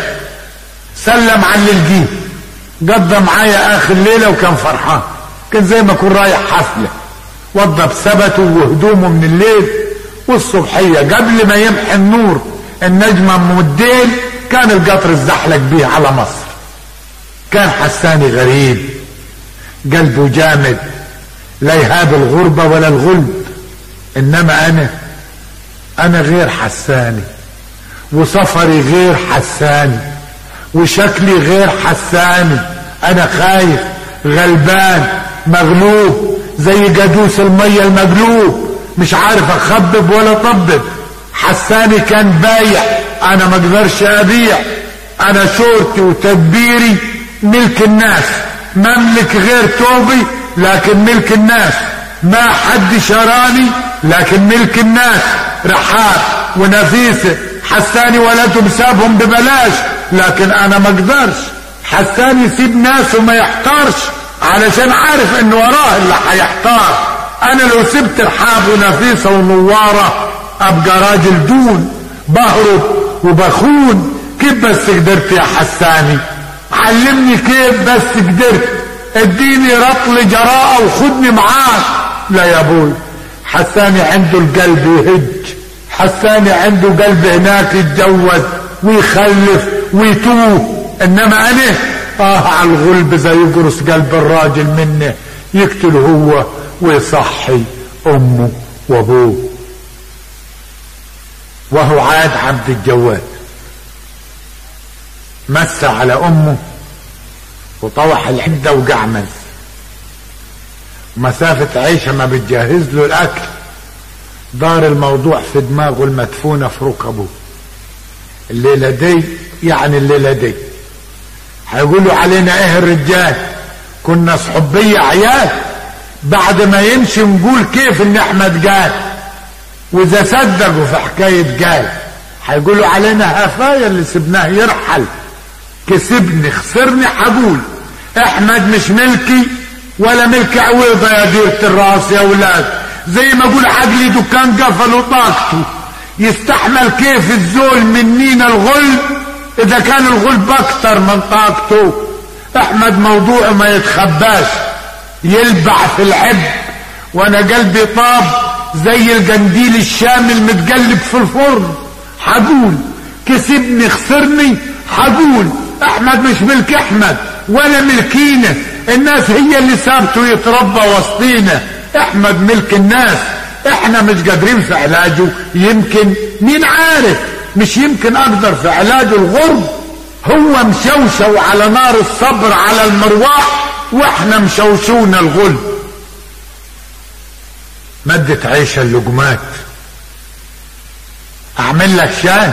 سلم على اللي لقيه قضى معايا اخر ليله وكان فرحان كان زي ما يكون رايح حفله وضى بثبته وهدومه من الليل والصبحيه قبل ما يمحي النور النجمه ام الديل كان القطر الزحلق بيه على مصر كان حساني غريب قلبه جامد لا يهاب الغربه ولا الغلب انما انا انا غير حساني وسفري غير حساني وشكلي غير حساني انا خايف غلبان مغلوب زي جدوس المية المقلوب مش عارف اخبب ولا طبب حساني كان بايع انا ما اقدرش ابيع انا شورتي وتدبيري ملك الناس مملك غير توبي لكن ملك الناس ما حد شراني لكن ملك الناس رحاب ونفيسة حساني ولدهم سابهم ببلاش لكن انا ما اقدرش حساني يسيب ناس وما يحتارش علشان عارف ان وراه اللي هيحتار انا لو سبت رحاب ونفيسة ونوارة ابقى راجل دون بهرب وبخون كيف بس قدرت يا حساني علمني كيف بس قدرت اديني رطل جراءة وخدني معاك لا يا ابوي حساني عنده القلب يهج حساني عنده قلب هناك يتجوز ويخلف ويتوه انما انا اه على الغلب زي يقرص قلب الراجل منه يقتل هو ويصحي امه وابوه وهو عاد عبد الجواد مس على امه وطوح العده وقعمز مسافة عيشة ما بتجهز له الأكل دار الموضوع في دماغه المدفونة في ركبه الليلة دي يعني الليلة دي هيقولوا علينا ايه الرجال كنا صحوبية عيال بعد ما يمشي نقول كيف ان احمد قال واذا صدقوا في حكاية قال هيقولوا علينا هفايا اللي سبناه يرحل كسبني خسرني حقول احمد مش ملكي ولا ملك عويضة يا ديرة الراس يا ولاد زي ما اقول عقلي دكان قفل وطاقته يستحمل كيف الزول منينا الغلب اذا كان الغلب اكتر من طاقته احمد موضوعه ما يتخباش يلبع في العب وانا قلبي طاب زي القنديل الشامي المتقلب في الفرن حقول كسبني خسرني حقول احمد مش ملك احمد ولا ملكينا الناس هي اللي سابته يتربى وسطينا احمد ملك الناس احنا مش قادرين في علاجه يمكن مين عارف مش يمكن اقدر في علاج الغرب هو مشوشو على نار الصبر على المرواح واحنا مشوشونا الغلب مدت عيش اللقمات اعمل لك شاي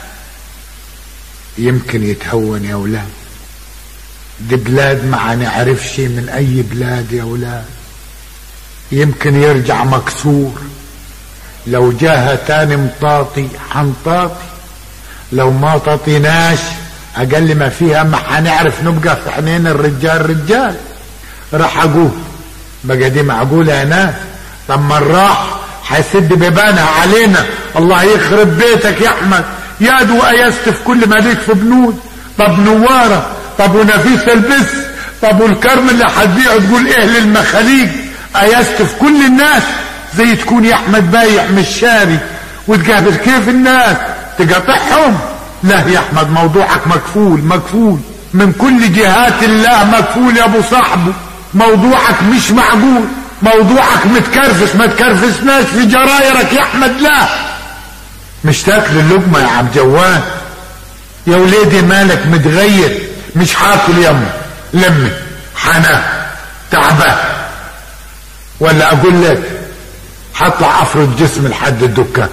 يمكن يتهون يا اولاد دي بلاد ما نعرفش من اي بلاد يا اولاد يمكن يرجع مكسور لو جاها تاني مطاطي حنطاطي لو ما طاطيناش اقل ما فيها ما حنعرف نبقى في حنين الرجال رجال راح اقول بقى دي معقولة يا ناس طب ما راح هيسد بيبانها علينا الله يخرب بيتك يا احمد يا دو ايست في كل ما ليك في بنود طب نوارة طب ونفيس البس طب والكرم اللي هتبيعه تقول ايه للمخاليق ايست في كل الناس زي تكون يا احمد بايع مش شاري وتقابل كيف الناس تقاطعهم لا يا احمد موضوعك مكفول مكفول من كل جهات الله مكفول يا ابو صاحبه موضوعك مش معقول موضوعك متكرفس ما تكرفسناش في جرايرك يا احمد لا مش تاكل اللقمه يا عبد جواد يا ولادي مالك متغير مش حاكل يمه لمي حنا تعبان ولا اقول لك هطلع افرض جسم لحد الدكان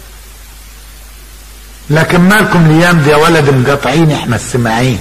لكن مالكم الايام دي يا ولد مقاطعين احنا السماعين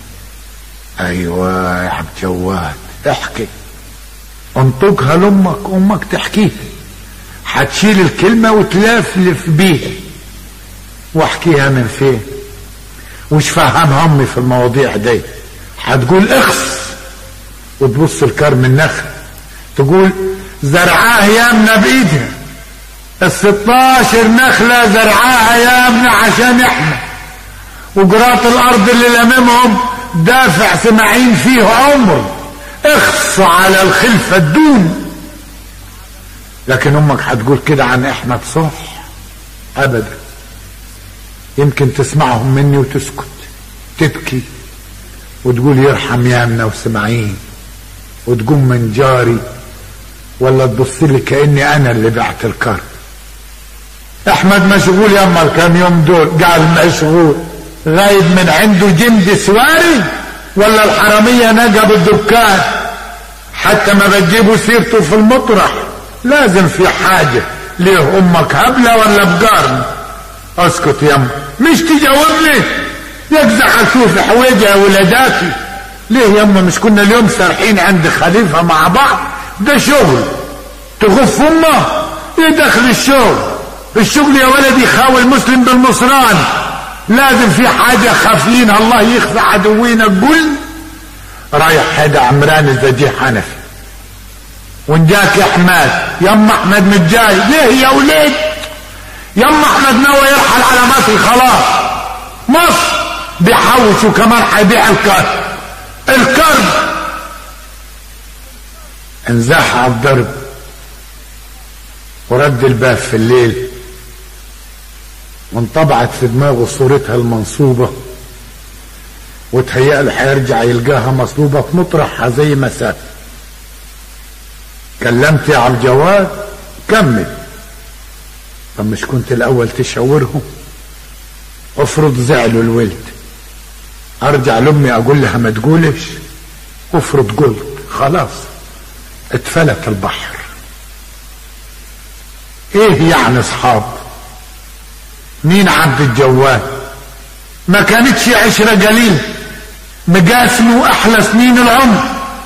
ايوه يا عبد جواد احكي انطقها لامك امك تحكيها هتشيل الكلمه وتلفلف بيها واحكيها من فين وش فهمها امي في المواضيع دي هتقول اخص وتبص الكرم النخل تقول زرعاه يامنا بايدها الستاشر نخلة زرعاها يامنا عشان احنا وقراط الارض اللي لممهم دافع سماعين فيه عمر اخص على الخلفة الدون لكن امك هتقول كده عن احمد صح ابدا يمكن تسمعهم مني وتسكت تبكي وتقول يرحم يامنا وسمعين وتقوم من جاري ولا تبص لي كاني انا اللي بعت الكرب احمد مشغول يما الكام يوم دول قال مشغول غايب من عنده جند سواري ولا الحرامية نقب الدكان حتى ما بتجيبوا سيرته في المطرح لازم في حاجة ليه امك هبلة ولا بقارن اسكت يما مش تجاوبني يجزع اشوف حويجة يا ولاداتي ليه يما مش كنا اليوم سارحين عند خليفة مع بعض ده شغل تغف امه يدخل الشغل الشغل يا ولدي خاوي المسلم بالمصران لازم في حاجة خافين الله يخفى عدوينا قل رايح هذا عمران الزجي حنفي وان جاك يا احمد يما احمد متجاي ليه يا ولد يما احمد ناوي يرحل على مصر خلاص مصر بيحوش وكمان هيبيع الكرب الكرب انزاح على الضرب ورد الباب في الليل وانطبعت في دماغه صورتها المنصوبة وتهيأ له هيرجع يلقاها مصلوبة في مطرحها زي ما ساب كلمت يا عبد الجواد كمل طب مش كنت الأول تشاورهم افرض زعلوا الولد ارجع لامي اقول لها ما تقولش افرض قلت خلاص اتفلت البحر ايه يعني اصحاب مين عبد الجواد ما كانتش عشرة قليل مقاسمه احلى سنين العمر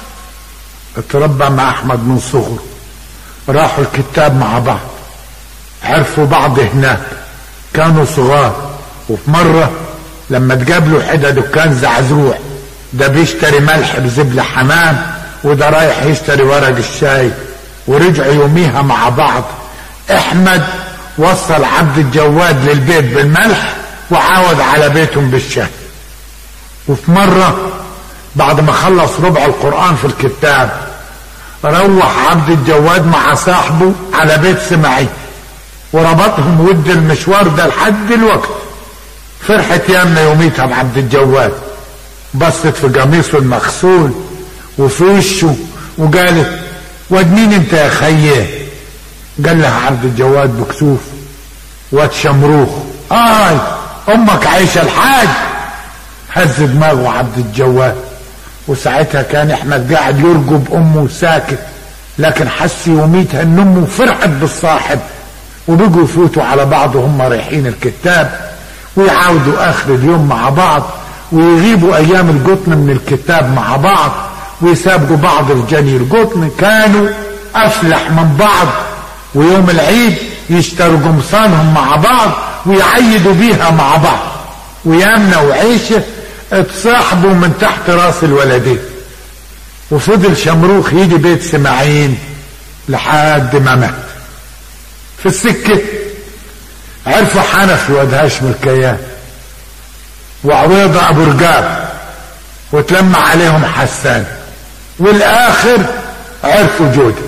اتربى مع احمد من صغره راحوا الكتاب مع بعض عرفوا بعض هناك كانوا صغار وفي مرة لما تقابلوا حدا دكان زعزوع ده بيشتري ملح بزبلة حمام وده رايح يشتري ورق الشاي ورجعوا يوميها مع بعض احمد وصل عبد الجواد للبيت بالملح وعاود على بيتهم بالشاي وفي مرة بعد ما خلص ربع القرآن في الكتاب روح عبد الجواد مع صاحبه على بيت سمعي وربطهم ود المشوار ده لحد الوقت فرحت يامنا يوميتها بعبد الجواد بصت في قميصه المغسول وفي وشه وقالت واد مين انت يا خيه قال لها عبد الجواد بكسوف واد شمروخ اي امك عايشه الحاج هز دماغه عبد الجواد وساعتها كان احمد قاعد يرجب امه ساكت لكن حس يوميتها ان امه فرحت بالصاحب وبقوا يفوتوا على بعض وهم رايحين الكتاب ويعاودوا اخر اليوم مع بعض ويغيبوا ايام القطن من الكتاب مع بعض ويسابقوا بعض الجني القطن كانوا افلح من بعض ويوم العيد يشتروا قمصانهم مع بعض ويعيدوا بيها مع بعض ويامنة وعيشة اتصاحبوا من تحت راس الولدين وفضل شمروخ يجي بيت سماعين لحد ما مات في السكة عرفوا حنفي واد هاشم الكيان وعويضة ابو رقاب وتلمع عليهم حسان والاخر عرفوا جودة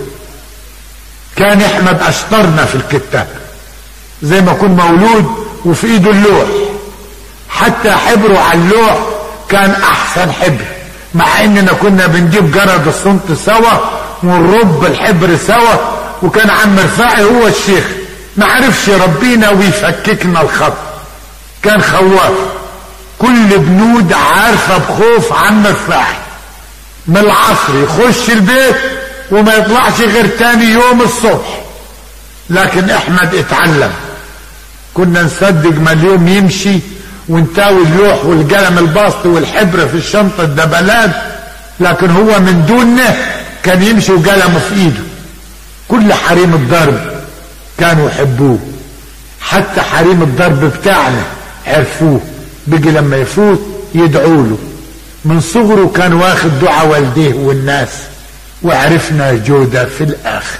كان احمد اشطرنا في الكتاب زي ما كن مولود وفي ايده اللوح حتى حبره على اللوح كان احسن حبر مع اننا كنا بنجيب جرد الصمت سوا ونرب الحبر سوا وكان عم رفاعي هو الشيخ ما عرفش يربينا ويفككنا الخط كان خواف كل بنود عارفة بخوف عم رفاعي من العصر يخش البيت وما يطلعش غير تاني يوم الصبح لكن احمد اتعلم كنا نصدق ما اليوم يمشي ونتاوي اللوح والقلم الباسط والحبر في الشنطة الدبلات لكن هو من دوننا كان يمشي وقلمه في ايده كل حريم الضرب كانوا يحبوه حتى حريم الضرب بتاعنا عرفوه بيجي لما يفوت يدعوا له من صغره كان واخد دعاء والديه والناس وعرفنا جودة في الآخر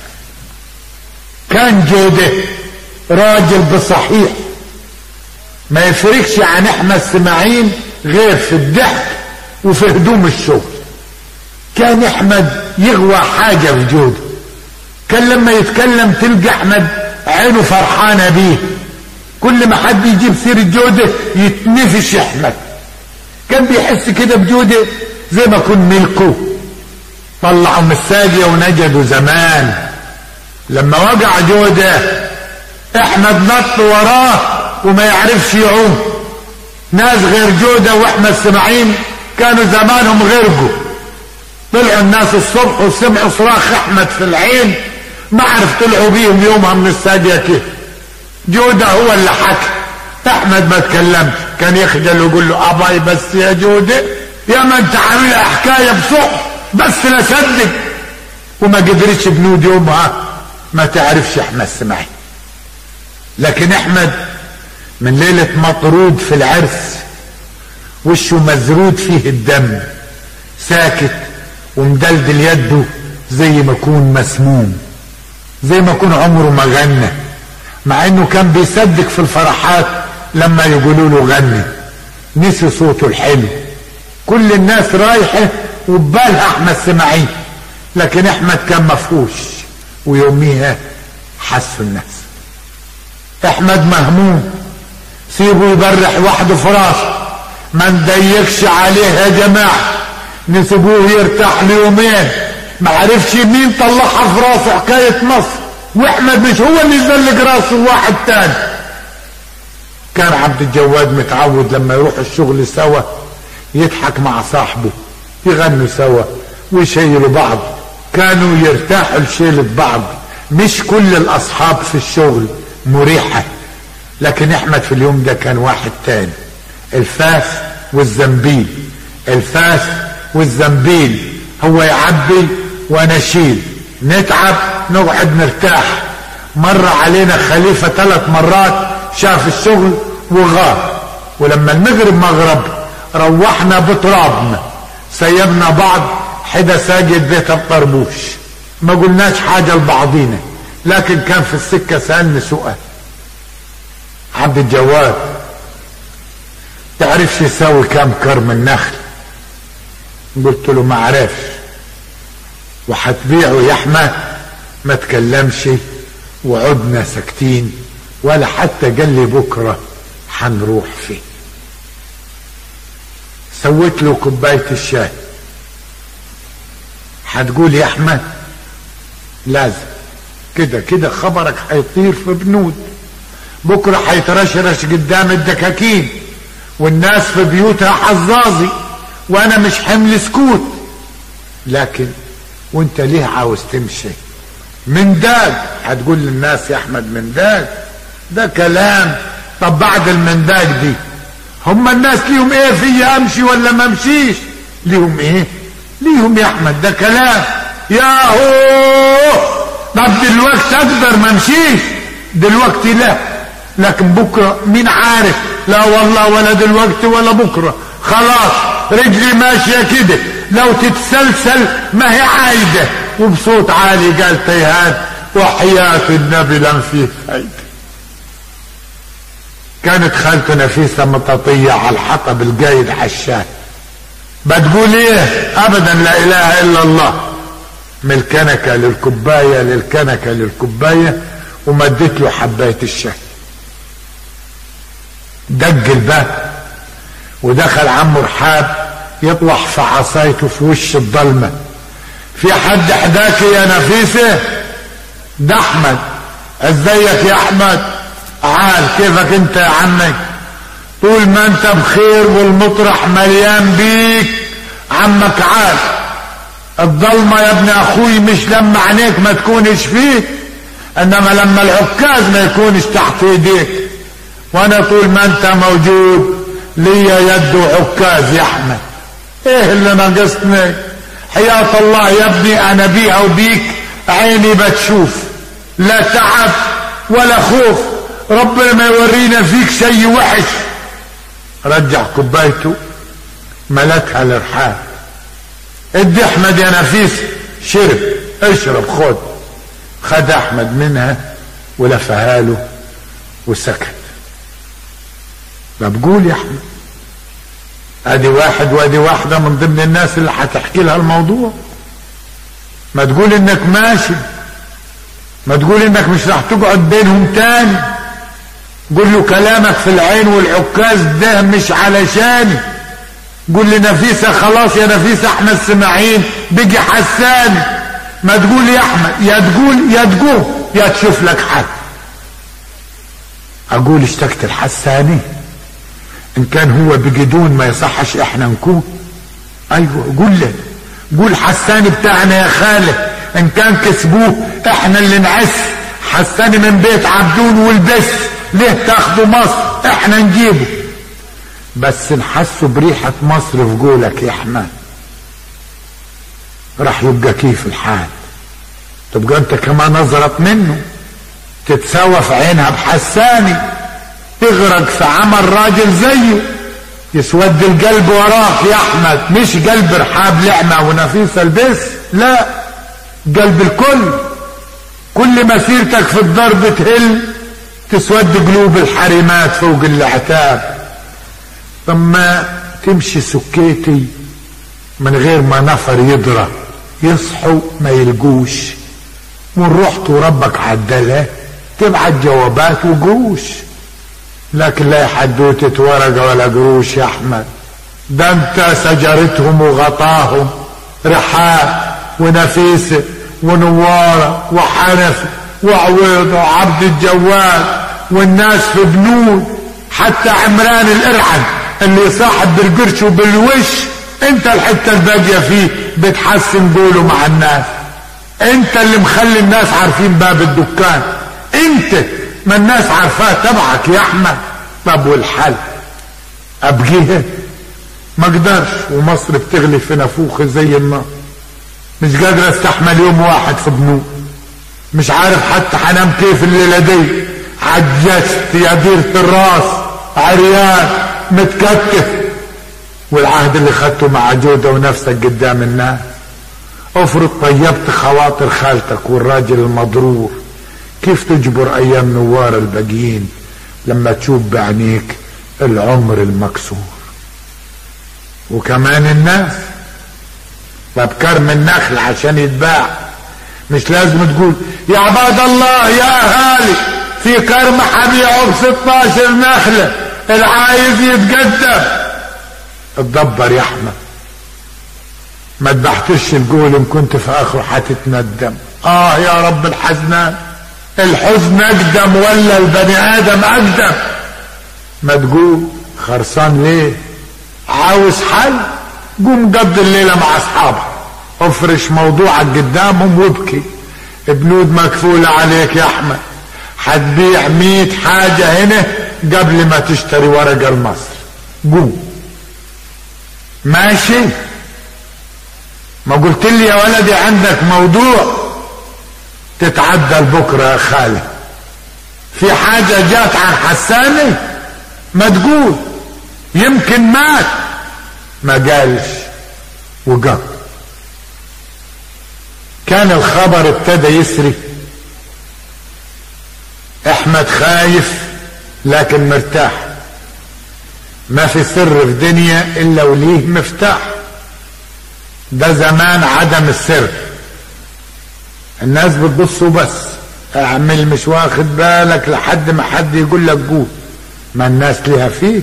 كان جودة راجل بصحيح ما يفرقش عن احمد اسماعيل غير في الضحك وفي هدوم الشغل كان احمد يغوى حاجة في جوده كان لما يتكلم تلقى احمد عينه فرحانة بيه كل ما حد يجيب سيرة جودة يتنفش احمد كان بيحس كده بجودة زي ما يكون ملكه طلعوا من الساقية ونجدوا زمان لما وقع جودة احمد نط وراه وما يعرفش يعوم ناس غير جودة واحمد سمعين كانوا زمانهم غرقوا طلعوا الناس الصبح وسمعوا صراخ احمد في العين ما عرف طلعوا بيهم يومها من الساقية كيف جودة هو اللي حكى احمد ما تكلم كان يخجل ويقول له اباي بس يا جودة يا ما انت عامل حكاية بصح بس لا صدق وما قدرتش بنود يومها ما تعرفش احمد سمعي لكن احمد من ليلة مطرود في العرس وشه مزرود فيه الدم ساكت ومدلدل يده زي ما يكون مسموم زي ما يكون عمره ما غنى مع انه كان بيصدق في الفرحات لما يقولوا له غني نسي صوته الحلو كل الناس رايحة وببالها احمد سماعين لكن احمد كان مفهوش ويوميها حسوا الناس احمد مهموم سيبه يبرح وحده في راسه ما نضيقش عليه يا جماعه نسيبوه يرتاح ليومين ما عرفش مين طلعها في راسه حكايه مصر واحمد مش هو اللي يزلق راسه واحد تاني كان عبد الجواد متعود لما يروح الشغل سوا يضحك مع صاحبه يغنوا سوا ويشيلوا بعض كانوا يرتاحوا لشيلة بعض مش كل الاصحاب في الشغل مريحة لكن احمد في اليوم ده كان واحد تاني الفاس والزنبيل الفاس والزنبيل هو يعبي وانا اشيل نتعب نقعد نرتاح مر علينا خليفة ثلاث مرات شاف الشغل وغاب ولما المغرب مغرب روحنا بترابنا سيبنا بعض حدا ساجد بيت الطربوش ما قلناش حاجة لبعضينا لكن كان في السكة سألني سؤال عبد الجواد تعرفش يساوي كام كرم النخل قلت له ما عرفش وحتبيعه يا احمد ما تكلمش وعدنا ساكتين ولا حتى قال لي بكره حنروح فين سويت له كوبايه الشاي هتقول يا احمد لازم كده كده خبرك هيطير في بنود بكره هيترشرش قدام الدكاكين والناس في بيوتها حظاظي وانا مش حمل سكوت لكن وانت ليه عاوز تمشي من داج هتقول للناس يا احمد من داج ده كلام طب بعد المنداج دي هم الناس ليهم ايه في امشي ولا ما امشيش ليهم ايه ليهم يا احمد ده كلام يا هو طب دلوقتي اقدر ما امشيش دلوقتي لا لكن بكره مين عارف لا والله ولا دلوقتي ولا بكره خلاص رجلي ماشيه كده لو تتسلسل ما هي عايده وبصوت عالي قال تيهان وحياة النبي لم فيه فايده كانت خالته نفيسة مطاطية على الحطب القايد حشان بتقول ايه ابدا لا اله الا الله من الكنكة للكوباية للكنكة للكوباية ومدت له حباية الشاي دق الباب ودخل عمه رحاب يطلع في عصايته في وش الضلمة في حد حداك يا نفيسة ده احمد ازيك يا احمد عال كيفك انت يا عمي طول ما انت بخير والمطرح مليان بيك عمك عال الضلمة يا ابن اخوي مش لما عينيك ما تكونش فيه انما لما العكاز ما يكونش تحت ايديك وانا طول ما انت موجود ليا يد عكاز يا احمد ايه اللي ناقصني حياة الله يا ابني انا بيها وبيك عيني بتشوف لا تعب ولا خوف ربنا ما يورينا فيك شيء وحش رجع كوبايته ملكها الارحام ادي احمد يا نفيس شرب اشرب خد خد احمد منها ولفها له وسكت طب قول يا احمد ادي واحد وادي واحده من ضمن الناس اللي هتحكي لها الموضوع ما تقول انك ماشي ما تقول انك مش راح تقعد بينهم تاني قول له كلامك في العين والعكاز ده مش علشاني قول لنفيسة خلاص يا نفيسة احنا السماعين بيجي حساني ما تقول يا احمد يا تقول يا تقول يا تشوف لك حد اقول اشتقت الحساني ان كان هو بجدون ما يصحش احنا نكون ايوه قول له قول حساني بتاعنا يا خاله ان كان كسبوه احنا اللي نعس حساني من بيت عبدون والبس ليه تاخدوا مصر احنا نجيبه بس نحسوا بريحة مصر في قولك يا احمد راح يبقى كيف الحال تبقى انت كمان نظرت منه تتساوى في عينها بحساني تغرق في عمل راجل زيه يسود القلب وراك يا احمد مش قلب رحاب لعمة ونفيسة البس لا قلب الكل كل مسيرتك في الضرب تهل تسود قلوب الحريمات فوق العتاب ثم تمشي سكيتي من غير ما نفر يدرى يصحوا ما يلقوش وان رحت وربك عدلها تبعت جوابات وقروش لكن لا حدوتة ورقة ولا قروش يا احمد ده انت سجرتهم وغطاهم رحاب ونفيسة ونوارة وحنف وعويض وعبد الجواد والناس في بنود حتى عمران الارعد اللي صاحب بالقرش وبالوش انت الحتة الباقية فيه بتحسن قوله مع الناس انت اللي مخلي الناس عارفين باب الدكان انت ما الناس عارفاه تبعك يا احمد طب والحل ابقيها ما اقدرش ومصر بتغلي في نافوخ زي النار مش قادر استحمل يوم واحد في بنوك مش عارف حتى حنام كيف الليله دي عجزت يا ديرة الراس عريان متكتف والعهد اللي خدته مع جودة ونفسك قدام الناس افرض طيبت خواطر خالتك والراجل المضرور كيف تجبر ايام نوار الباقيين لما تشوف بعينيك العمر المكسور وكمان الناس طب كرم النخل عشان يتباع مش لازم تقول يا عباد الله يا اهالي في كرم حبيعه ب 16 نخله العايز يتقدم اتدبر يا احمد ما تبحتش القول ان كنت في اخره حتتندم اه يا رب الحزنان الحزن اقدم ولا البني ادم اقدم ما تقول خرصان ليه عاوز حل قوم قضي الليله مع اصحابك افرش موضوعك قدامهم وابكي بنود مكفولة عليك يا احمد حتبيع مية حاجة هنا قبل ما تشتري ورقة لمصر قوم ماشي ما قلت لي يا ولدي عندك موضوع تتعدل بكرة يا خالي في حاجة جات عن حساني ما تقول يمكن مات ما قالش وقف كان الخبر ابتدى يسري احمد خايف لكن مرتاح ما في سر في دنيا الا وليه مفتاح ده زمان عدم السر الناس بتبص وبس اعمل مش واخد بالك لحد ما حد يقول لك قول ما الناس ليها فيك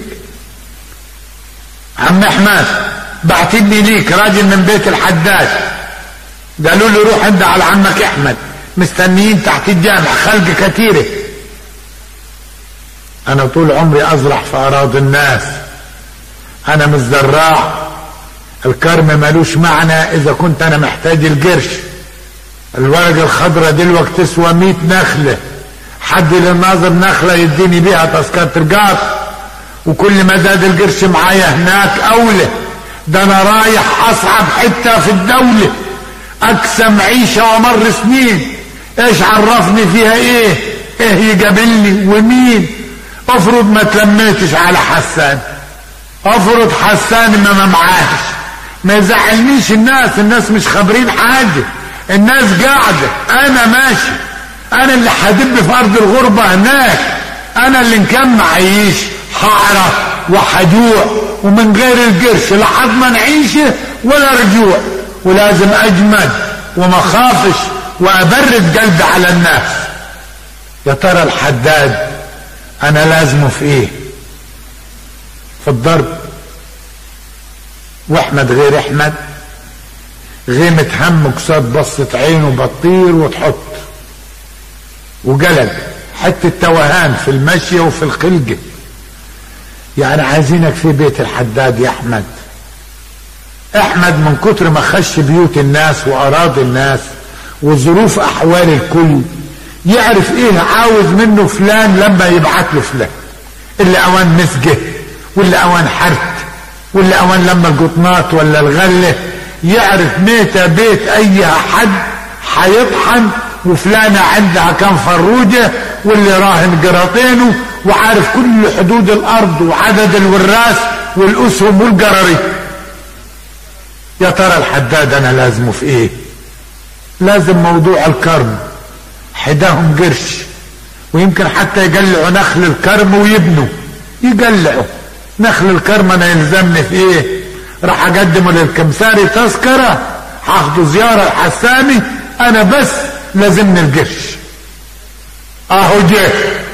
عم احمد بعتني ليك راجل من بيت الحداد قالوا له روح عند على عمك احمد مستنيين تحت الجامع خلق كثيره انا طول عمري ازرع في اراضي الناس انا مش زراع الكرم ملوش معنى اذا كنت انا محتاج القرش الورقة الخضراء دلوقتي تسوى 100 نخلة حد للناظر نخلة يديني بيها تذكرة القاط وكل ما زاد القرش معايا هناك اولى ده انا رايح اصعب حتة في الدولة اقسم عيشة ومر سنين ايش عرفني فيها ايه ايه يقابلني ومين افرض ما تلميتش على حسان افرض حسان ما ما معاش ما يزعلنيش الناس الناس مش خابرين حاجة الناس قاعدة انا ماشي انا اللي هدب في ارض الغربة هناك انا اللي كان معيش هعرف وحجوع ومن غير القرش لا حضمن عيشه ولا رجوع ولازم اجمد وما خافش وابرد قلبي على الناس يا ترى الحداد انا لازمه في ايه في الضرب واحمد غير احمد غيمة هم قصاد بصة عينه بتطير وتحط وقلق حتى التوهان في المشي وفي الخلقة يعني عايزينك في بيت الحداد يا احمد احمد من كتر ما خش بيوت الناس واراضي الناس وظروف احوال الكل يعرف ايه عاوز منه فلان لما يبعت له فلان اللي اوان مسجه واللي اوان حرت واللي اوان لما القطنات ولا الغله يعرف متى بيت اي حد حيطحن وفلانة عندها كم فروجة واللي راهن قراطينه وعارف كل حدود الارض وعدد الوراث والاسهم والقراري يا ترى الحداد انا لازمه في ايه لازم موضوع الكرم حداهم قرش ويمكن حتى يقلعوا نخل الكرم ويبنوا يقلعوا نخل الكرم انا يلزمني في ايه راح اقدمه للكمساري تذكرة هاخده زيارة الحساني انا بس لازمني القرش اهو جه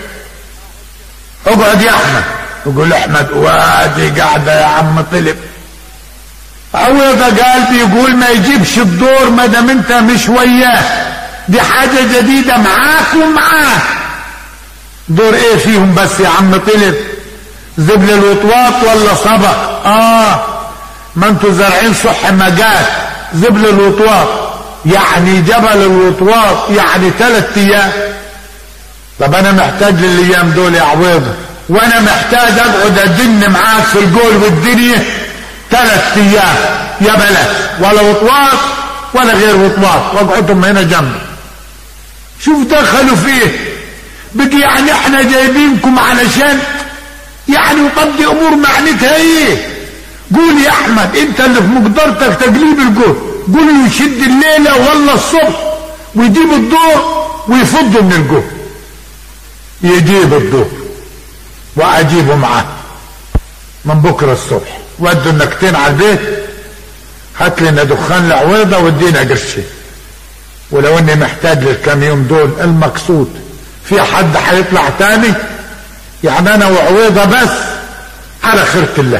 اقعد يا احمد يقول احمد وادي قاعدة يا عم طلب عوضة قال بيقول ما يجيبش الدور ما دام انت مش وياه دي حاجة جديدة معاك ومعاه دور ايه فيهم بس يا عم طلب زبل الوطواط ولا صبا اه ما انتوا زارعين صح مجال زبل الوطواط يعني جبل الوطواط يعني ثلاث ايام طب انا محتاج للايام دول يا عويضه وانا محتاج اقعد ادن معاك في الجول والدنيا ثلاث ايام يا بلاش ولا وطواط ولا غير وطواط واقعدهم هنا جنبي شوف دخلوا فيه بقي يعني احنا جايبينكم علشان يعني وقضي امور معنتها ايه قول يا احمد انت اللي في مقدرتك تقليب الجهد قول له يشد الليله ولا الصبح ويجيب الدور ويفض من الجهد يجيب الدور واجيبه معاه من بكره الصبح ودوا النكتين على البيت هات لنا دخان لعويضه وادينا قرشين ولو اني محتاج للكام يوم دول المقصود في حد هيطلع تاني يعني انا وعويضه بس على خيرة الله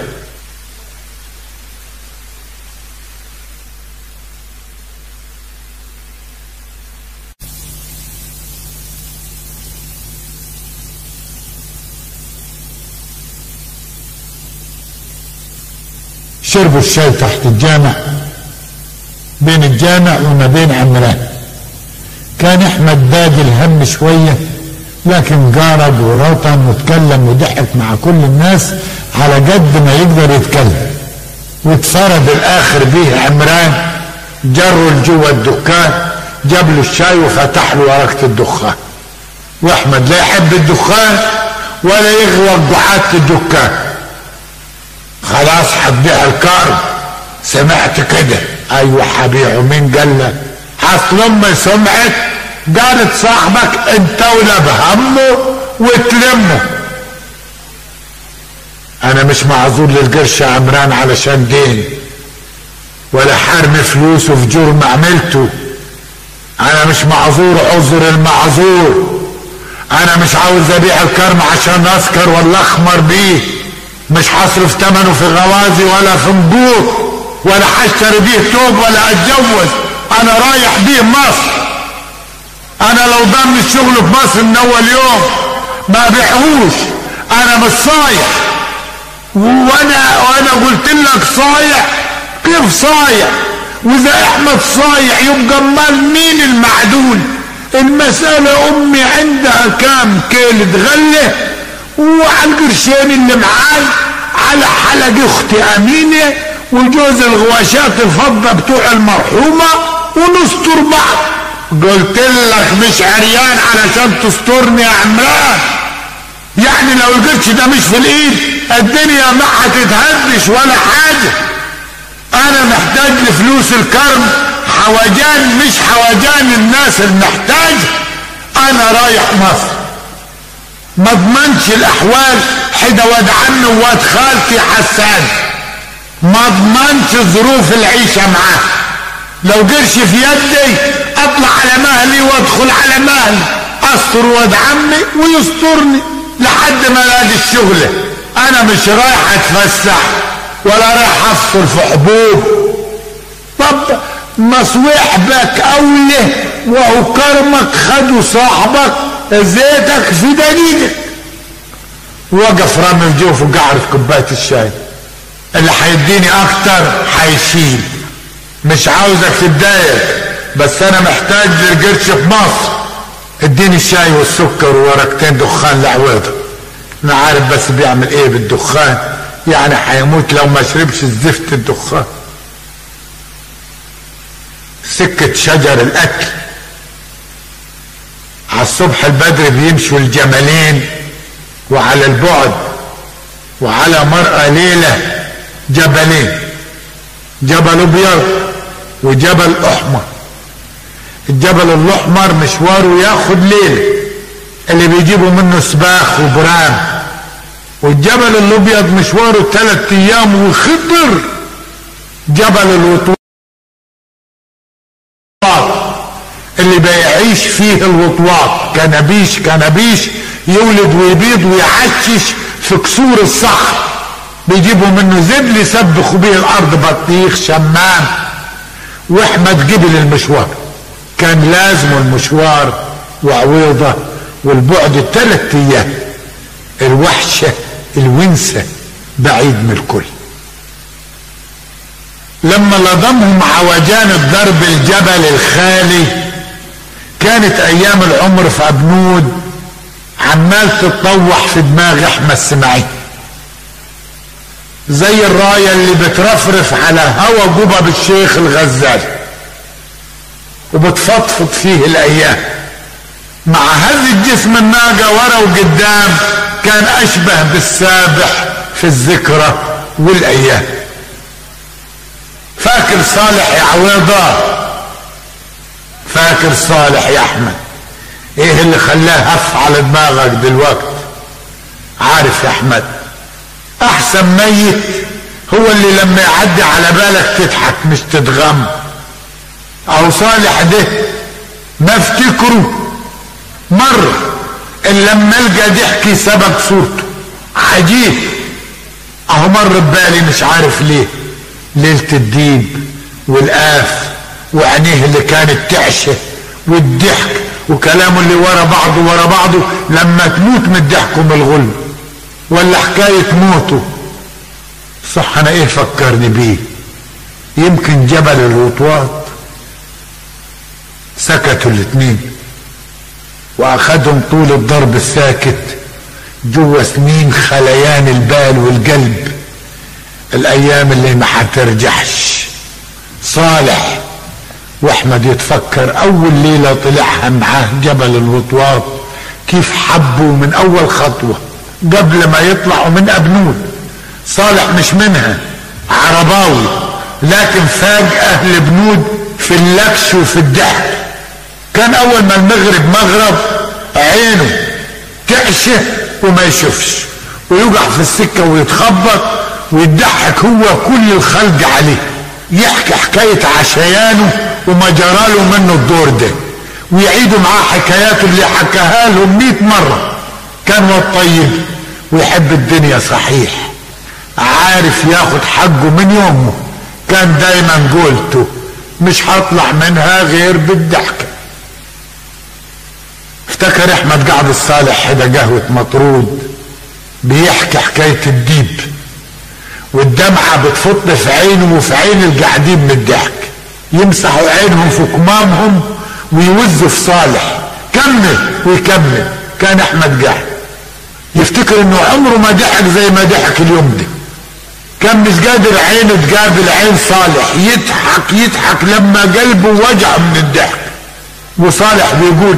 شربوا الشاي تحت الجامع بين الجامع وما بين عمران كان احمد بادي الهم شوية لكن قارب ورطم وتكلم وضحك مع كل الناس على قد ما يقدر يتكلم واتفرد الاخر بيه عمران جروا لجوه الدكان جاب له الشاي وفتح له ورقة الدخان واحمد لا يحب الدخان ولا يغوى دعاة الدكان خلاص هتبيع الكار سمعت كده ايوه هبيعه مين قال لك اصل امي سمعت قالت صاحبك انت ولا بهمه وتلمه انا مش معذور للقرش يا عمران علشان دين ولا حرمي فلوسه في جرم عملته انا مش معذور عذر المعذور انا مش عاوز ابيع الكرم عشان اسكر ولا اخمر بيه مش هصرف ثمنه في غوازي ولا في نجور ولا هشتري بيه توب ولا اتجوز انا رايح بيه مصر انا لو ضمن الشغل في مصر من اول يوم ما بيعهوش انا مش صايع وانا وانا قلت لك صايع كيف صايع واذا احمد صايع يبقى امال مين المعدول المسألة امي عندها كام كيلة غلة وعلى القرشين اللي معاي على حلق اختي امينة وجوز الغواشات الفضة بتوع المرحومة ونستر بعض قلت لك مش عريان علشان تسترني يا عمران يعني لو القرش ده مش في الايد الدنيا ما هتتهدش ولا حاجة انا محتاج لفلوس الكرم حوجان مش حوجان الناس المحتاجة انا رايح مصر ما اضمنش الاحوال حدا واد عمي وواد خالتي حسان ما اضمنش ظروف العيشة معاه لو قرش في يدي اطلع على مهلي وادخل على مهلي استر واد عمي ويسترني لحد ما الاقي الشغلة انا مش رايح اتفسح ولا رايح افصل في حبوب طب مصويح بك اولى وهو كرمك خدوا صاحبك زيتك في دليلك وقف رامي الجوف وقعد في كوبايه الشاي اللي هيديني اكتر هيشيل مش عاوزك تتضايق بس انا محتاج للقرش في مصر اديني الشاي والسكر وورقتين دخان لعويضه انا عارف بس بيعمل ايه بالدخان يعني هيموت لو ما شربش الزفت الدخان سكة شجر الاكل على الصبح البدر بيمشوا الجملين وعلى البعد وعلى مرأى ليلة جبلين جبل ابيض وجبل احمر الجبل الاحمر مشواره ياخد ليلة اللي بيجيبوا منه سباخ وبرام والجبل الابيض مشواره ثلاث ايام وخضر جبل الوطواط اللي بيعيش فيه الوطواط كنبيش كنبيش يولد ويبيض ويعشش في كسور الصخر بيجيبوا منه زبل يسبخوا بيه الارض بطيخ شمام واحمد جبل المشوار كان لازم المشوار وعويضة والبعد ثلاث ايام الوحشة الونسة بعيد من الكل لما لضمهم عوجان الضرب الجبل الخالي كانت ايام العمر في ابنود عمال تتطوح في دماغ احمد اسماعيل زي الرايه اللي بترفرف على هوا جبب الشيخ الغزال وبتفضفض فيه الايام مع هذا الجسم الناقة ورا وقدام كان اشبه بالسابح في الذكرى والايام فاكر صالح يا عويضة فاكر صالح يا احمد ايه اللي خلاه هف على دماغك دلوقتي عارف يا احمد احسن ميت هو اللي لما يعدي على بالك تضحك مش تتغم او صالح ده ما افتكره مرة ان لما القى ضحكي سبب صورته عجيب اهو مر ببالي مش عارف ليه ليلة الديب والآف وعينيه اللي كانت تعشه والضحك وكلامه اللي ورا بعضه ورا بعضه لما تموت من الضحك ومن الغل ولا حكاية موته صح انا ايه فكرني بيه يمكن جبل الوطواط سكتوا الاتنين واخدهم طول الضرب الساكت جوا سنين خليان البال والقلب الايام اللي ما هترجعش صالح واحمد يتفكر اول ليله طلعها معاه جبل الوطواط كيف حبوا من اول خطوه قبل ما يطلعوا من ابنود صالح مش منها عرباوي لكن فاج اهل بنود في اللكش وفي الضحك كان اول ما المغرب مغرب عينه تعشه وما يشوفش ويوقع في السكه ويتخبط ويضحك هو كل الخلق عليه يحكي حكايه عشيانه وما جراله منه الدور ده ويعيدوا معاه حكاياته اللي حكاها لهم 100 مره كان هو الطيب ويحب الدنيا صحيح عارف ياخد حقه من يومه كان دايما قولته مش هطلع منها غير بالضحكة افتكر احمد قعد الصالح حدا قهوة مطرود بيحكي حكاية الديب والدمعة بتفط في عينه وفي عين القاعدين من الضحك يمسحوا عينهم في كمامهم ويوزوا في صالح كمل ويكمل كان احمد قاعد يفتكر انه عمره ما ضحك زي ما ضحك اليوم ده كان مش قادر عينه تقابل عين صالح يضحك يضحك لما قلبه وجع من الضحك وصالح بيقول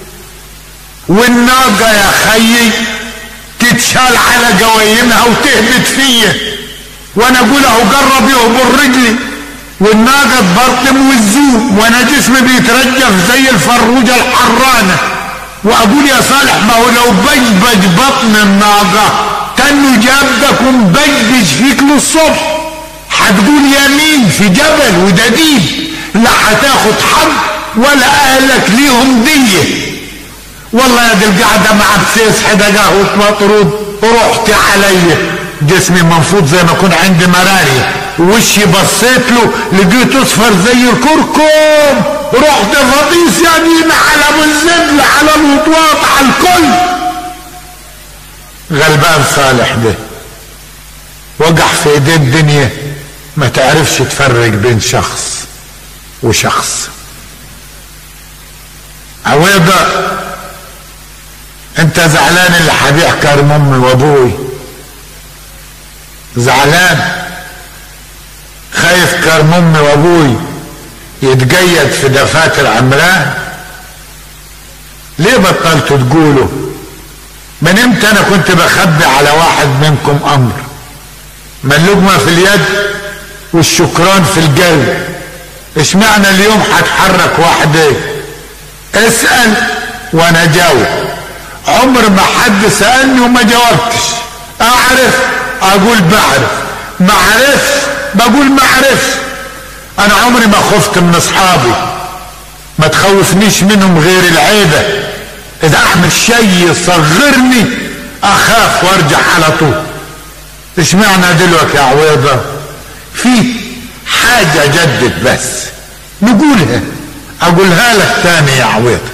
والناقة يا خيي تتشال على قوايمها وتهبط فيا وانا اقول اهو قرب يهبر رجلي والناقة تبرطم والزوم وانا جسمي بيترجف زي الفروجة الحرانة واقول يا صالح ما هو لو بجبج بطن الناقة تنو جابك ومبجبج فيك للصبح هتقول يمين في جبل ودديد لا هتاخد حق ولا اهلك ليهم ديه والله يا دي القعدة مع بسيس حدا قهوة مطرود رحت علي جسمي منفوض زي ما كنت عندي مرارية وشي بصيت له لقيت اصفر زي الكركم رحت غطيس يا دينا على ابو الزبل على الوطواط على الكل غلبان صالح ده وقع في ايدين الدنيا ما تعرفش تفرق بين شخص وشخص عويضة انت زعلان اللي هبيع كرم امي وابوي زعلان خايف كرم امي وابوي يتقيد في دفاتر عمران ليه بطلتوا تقولوا من امتى انا كنت بخبي على واحد منكم امر ما اللقمه في اليد والشكران في القلب اشمعنى اليوم هتحرك واحد ايه اسال وانا جاوب عمر ما حد سالني وما جاوبتش اعرف اقول بعرف ما عرفش بقول ما عرفش انا عمري ما خفت من اصحابي ما تخوفنيش منهم غير العيبه اذا اعمل شيء يصغرني اخاف وارجع على طول ايش معنى دلوقتي يا عويضه في حاجه جدت بس نقولها اقولها لك تاني يا عويضه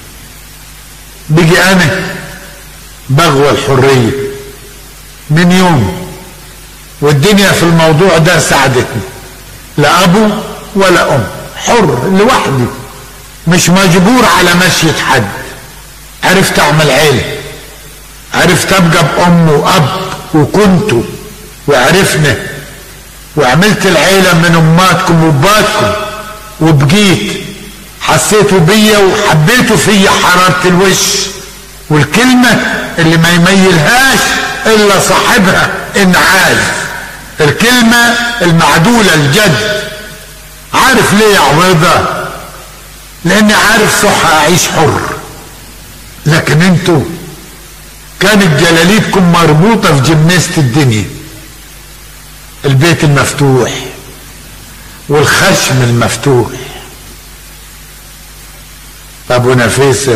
بيجي انا بغوى الحريه من يوم والدنيا في الموضوع ده ساعدتني لا ابو ولا ام حر لوحدي مش مجبور على مشية حد عرفت اعمل عيلة عرفت ابقى بام واب وكنت وعرفنا وعملت العيلة من اماتكم واباتكم وبقيت حسيتوا بيا وحبيتوا فيا حرارة الوش والكلمة اللي ما يميلهاش الا صاحبها انعاز الكلمة المعدولة الجد عارف ليه يا عويضة لاني عارف صح اعيش حر لكن انتوا كانت جلاليتكم مربوطة في جميزة الدنيا البيت المفتوح والخشم المفتوح ابو نفيسة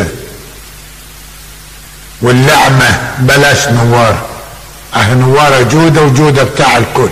واللعمة بلاش نوار اه نوارة جودة وجودة بتاع الكل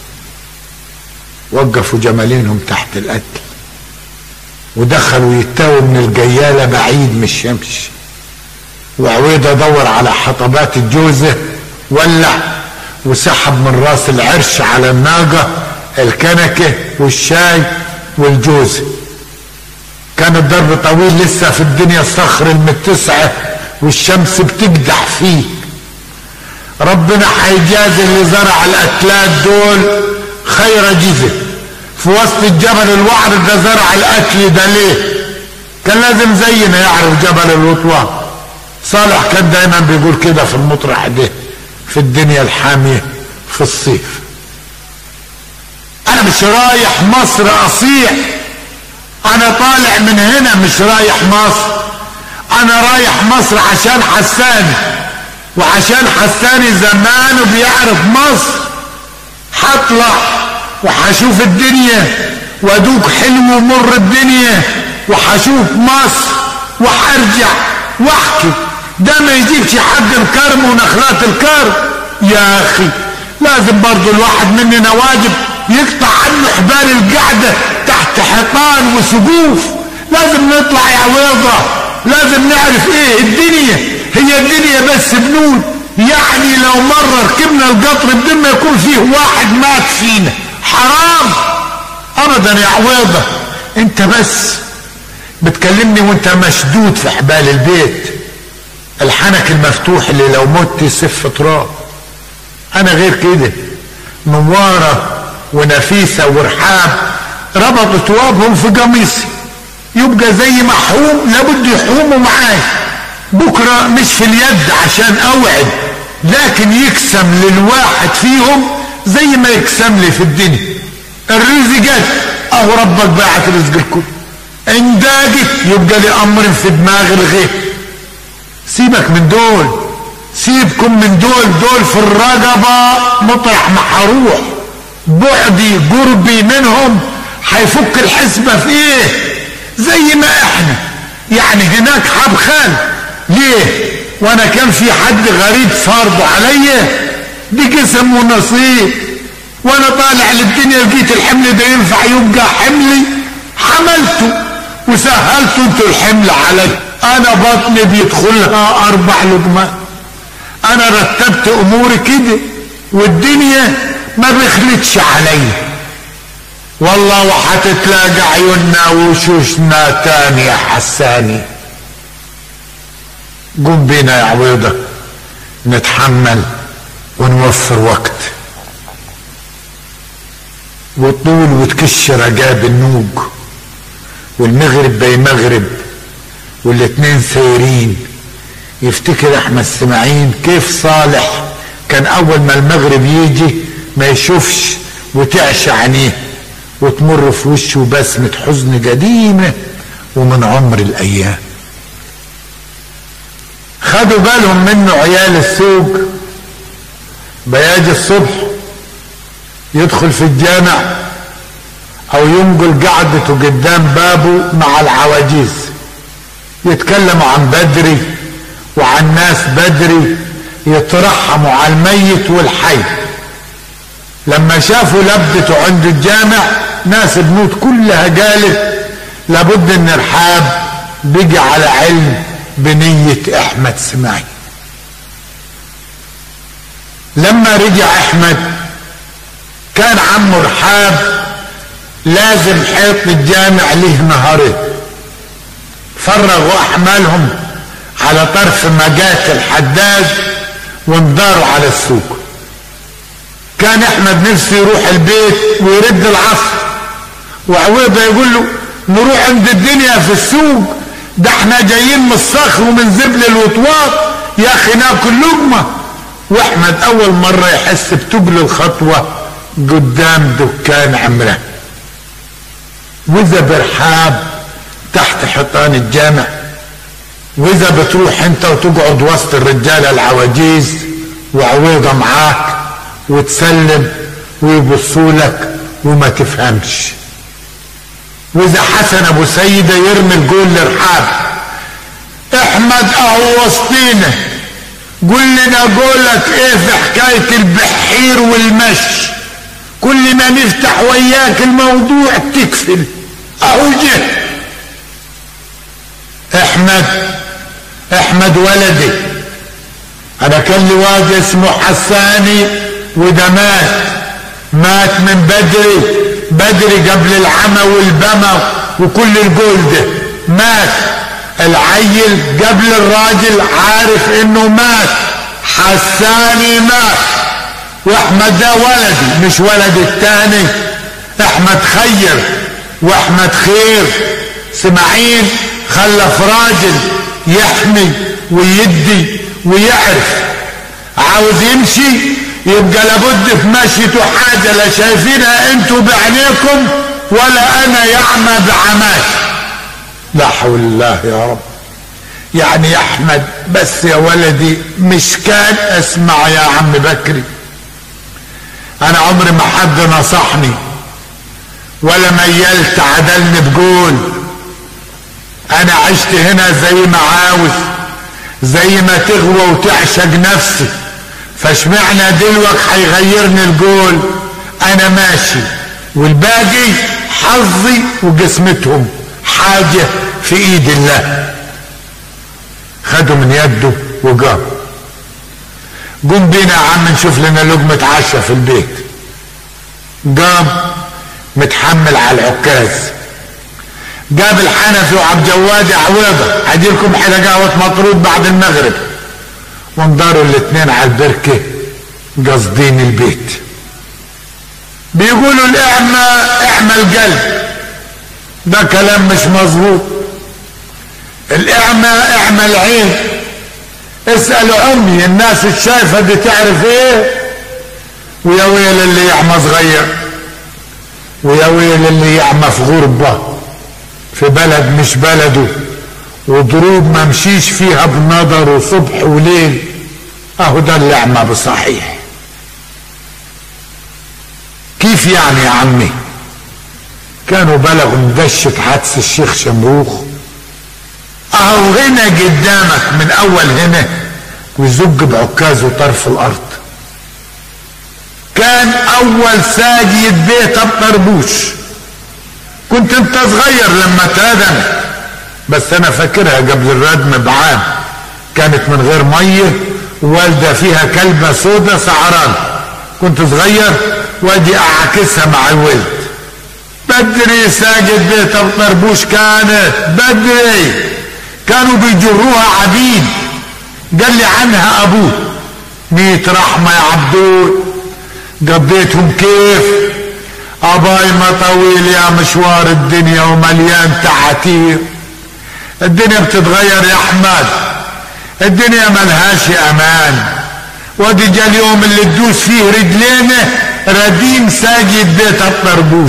وقفوا جمالينهم تحت القتل ودخلوا يتاووا من الجيالة بعيد من الشمس وعويضة دور على حطبات الجوزة ولع وسحب من راس العرش على الناقة الكنكة والشاي والجوزة كان الضرب طويل لسه في الدنيا الصخر المتسعة والشمس بتقدح فيه ربنا هيجازي اللي زرع القتلات دول خير جزء في وسط الجبل الوعر ده زرع القتل ده ليه كان لازم زينا يعرف جبل الوطوان صالح كان دايما بيقول كده في المطرح ده في الدنيا الحامية في الصيف انا مش رايح مصر اصيح انا طالع من هنا مش رايح مصر انا رايح مصر عشان حساني وعشان حساني زمانه بيعرف مصر هطلع وهشوف الدنيا وادوق حلو ومر الدنيا وهشوف مصر وهرجع واحكي ده ما يجيبش حد الكرم ونخلات الكرم يا اخي لازم برضو الواحد مننا واجب يقطع عنه حبال القعده تحت تحت حيطان وسقوف لازم نطلع يا عويضة لازم نعرف ايه الدنيا هي الدنيا بس بنود يعني لو مرة ركبنا القطر بدون ما يكون فيه واحد مات فينا حرام ابدا يا عويضة انت بس بتكلمني وانت مشدود في حبال البيت الحنك المفتوح اللي لو مت يسف تراب انا غير كده نوارة ونفيسة ورحاب ربطوا توابهم في قميصي يبقى زي محوم لابد يحوموا معاي بكرة مش في اليد عشان اوعد لكن يقسم للواحد فيهم زي ما يقسم لي في الدنيا الرزق جت اهو ربك باعت رزق الكل ان داجت يبقى لي امر في دماغ الغيب سيبك من دول سيبكم من دول دول في الرقبة مطرح ما هروح بعدي قربي منهم هيفك الحسبة في ايه زي ما احنا يعني هناك حب خال ليه وانا كان في حد غريب فرض عليا دي قسم ونصيب وانا طالع للدنيا لقيت الحمل ده ينفع يبقى حملي حملته وسهلت انتوا الحمل علي انا بطني بيدخلها اربع لقمات انا رتبت اموري كده والدنيا ما بخلتش عليا والله وحتتلاقى عيوننا وشوشنا تاني يا حساني قم بينا يا عويضة نتحمل ونوفر وقت وطول وتكش رجاب النوج والمغرب بي مغرب والاتنين سايرين يفتكر احمد سماعين كيف صالح كان اول ما المغرب يجي ما يشوفش وتعشى عينيه وتمر في وشه بسمة حزن قديمة ومن عمر الايام خدوا بالهم منه عيال السوق بياجي الصبح يدخل في الجامع او ينقل قعدته قدام بابه مع العواجيز يتكلموا عن بدري وعن ناس بدري يترحموا على الميت والحي لما شافوا لبدته عند الجامع ناس بنوت كلها قالت لابد ان رحاب بقي على علم بنية احمد سماعي لما رجع احمد كان عمه رحاب لازم حيط الجامع له نهارين فرغوا احمالهم على طرف مجات الحداد وانضاروا على السوق كان احمد نفسه يروح البيت ويرد العصر وعويضه يقول له نروح عند الدنيا في السوق ده احنا جايين من الصخر ومن زبل الوطواط يا اخي ناكل لقمه واحمد اول مره يحس بتقل الخطوه قدام دكان عمره واذا برحاب تحت حيطان الجامع واذا بتروح انت وتقعد وسط الرجاله العواجيز وعويضه معاك وتسلم ويبصوا لك وما تفهمش واذا حسن ابو سيدة يرمي الجول لرحاب احمد اهو وسطينا قول لنا قولك ايه في حكاية البحير والمشي كل ما نفتح وياك الموضوع تكفل اهو جه احمد احمد ولدي انا كان لي واد اسمه حساني وده مات مات من بدري بدري قبل العمى والبمى وكل الجول ده مات العيل قبل الراجل عارف انه مات حساني مات واحمد ده ولدي مش ولد التاني احمد خير واحمد خير سماعين خلف راجل يحمي ويدي ويعرف عاوز يمشي يبقى لابد في مشيته حاجه لا شايفينها انتوا بعينيكم ولا انا يعمى بعماش لا حول الله يا رب يعني يا احمد بس يا ولدي مش كان اسمع يا عم بكري انا عمري ما حد نصحني ولا ميلت عدلني بقول انا عشت هنا زي ما عاوز زي ما تغوى وتعشق نفسي فاشمعنى دلوك هيغيرني القول انا ماشي والباقي حظي وقسمتهم حاجة في ايد الله خدوا من يده وقام قوم بينا يا عم نشوف لنا لقمة عشاء في البيت قام متحمل على العكاز جاب الحنفي وعبد جواد عويضة هديلكم حدا قهوة مطرود بعد المغرب وانضاروا الاتنين على البركة قصدين البيت بيقولوا الاعمى اعمى القلب ده كلام مش مظبوط الاعمى اعمى العين اسألوا عمي الناس الشايفة دي تعرف ايه ويا ويل اللي يعمى صغير ويا ويل اللي يعمى في غربة في بلد مش بلده وضروب ما مشيش فيها بنظر صبح وليل اهو ده اللي اعمى بصحيح كيف يعني يا عمي كانوا بلغوا مدشة عدس الشيخ شمروخ اهو هنا قدامك من اول هنا ويزج بعكازه طرف الارض كان اول ساجد بيت الطربوش كنت انت صغير لما تردم بس انا فاكرها قبل الردم بعام كانت من غير ميه والده فيها كلبه سودة سعران كنت صغير وادي اعكسها مع الولد بدري ساجد بيت الطربوش كانت بدري كانوا بيجروها عبيد قال لي عنها ابوه ميت رحمه يا عبدول قضيتهم كيف اباي ما طويل يا مشوار الدنيا ومليان تعاتير الدنيا بتتغير يا احمد الدنيا ملهاش امان ودي جا اليوم اللي تدوس فيه رجلينا رديم ساجد بيت الطربوش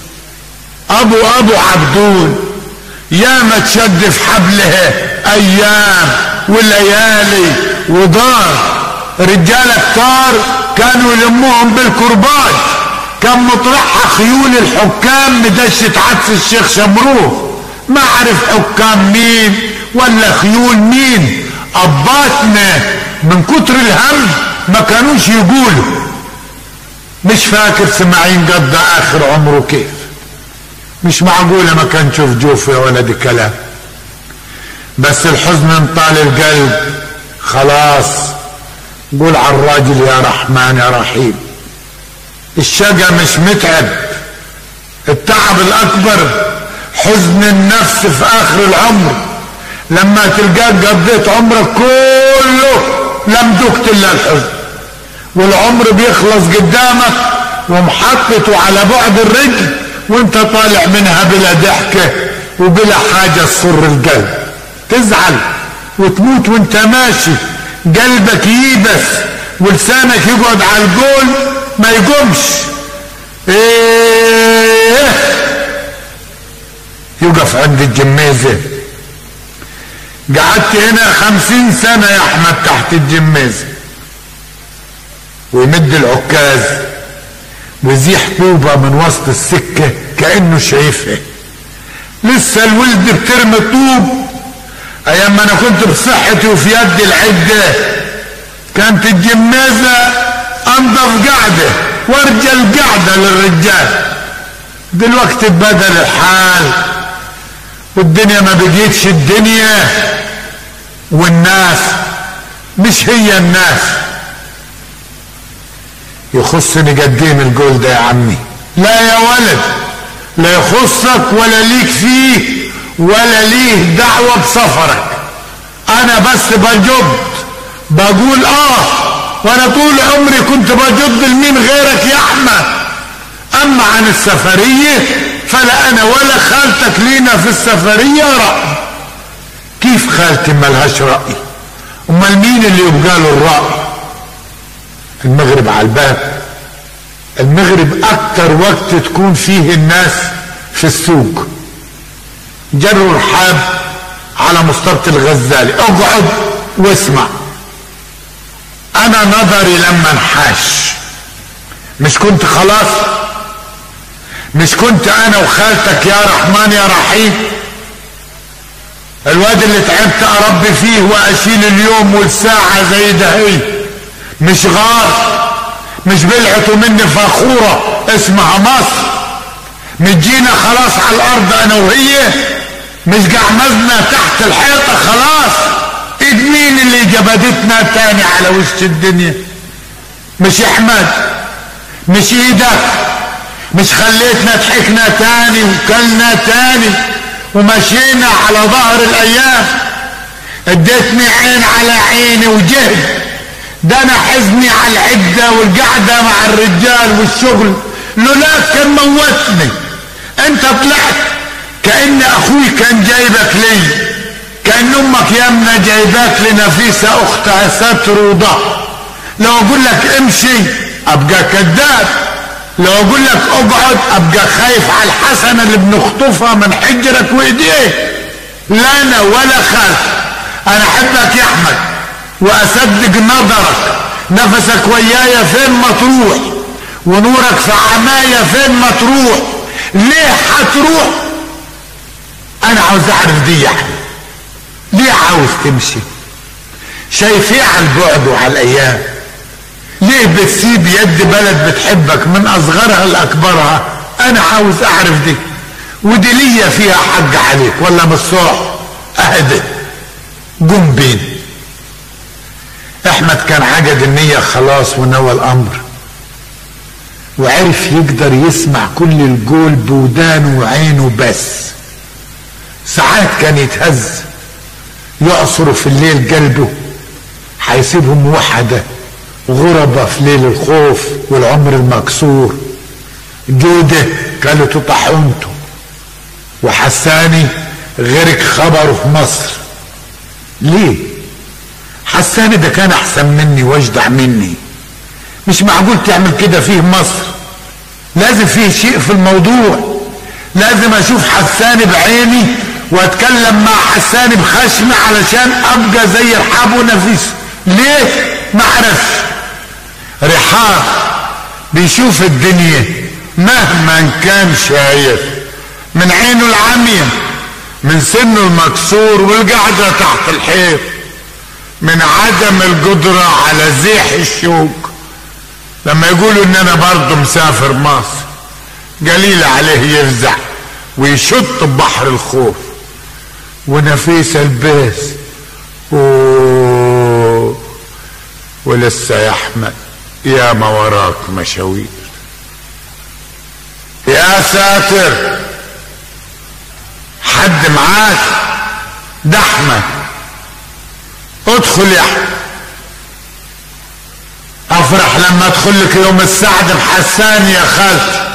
ابو ابو عبدول يا ما تشد في حبلها ايام وليالي ودار رجال كتار كانوا يلموهم بالكرباج كان مطرحها خيول الحكام مدشة عدس الشيخ شمروخ ما عرف حكام مين ولا خيول مين اباتنا من كتر الهم ما كانوش يقولوا مش فاكر سماعين قضى اخر عمره كيف مش معقولة ما كان تشوف جوف يا ولد الكلام بس الحزن انطال القلب خلاص قول على الراجل يا رحمن يا رحيم الشقى مش متعب التعب الاكبر حزن النفس في اخر العمر لما تلقاك قضيت عمرك كله لم دقت الا الحزن والعمر بيخلص قدامك ومحطته على بعد الرجل وانت طالع منها بلا ضحكة وبلا حاجة تسر القلب تزعل وتموت وانت ماشي قلبك ييبس ولسانك يقعد على القول ما يقومش ايه يقف عند الجميزة قعدت هنا خمسين سنة يا احمد تحت الجميزة ويمد العكاز ويزيح طوبة من وسط السكة كأنه شايفها لسه الولد بترمي طوب ايام ما انا كنت بصحتي وفي يدي العدة كانت الجمازة انضف قعدة وارجل قعدة للرجال دلوقتي بدل الحال والدنيا ما بقيتش الدنيا والناس مش هي الناس يخصني قديم القول ده يا عمي لا يا ولد لا يخصك ولا ليك فيه ولا ليه دعوة بسفرك انا بس بجد بقول اه وانا طول عمري كنت بجد لمين غيرك يا احمد اما عن السفرية فلا انا ولا خالتك لينا في السفرية رأي كيف خالتي ملهاش رأي امال مين اللي يبقى له الرأي المغرب على الباب المغرب اكتر وقت تكون فيه الناس في السوق جروا الرحاب على مسطرة الغزالي اقعد واسمع انا نظري لما انحاش مش كنت خلاص مش كنت انا وخالتك يا رحمن يا رحيم الواد اللي تعبت اربي فيه واشيل اليوم والساعة زي ده هي مش غار مش بلعته مني فخورة اسمها مصر مش جينا خلاص على الارض انا وهي مش قعمزنا تحت الحيطة خلاص ايد مين اللي جبدتنا تاني على وش الدنيا مش احمد مش ايدك مش خليتنا ضحكنا تاني وكلنا تاني ومشينا على ظهر الايام اديتني عين على عيني وجهد ده انا حزني على العدة والقعدة مع الرجال والشغل لولاك كان موتني انت طلعت كأن اخوي كان جايبك لي كأن امك يمنا جايباك لنفيسة اختها ستر وضهر لو اقول لك امشي ابقى كذاب لو اقول لك اقعد ابقى خايف على الحسنة اللي بنخطفها من حجرك وايديه لا انا ولا خاف انا احبك يا احمد واصدق نظرك نفسك ويايا فين ما تروح ونورك في عمايا فين ما تروح ليه هتروح انا عاوز اعرف دي يعني ليه عاوز تمشي شايف ايه على البعد وعلى الايام ليه بتسيب يد بلد بتحبك من اصغرها لاكبرها انا عاوز اعرف دي ودي ليا فيها حق عليك ولا مش صح اهدى قم بين احمد كان عقد النية خلاص ونوى الامر وعرف يقدر يسمع كل الجول بودانه وعينه بس ساعات كان يتهز يعصر في الليل قلبه هيسيبهم وحده غربة في ليل الخوف والعمر المكسور جودة كانت طاحونته وحساني غيرك خبره في مصر ليه حساني ده كان احسن مني واجدع مني مش معقول تعمل كده فيه مصر لازم فيه شيء في الموضوع لازم اشوف حساني بعيني واتكلم مع حساني بخشمي علشان ابقى زي رحاب ونفيس ليه ما عرفش رحاب بيشوف الدنيا مهما كان شايف من عينه العمية من سنه المكسور والقعدة تحت الحيط من عدم القدرة على زيح الشوك لما يقولوا ان انا برضه مسافر مصر قليل عليه يفزع ويشط ببحر الخوف ونفيس البيس أوه ولسه يا احمد يا ما وراك مشاوير يا ساتر حد معاك ده احمد ادخل يا احمد افرح لما ادخل لك يوم السعد بحسان يا خالتي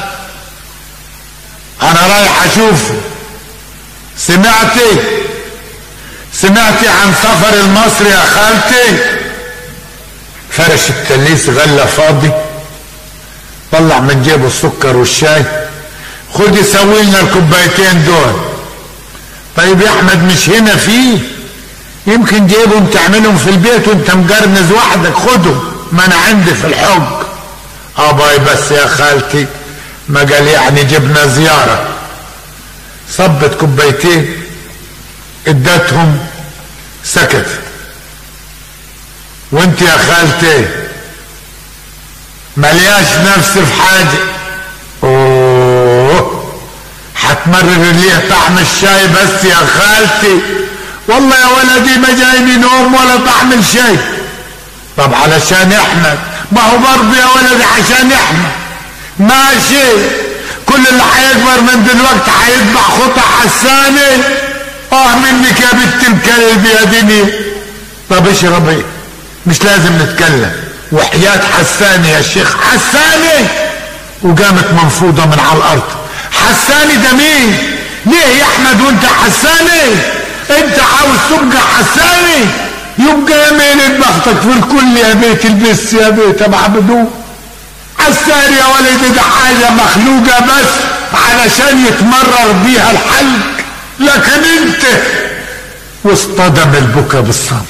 انا رايح اشوفه سمعتي سمعتي عن سفر المصري يا خالتي فرش التليس غلة فاضي طلع من جيبه السكر والشاي خدي سوي لنا الكوبايتين دول طيب يا احمد مش هنا فيه يمكن جيبهم تعملهم في البيت وانت مجرنز وحدك خدهم ما انا عندي في الحج اباي بس يا خالتي ما قال يعني جبنا زيارة صبت كوبايتين ادتهم سكت وانت يا خالتي ملياش نفسي في حاجة اوه هتمرر ليه طعم الشاي بس يا خالتي والله يا ولدي ما جايني نوم ولا طعم الشاي طب علشان احنا ما هو برضه يا ولدي عشان احنا ماشي كل اللي هيكبر من دلوقتي هيتبع خطى حساني اه منك يا بنت الكلب يا دنيا طب اشربي مش لازم نتكلم وحياة حساني يا شيخ حساني وقامت منفوضة من على الارض حساني ده مين ليه يا احمد وانت حساني انت عاوز تبقى حساني يبقى يمين بختك في الكل يا بيت البس يا بيت ابو عبدو حسان يا ولدي ده حاجة مخلوقة بس علشان يتمرر بيها الحلق لكن انت واصطدم البكا بالصمت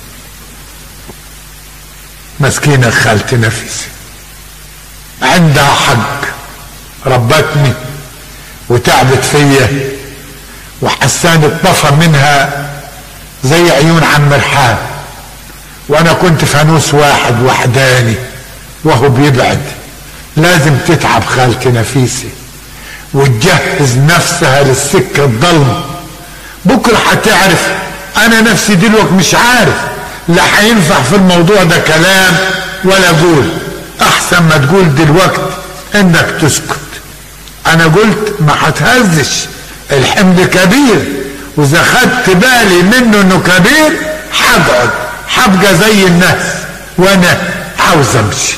مسكينة خالتي نفسي عندها حق ربتني وتعبت فيا وحسان اتطفى منها زي عيون عم رحاب وانا كنت فانوس واحد وحداني وهو بيبعد لازم تتعب خالتي نفيسي وتجهز نفسها للسكة الضلمة بكرة هتعرف انا نفسي دلوقتي مش عارف لا هينفع في الموضوع ده كلام ولا اقول احسن ما تقول دلوقتي انك تسكت انا قلت ما هتهزش الحمل كبير واذا خدت بالي منه انه كبير هقعد هبقى زي الناس وانا عاوز امشي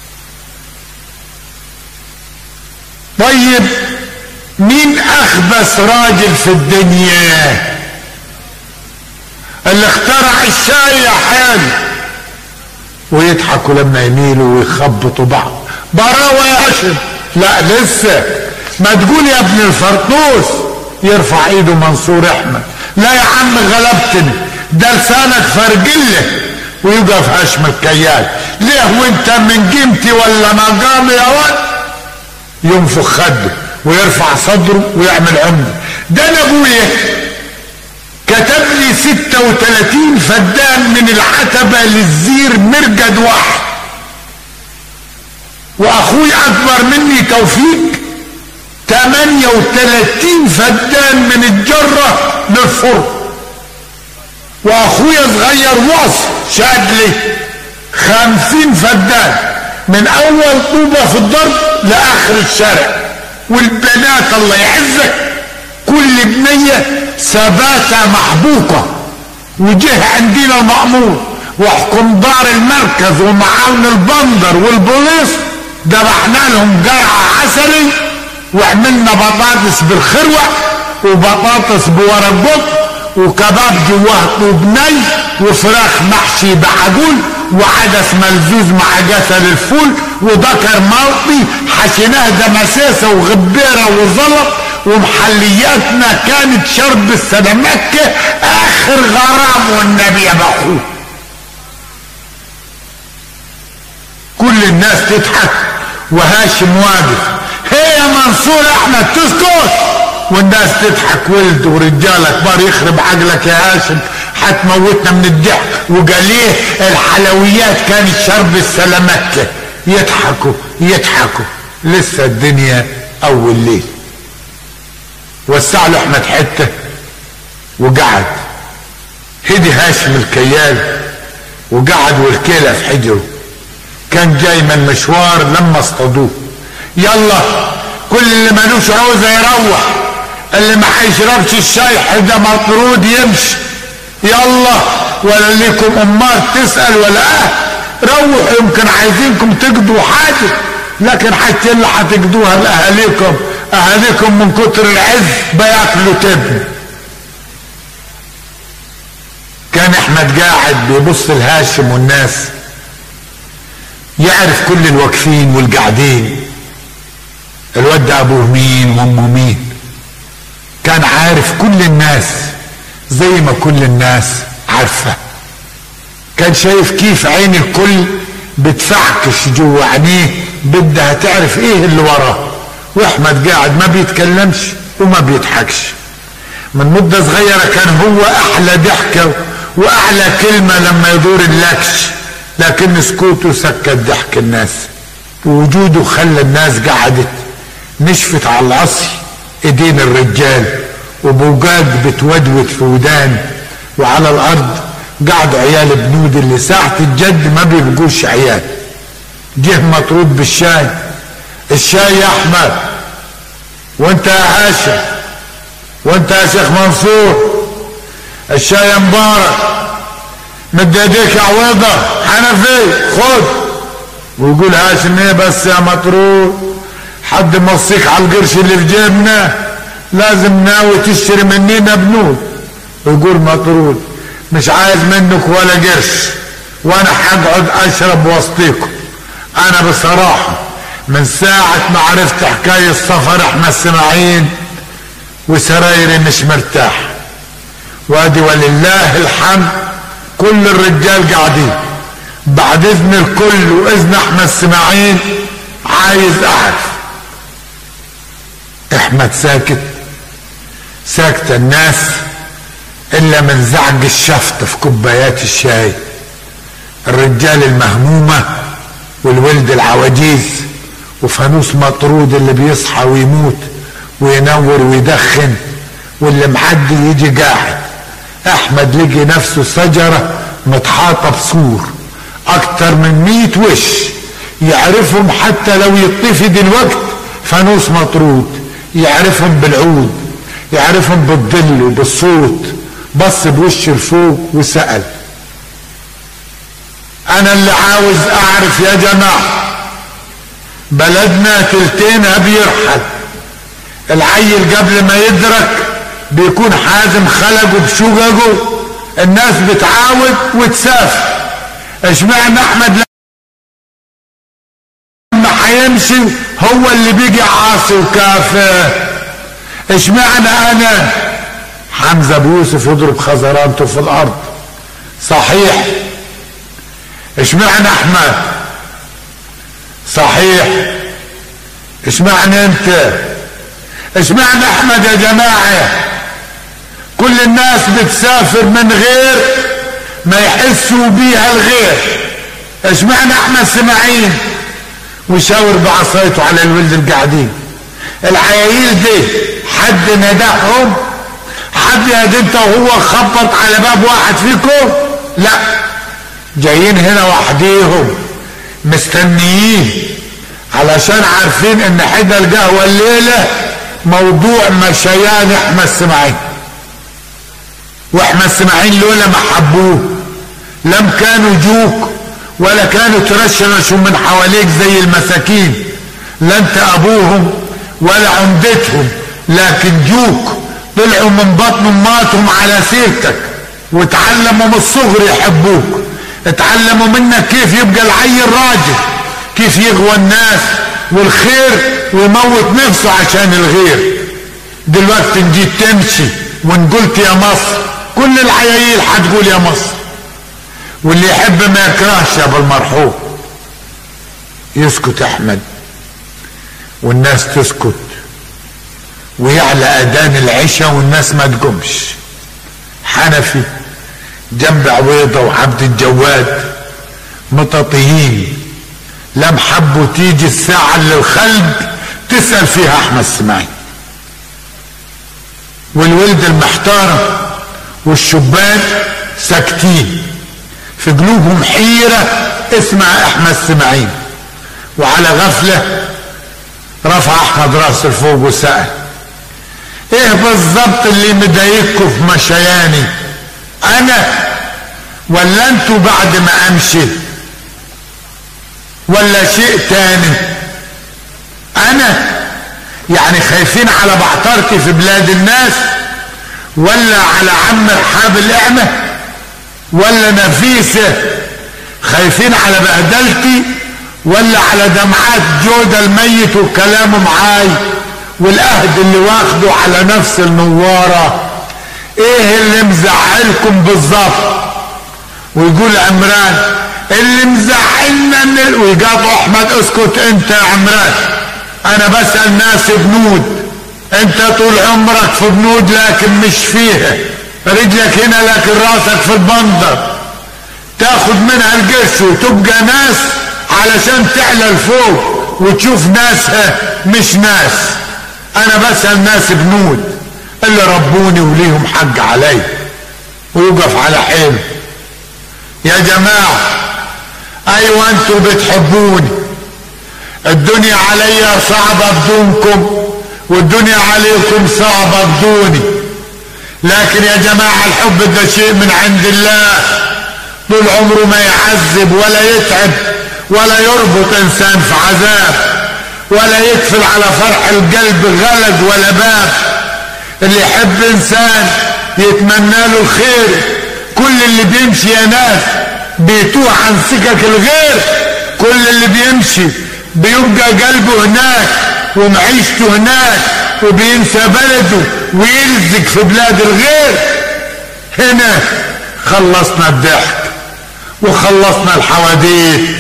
طيب مين اخبث راجل في الدنيا اللي اخترع الشاي يا حال ويضحكوا لما يميلوا ويخبطوا بعض براوة يا هاشم لا لسه ما تقول يا ابن الفرطوس يرفع ايده منصور احمد لا يا عم غلبتني ده لسانك فرجله ويقف هاشم الكيال ليه وانت من قيمتي ولا مقامي يا ولد ينفخ خده ويرفع صدره ويعمل عمده ده انا ابويا كتب لي 36 فدان من العتبة للزير مرجد واحد واخوي اكبر مني توفيق 38 فدان من الجرة للفرن واخويا صغير واصل شادلي 50 فدان من اول طوبة في الضرب لاخر الشارع والبنات الله يعزك كل بنية ثباتة محبوكة وجه عندنا المأمور وحكم دار المركز ومعاون البندر والبوليس ذبحنا لهم قرعة عسلي وعملنا بطاطس بالخروع وبطاطس بورق بط وكباب جواه طوب ني وفراخ محشي بعجول وعدس ملزوز مع جسل الفول وذكر ملطي حشيناه دمساسة وغبيرة وزلط ومحلياتنا كانت شرب السلامكة اخر غرام والنبي يا بخوه كل الناس تضحك وهاشم واقف هي يا منصور احمد تسكت والناس تضحك ولد ورجال كبار يخرب عقلك يا هاشم هتموتنا من الضحك وقال ايه الحلويات كانت شرب السلامكة يضحكوا يضحكوا لسه الدنيا اول ليل وسع له احمد حته وقعد هدي هاشم الكيال وقعد والكيلة في حجره كان جاي من مشوار لما اصطادوه يلا كل اللي ملوش عوزة يروح اللي ما هيشربش الشاي حدا مطرود يمشي يلا ولا ليكم امار تسأل ولا اه روحوا يمكن عايزينكم تقضوا حاجة لكن حتى اللي هتقضوها لأهاليكم أهاليكم من كتر العز بياكلوا تبن كان احمد قاعد بيبص لهاشم والناس يعرف كل الواقفين والقاعدين الواد ده ابوه مين وامه مين كان عارف كل الناس زي ما كل الناس عارفه كان شايف كيف عين الكل بتفعكش جوا عينيه بدها تعرف ايه اللي وراه واحمد قاعد ما بيتكلمش وما بيضحكش من مدة صغيرة كان هو احلى ضحكة واعلى كلمة لما يدور اللكش لكن سكوته سكت ضحك الناس ووجوده خلى الناس قعدت نشفت على العصي ايدين الرجال وبوجاد بتودود في ودان وعلى الارض قعدوا عيال بنود اللي ساعة الجد ما بيبقوش عيال جه مطرود بالشاي الشاي يا احمد وانت يا هاشم وانت يا شيخ منصور الشاي يا مبارك مد ايديك يا عويضة حنفي خد ويقول هاشم ايه بس يا مطرود حد موصيك على القرش اللي في جيبنا لازم ناوي تشتري مننا بنود ويقول مطرود مش عايز منك ولا قرش وانا هقعد اشرب وسطيكم انا بصراحة من ساعة ما عرفت حكاية السفر احنا اسماعيل وسرايري مش مرتاح وادي ولله الحمد كل الرجال قاعدين بعد اذن الكل واذن احمد اسماعيل عايز اعرف احمد ساكت ساكت الناس الا من زعج الشفط في كوبايات الشاي الرجال المهمومة والولد العواجيز وفانوس مطرود اللي بيصحى ويموت وينور ويدخن واللي معدي يجي قاعد احمد لقي نفسه شجرة متحاطة بسور اكتر من مية وش يعرفهم حتى لو يطفي دلوقت فانوس مطرود يعرفهم بالعود يعرفهم بالظل وبالصوت بص بوش لفوق وسأل انا اللي عاوز اعرف يا جماعة بلدنا تلتينها بيرحل العيل قبل ما يدرك بيكون حازم خلقه بشققه الناس بتعاود وتسافر اشمعنى احمد لما حيمشي هو اللي بيجي عاصي وكافر اشمعنى انا حمزه ابو يوسف يضرب خزرانته في الارض صحيح اشمعنى احمد صحيح اشمعنى انت اشمعنى احمد يا جماعه كل الناس بتسافر من غير ما يحسوا بيها الغير اشمعنى احمد سماعين ويشاور بعصايته على الولد القاعدين العياييل دي حد ندههم حد يا انت وهو خبط على باب واحد فيكم لا جايين هنا وحديهم مستنيين علشان عارفين ان حدا القهوة الليلة موضوع مشيان احمد سماعين واحمد سماعين لولا ما حبوه لم كانوا جوك ولا كانوا ترشرشوا من حواليك زي المساكين لا انت ابوهم ولا عمدتهم لكن جوك طلعوا من بطن اماتهم على سيرتك وتعلموا من الصغر يحبوك اتعلموا منك كيف يبقى العي الراجل كيف يغوى الناس والخير ويموت نفسه عشان الغير دلوقتي جيت تمشي وان قلت يا مصر كل العياييل حتقول يا مصر واللي يحب ما يكرهش يا ابو المرحوم يسكت احمد والناس تسكت ويعلى اذان العشاء والناس ما تقومش حنفي جنب عويضة وعبد الجواد مطاطيين لم حبوا تيجي الساعة اللي الخلق تسأل فيها أحمد سماعي والولد المحتارة والشبان ساكتين في قلوبهم حيرة اسمع أحمد سماعين وعلى غفلة رفع أحمد راسه لفوق وسأل ايه بالظبط اللي مضايقكم في مشياني انا ولا انتوا بعد ما امشي ولا شيء تاني انا يعني خايفين على بعترتي في بلاد الناس ولا على عم رحاب الاعمى ولا نفيسة خايفين على بهدلتي ولا على دمعات جودة الميت وكلامه معاي والأهد اللي واخده على نفس النوارة ايه اللي مزعلكم بالظبط ويقول عمران اللي مزعلنا ويقاطع احمد اسكت انت يا عمران انا بسأل ناس بنود انت طول عمرك في بنود لكن مش فيها رجلك هنا لكن راسك في البندر تاخد منها القرش وتبقى ناس علشان تعلى لفوق وتشوف ناسها مش ناس انا بسأل ناس بنود اللي ربوني وليهم حق علي ويوقف على حيله يا جماعة ايوه انتوا بتحبوني الدنيا عليا صعبة بدونكم والدنيا عليكم صعبة بدوني لكن يا جماعة الحب ده شيء من عند الله طول عمره ما يعذب ولا يتعب ولا يربط انسان في عذاب ولا يقفل على فرح القلب غلق ولا باب اللي يحب انسان يتمنى له الخير كل اللي بيمشي يا ناس بيتوه عن سكك الغير كل اللي بيمشي بيبقى قلبه هناك ومعيشته هناك وبينسى بلده ويلزق في بلاد الغير هنا خلصنا الضحك وخلصنا الحواديت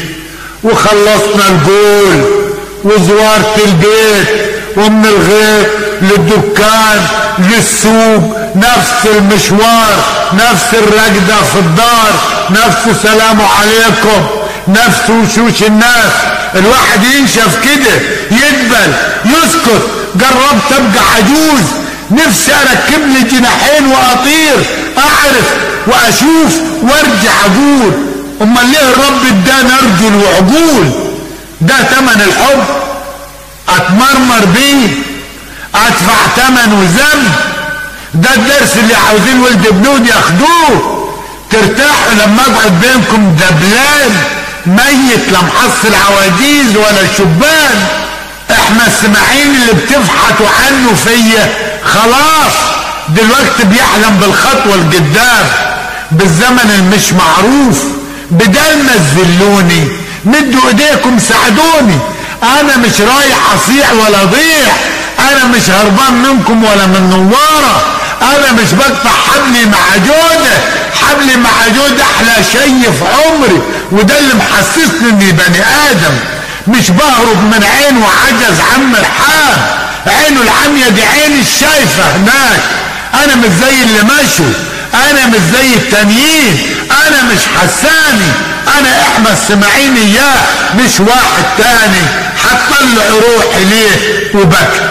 وخلصنا الجول وزوارة البيت ومن الغيط للدكان للسوق نفس المشوار نفس الرقدة في الدار نفس سلام عليكم نفس وشوش الناس الواحد ينشف كده يدبل يسكت قربت ابقى عجوز نفسي اركب لي جناحين واطير اعرف واشوف وارجع اقول امال ليه الرب ادانا ارجل وعقول ده تمن الحب اتمرمر بيه ادفع تمن وذنب ده الدرس اللي عاوزين ولد بنود ياخدوه ترتاحوا لما اقعد بينكم دبلان ميت لا محصل عواجيز ولا شبان احنا السماعين اللي بتفحتوا عنه فيا خلاص دلوقتي بيحلم بالخطوة القدام بالزمن المش معروف بدل ما تذلوني مدوا ايديكم ساعدوني انا مش رايح اصيع ولا ضيع انا مش هربان منكم ولا من نوارة انا مش بقطع حبلي مع جودة حبلي مع جودة احلى شيء في عمري وده اللي محسسني اني بني ادم مش بهرب من عين وعجز عم الحام عينه العمية دي عين الشايفة هناك انا مش زي اللي مشوا انا مش زي التانيين انا مش حساني انا احمد سمعين اياه مش واحد تاني هتطلع روحي ليه وبكى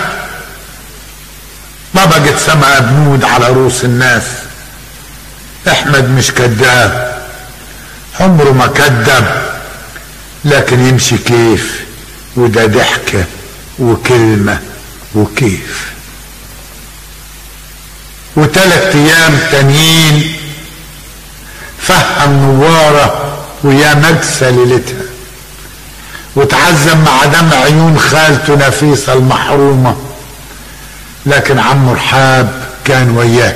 ما بقت سمع بنود على رؤوس الناس احمد مش كذاب عمره ما كذب لكن يمشي كيف وده ضحكة وكلمة وكيف وثلاث ايام تانيين فهم نوارة ويا مجسى ليلتها وتعزم مع دم عيون خالته نفيسة المحرومة لكن عمه رحاب كان وياه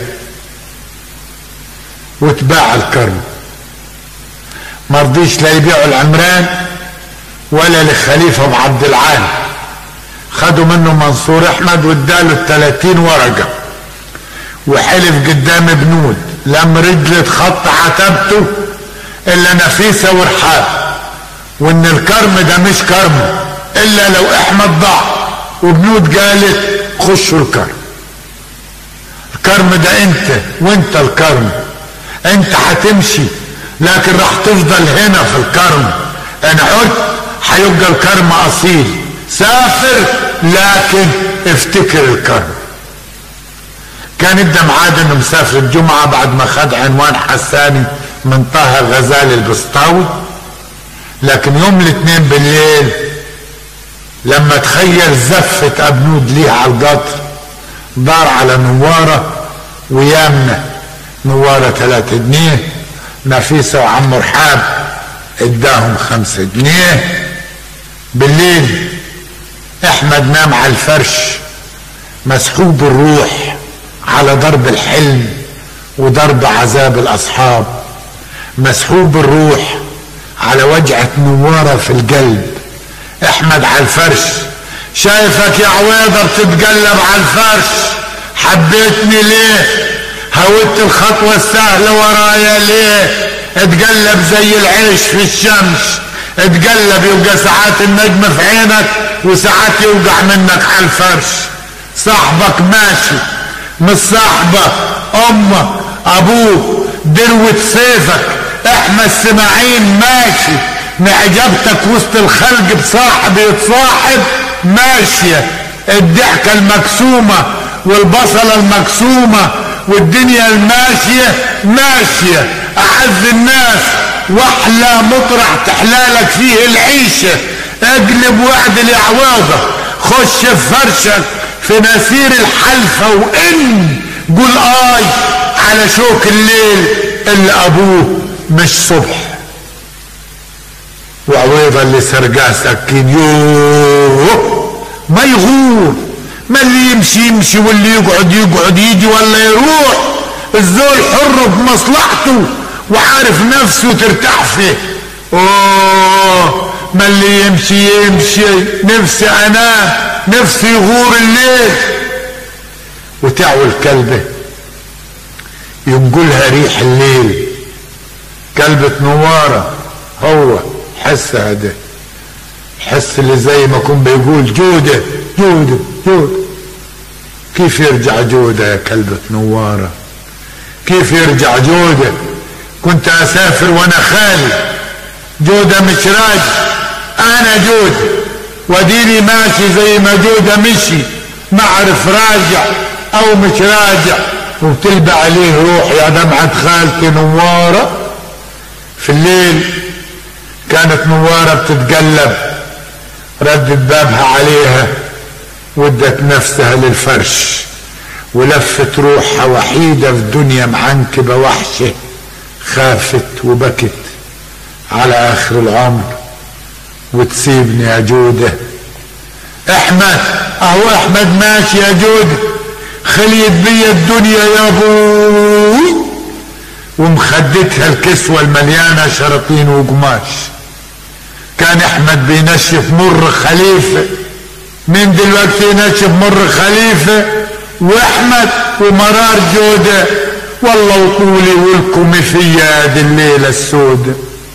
وتباع الكرم مرضيش لا يبيعوا العمران ولا لخليفة ابو عبد العال خدوا منه منصور احمد واداله التلاتين ورقة وحلف قدام بنود لم رجل تخط عتبته الا نفيسة ورحاب وان الكرم ده مش كرم الا لو احمد ضاع وبنود قالت خشوا الكرم الكرم ده انت وانت الكرم انت هتمشي لكن راح تفضل هنا في الكرم ان عدت هيبقى الكرم اصيل سافر لكن افتكر الكرم كان ادى ميعاد انه مسافر الجمعة بعد ما خد عنوان حساني من طه غزال البسطاوي لكن يوم الاثنين بالليل لما تخيل زفة ابنود ليه على القطر دار على نوارة ويامنة نوارة ثلاثة جنيه نفيسة وعم رحاب اداهم خمسة جنيه بالليل احمد نام على الفرش مسحوب الروح على ضرب الحلم وضرب عذاب الاصحاب مسحوب الروح على وجعة نوارة في القلب احمد على الفرش شايفك يا عويضة بتتقلب على الفرش حبيتني ليه هودت الخطوة السهلة ورايا ليه اتقلب زي العيش في الشمس اتقلب يبقى ساعات النجم في عينك وساعات يوقع منك على الفرش صاحبك ماشي مش صاحبك امك ابوك دروة سيفك احنا السماعين ماشي معجبتك وسط الخلق بصاحب يتصاحب ماشية الضحكة المكسومة والبصلة المكسومة والدنيا الماشية ماشية اعز الناس واحلى مطرح تحلالك فيه العيشة اقلب وعدل يا عواضة خش في فرشك في نسير الحلفة وان قول اي على شوك الليل اللي ابوه مش صبح وعويضة اللي سرقاه سكين يوه ما يغور ما اللي يمشي يمشي واللي يقعد يقعد يجي ولا يروح الزول حر بمصلحته وعارف نفسه ترتاح فيه اوه ما اللي يمشي يمشي نفسي انا نفسي يغور الليل وتعوي الكلبة ينقلها ريح الليل كلبة نوارة هو حس هذا حس اللي زي ما كن بيقول جودة جودة جودة كيف يرجع جودة يا كلبة نوارة كيف يرجع جودة كنت اسافر وانا خالي جودة مش راجع انا جودة وديني ماشي زي ما جودة مشي ما عرف راجع او مش راجع وبتلبى عليه روح يا دمعة خالتي نوارة في الليل كانت نوارة بتتقلب ردت بابها عليها ودت نفسها للفرش ولفت روحها وحيدة في دنيا معنكبة وحشة خافت وبكت على آخر العمر وتسيبني يا جودة احمد اهو احمد ماشي يا جودة خليت بي الدنيا يا ابوي ومخدتها الكسوة المليانة شرطين وقماش كان احمد بينشف مر خليفة من دلوقتي ينشف مر خليفة واحمد ومرار جودة والله وطولي ولكم في يد الليلة السودة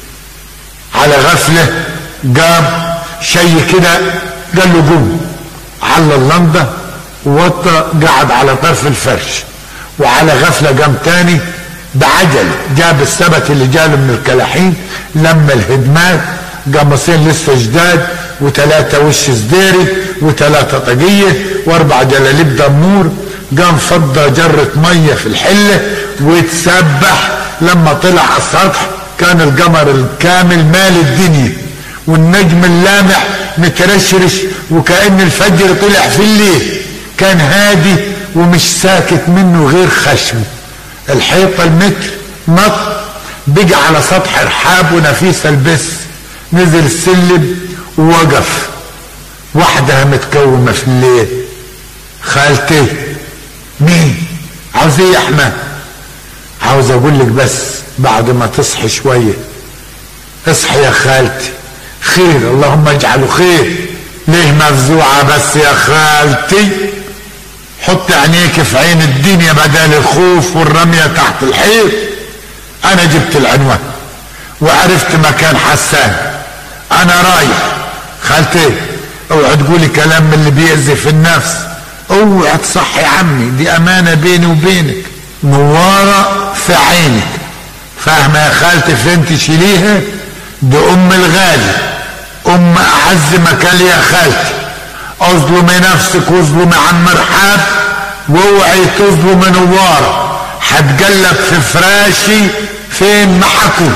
على غفلة قام شي كده قال له قوم على اللمضة ووطى قعد على طرف الفرش وعلى غفلة قام تاني بعجل جاب السبت اللي جاله من الكلاحين لما الهدمات قمصين لسه جداد وثلاثة وش سديري وثلاثة طقية واربع جلاليب دمور قام فضى جرة مية في الحلة وتسبح لما طلع على السطح كان القمر الكامل مال الدنيا والنجم اللامع مترشرش وكأن الفجر طلع في الليل كان هادي ومش ساكت منه غير خشمه الحيطة المتر نط بقى على سطح رحاب ونفيس البس نزل السلم ووقف وحدها متكومة في الليل خالتي مين عاوز ايه يا احمد عاوز اقول لك بس بعد ما تصحي شوية اصحي يا خالتي خير اللهم اجعله خير ليه مفزوعة بس يا خالتي حط عينيك في عين الدنيا بدل الخوف والرمية تحت الحيط انا جبت العنوان وعرفت مكان حسان انا رايح خالتي اوعى تقولي كلام من اللي بيأذي في النفس اوعى تصحي عمي دي امانة بيني وبينك نوارة في عينك فاهمة يا خالتي فين تشيليها دي ام الغالي ام اعز مكان يا خالتي اظلمي نفسك واظلمي عم رحاب واوعي تظلمي نوارة هتقلب في فراشي فين محكوا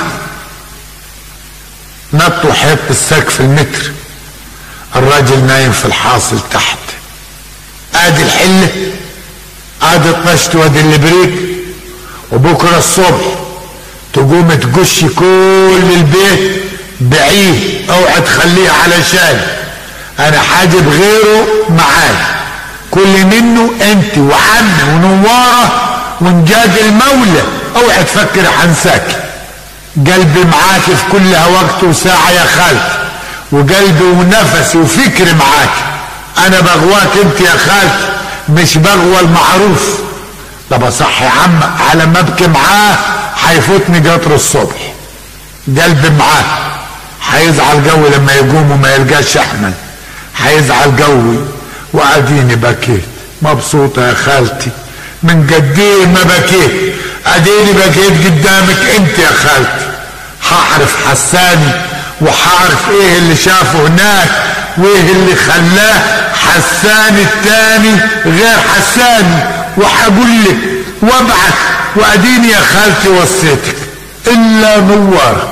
نطوا حيط السقف المتر الراجل نايم في الحاصل تحت ادي الحله ادي الطشت وادي البريك وبكره الصبح تقوم تقشي كل البيت بعيد اوعى تخليه علشان انا حاجب غيره معاي كل منه انت وعمي ونواره ونجاد المولى اوعى تفكر حنساكي قلبي معاك في كلها وقت وساعة يا خالتي وقلبي ونفسي وفكري معاك انا بغواك انت يا خالتي مش بغوى المعروف طب اصح يا عم على ما ابكي معاه هيفوتني قطر الصبح قلبي معاه هيزعل قوي لما يقوم وما يلقاش احمد هيزعل قوي واديني بكيت مبسوطة يا خالتي من قديه ما بكيت اديني بكيت قدامك انت يا خالتي هعرف حساني وهعرف ايه اللي شافه هناك وايه اللي خلاه حساني التاني غير حساني وهقول لك وابعت واديني يا خالتي وصيتك الا نوار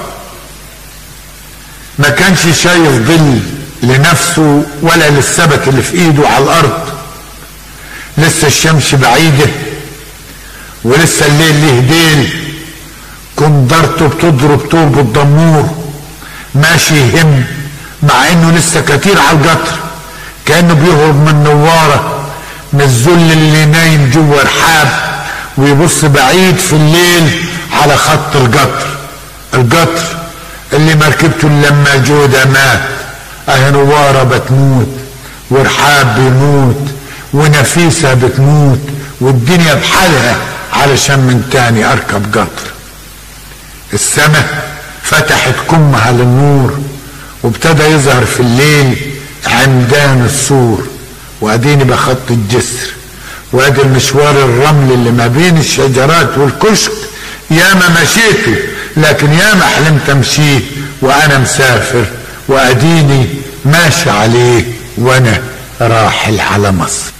ما كانش شايف ظل لنفسه ولا للسبت اللي في ايده على الارض لسه الشمس بعيده ولسه الليل ليه ديل كندرته بتضرب طوب الدمور ماشي يهم مع انه لسه كتير على القطر كانه بيهرب من نواره من الذل اللي نايم جوه رحاب ويبص بعيد في الليل على خط القطر القطر اللي مركبته لما جودة مات اهي نوارة بتموت ورحاب بيموت ونفيسة بتموت والدنيا بحالها علشان من تاني اركب قطر السماء فتحت كمها للنور وابتدى يظهر في الليل عمدان السور واديني بخط الجسر وادي المشوار الرمل اللي ما بين الشجرات والكشك ياما مشيته لكن ياما حلمت امشيه وانا مسافر واديني ماشي عليه وانا راحل على مصر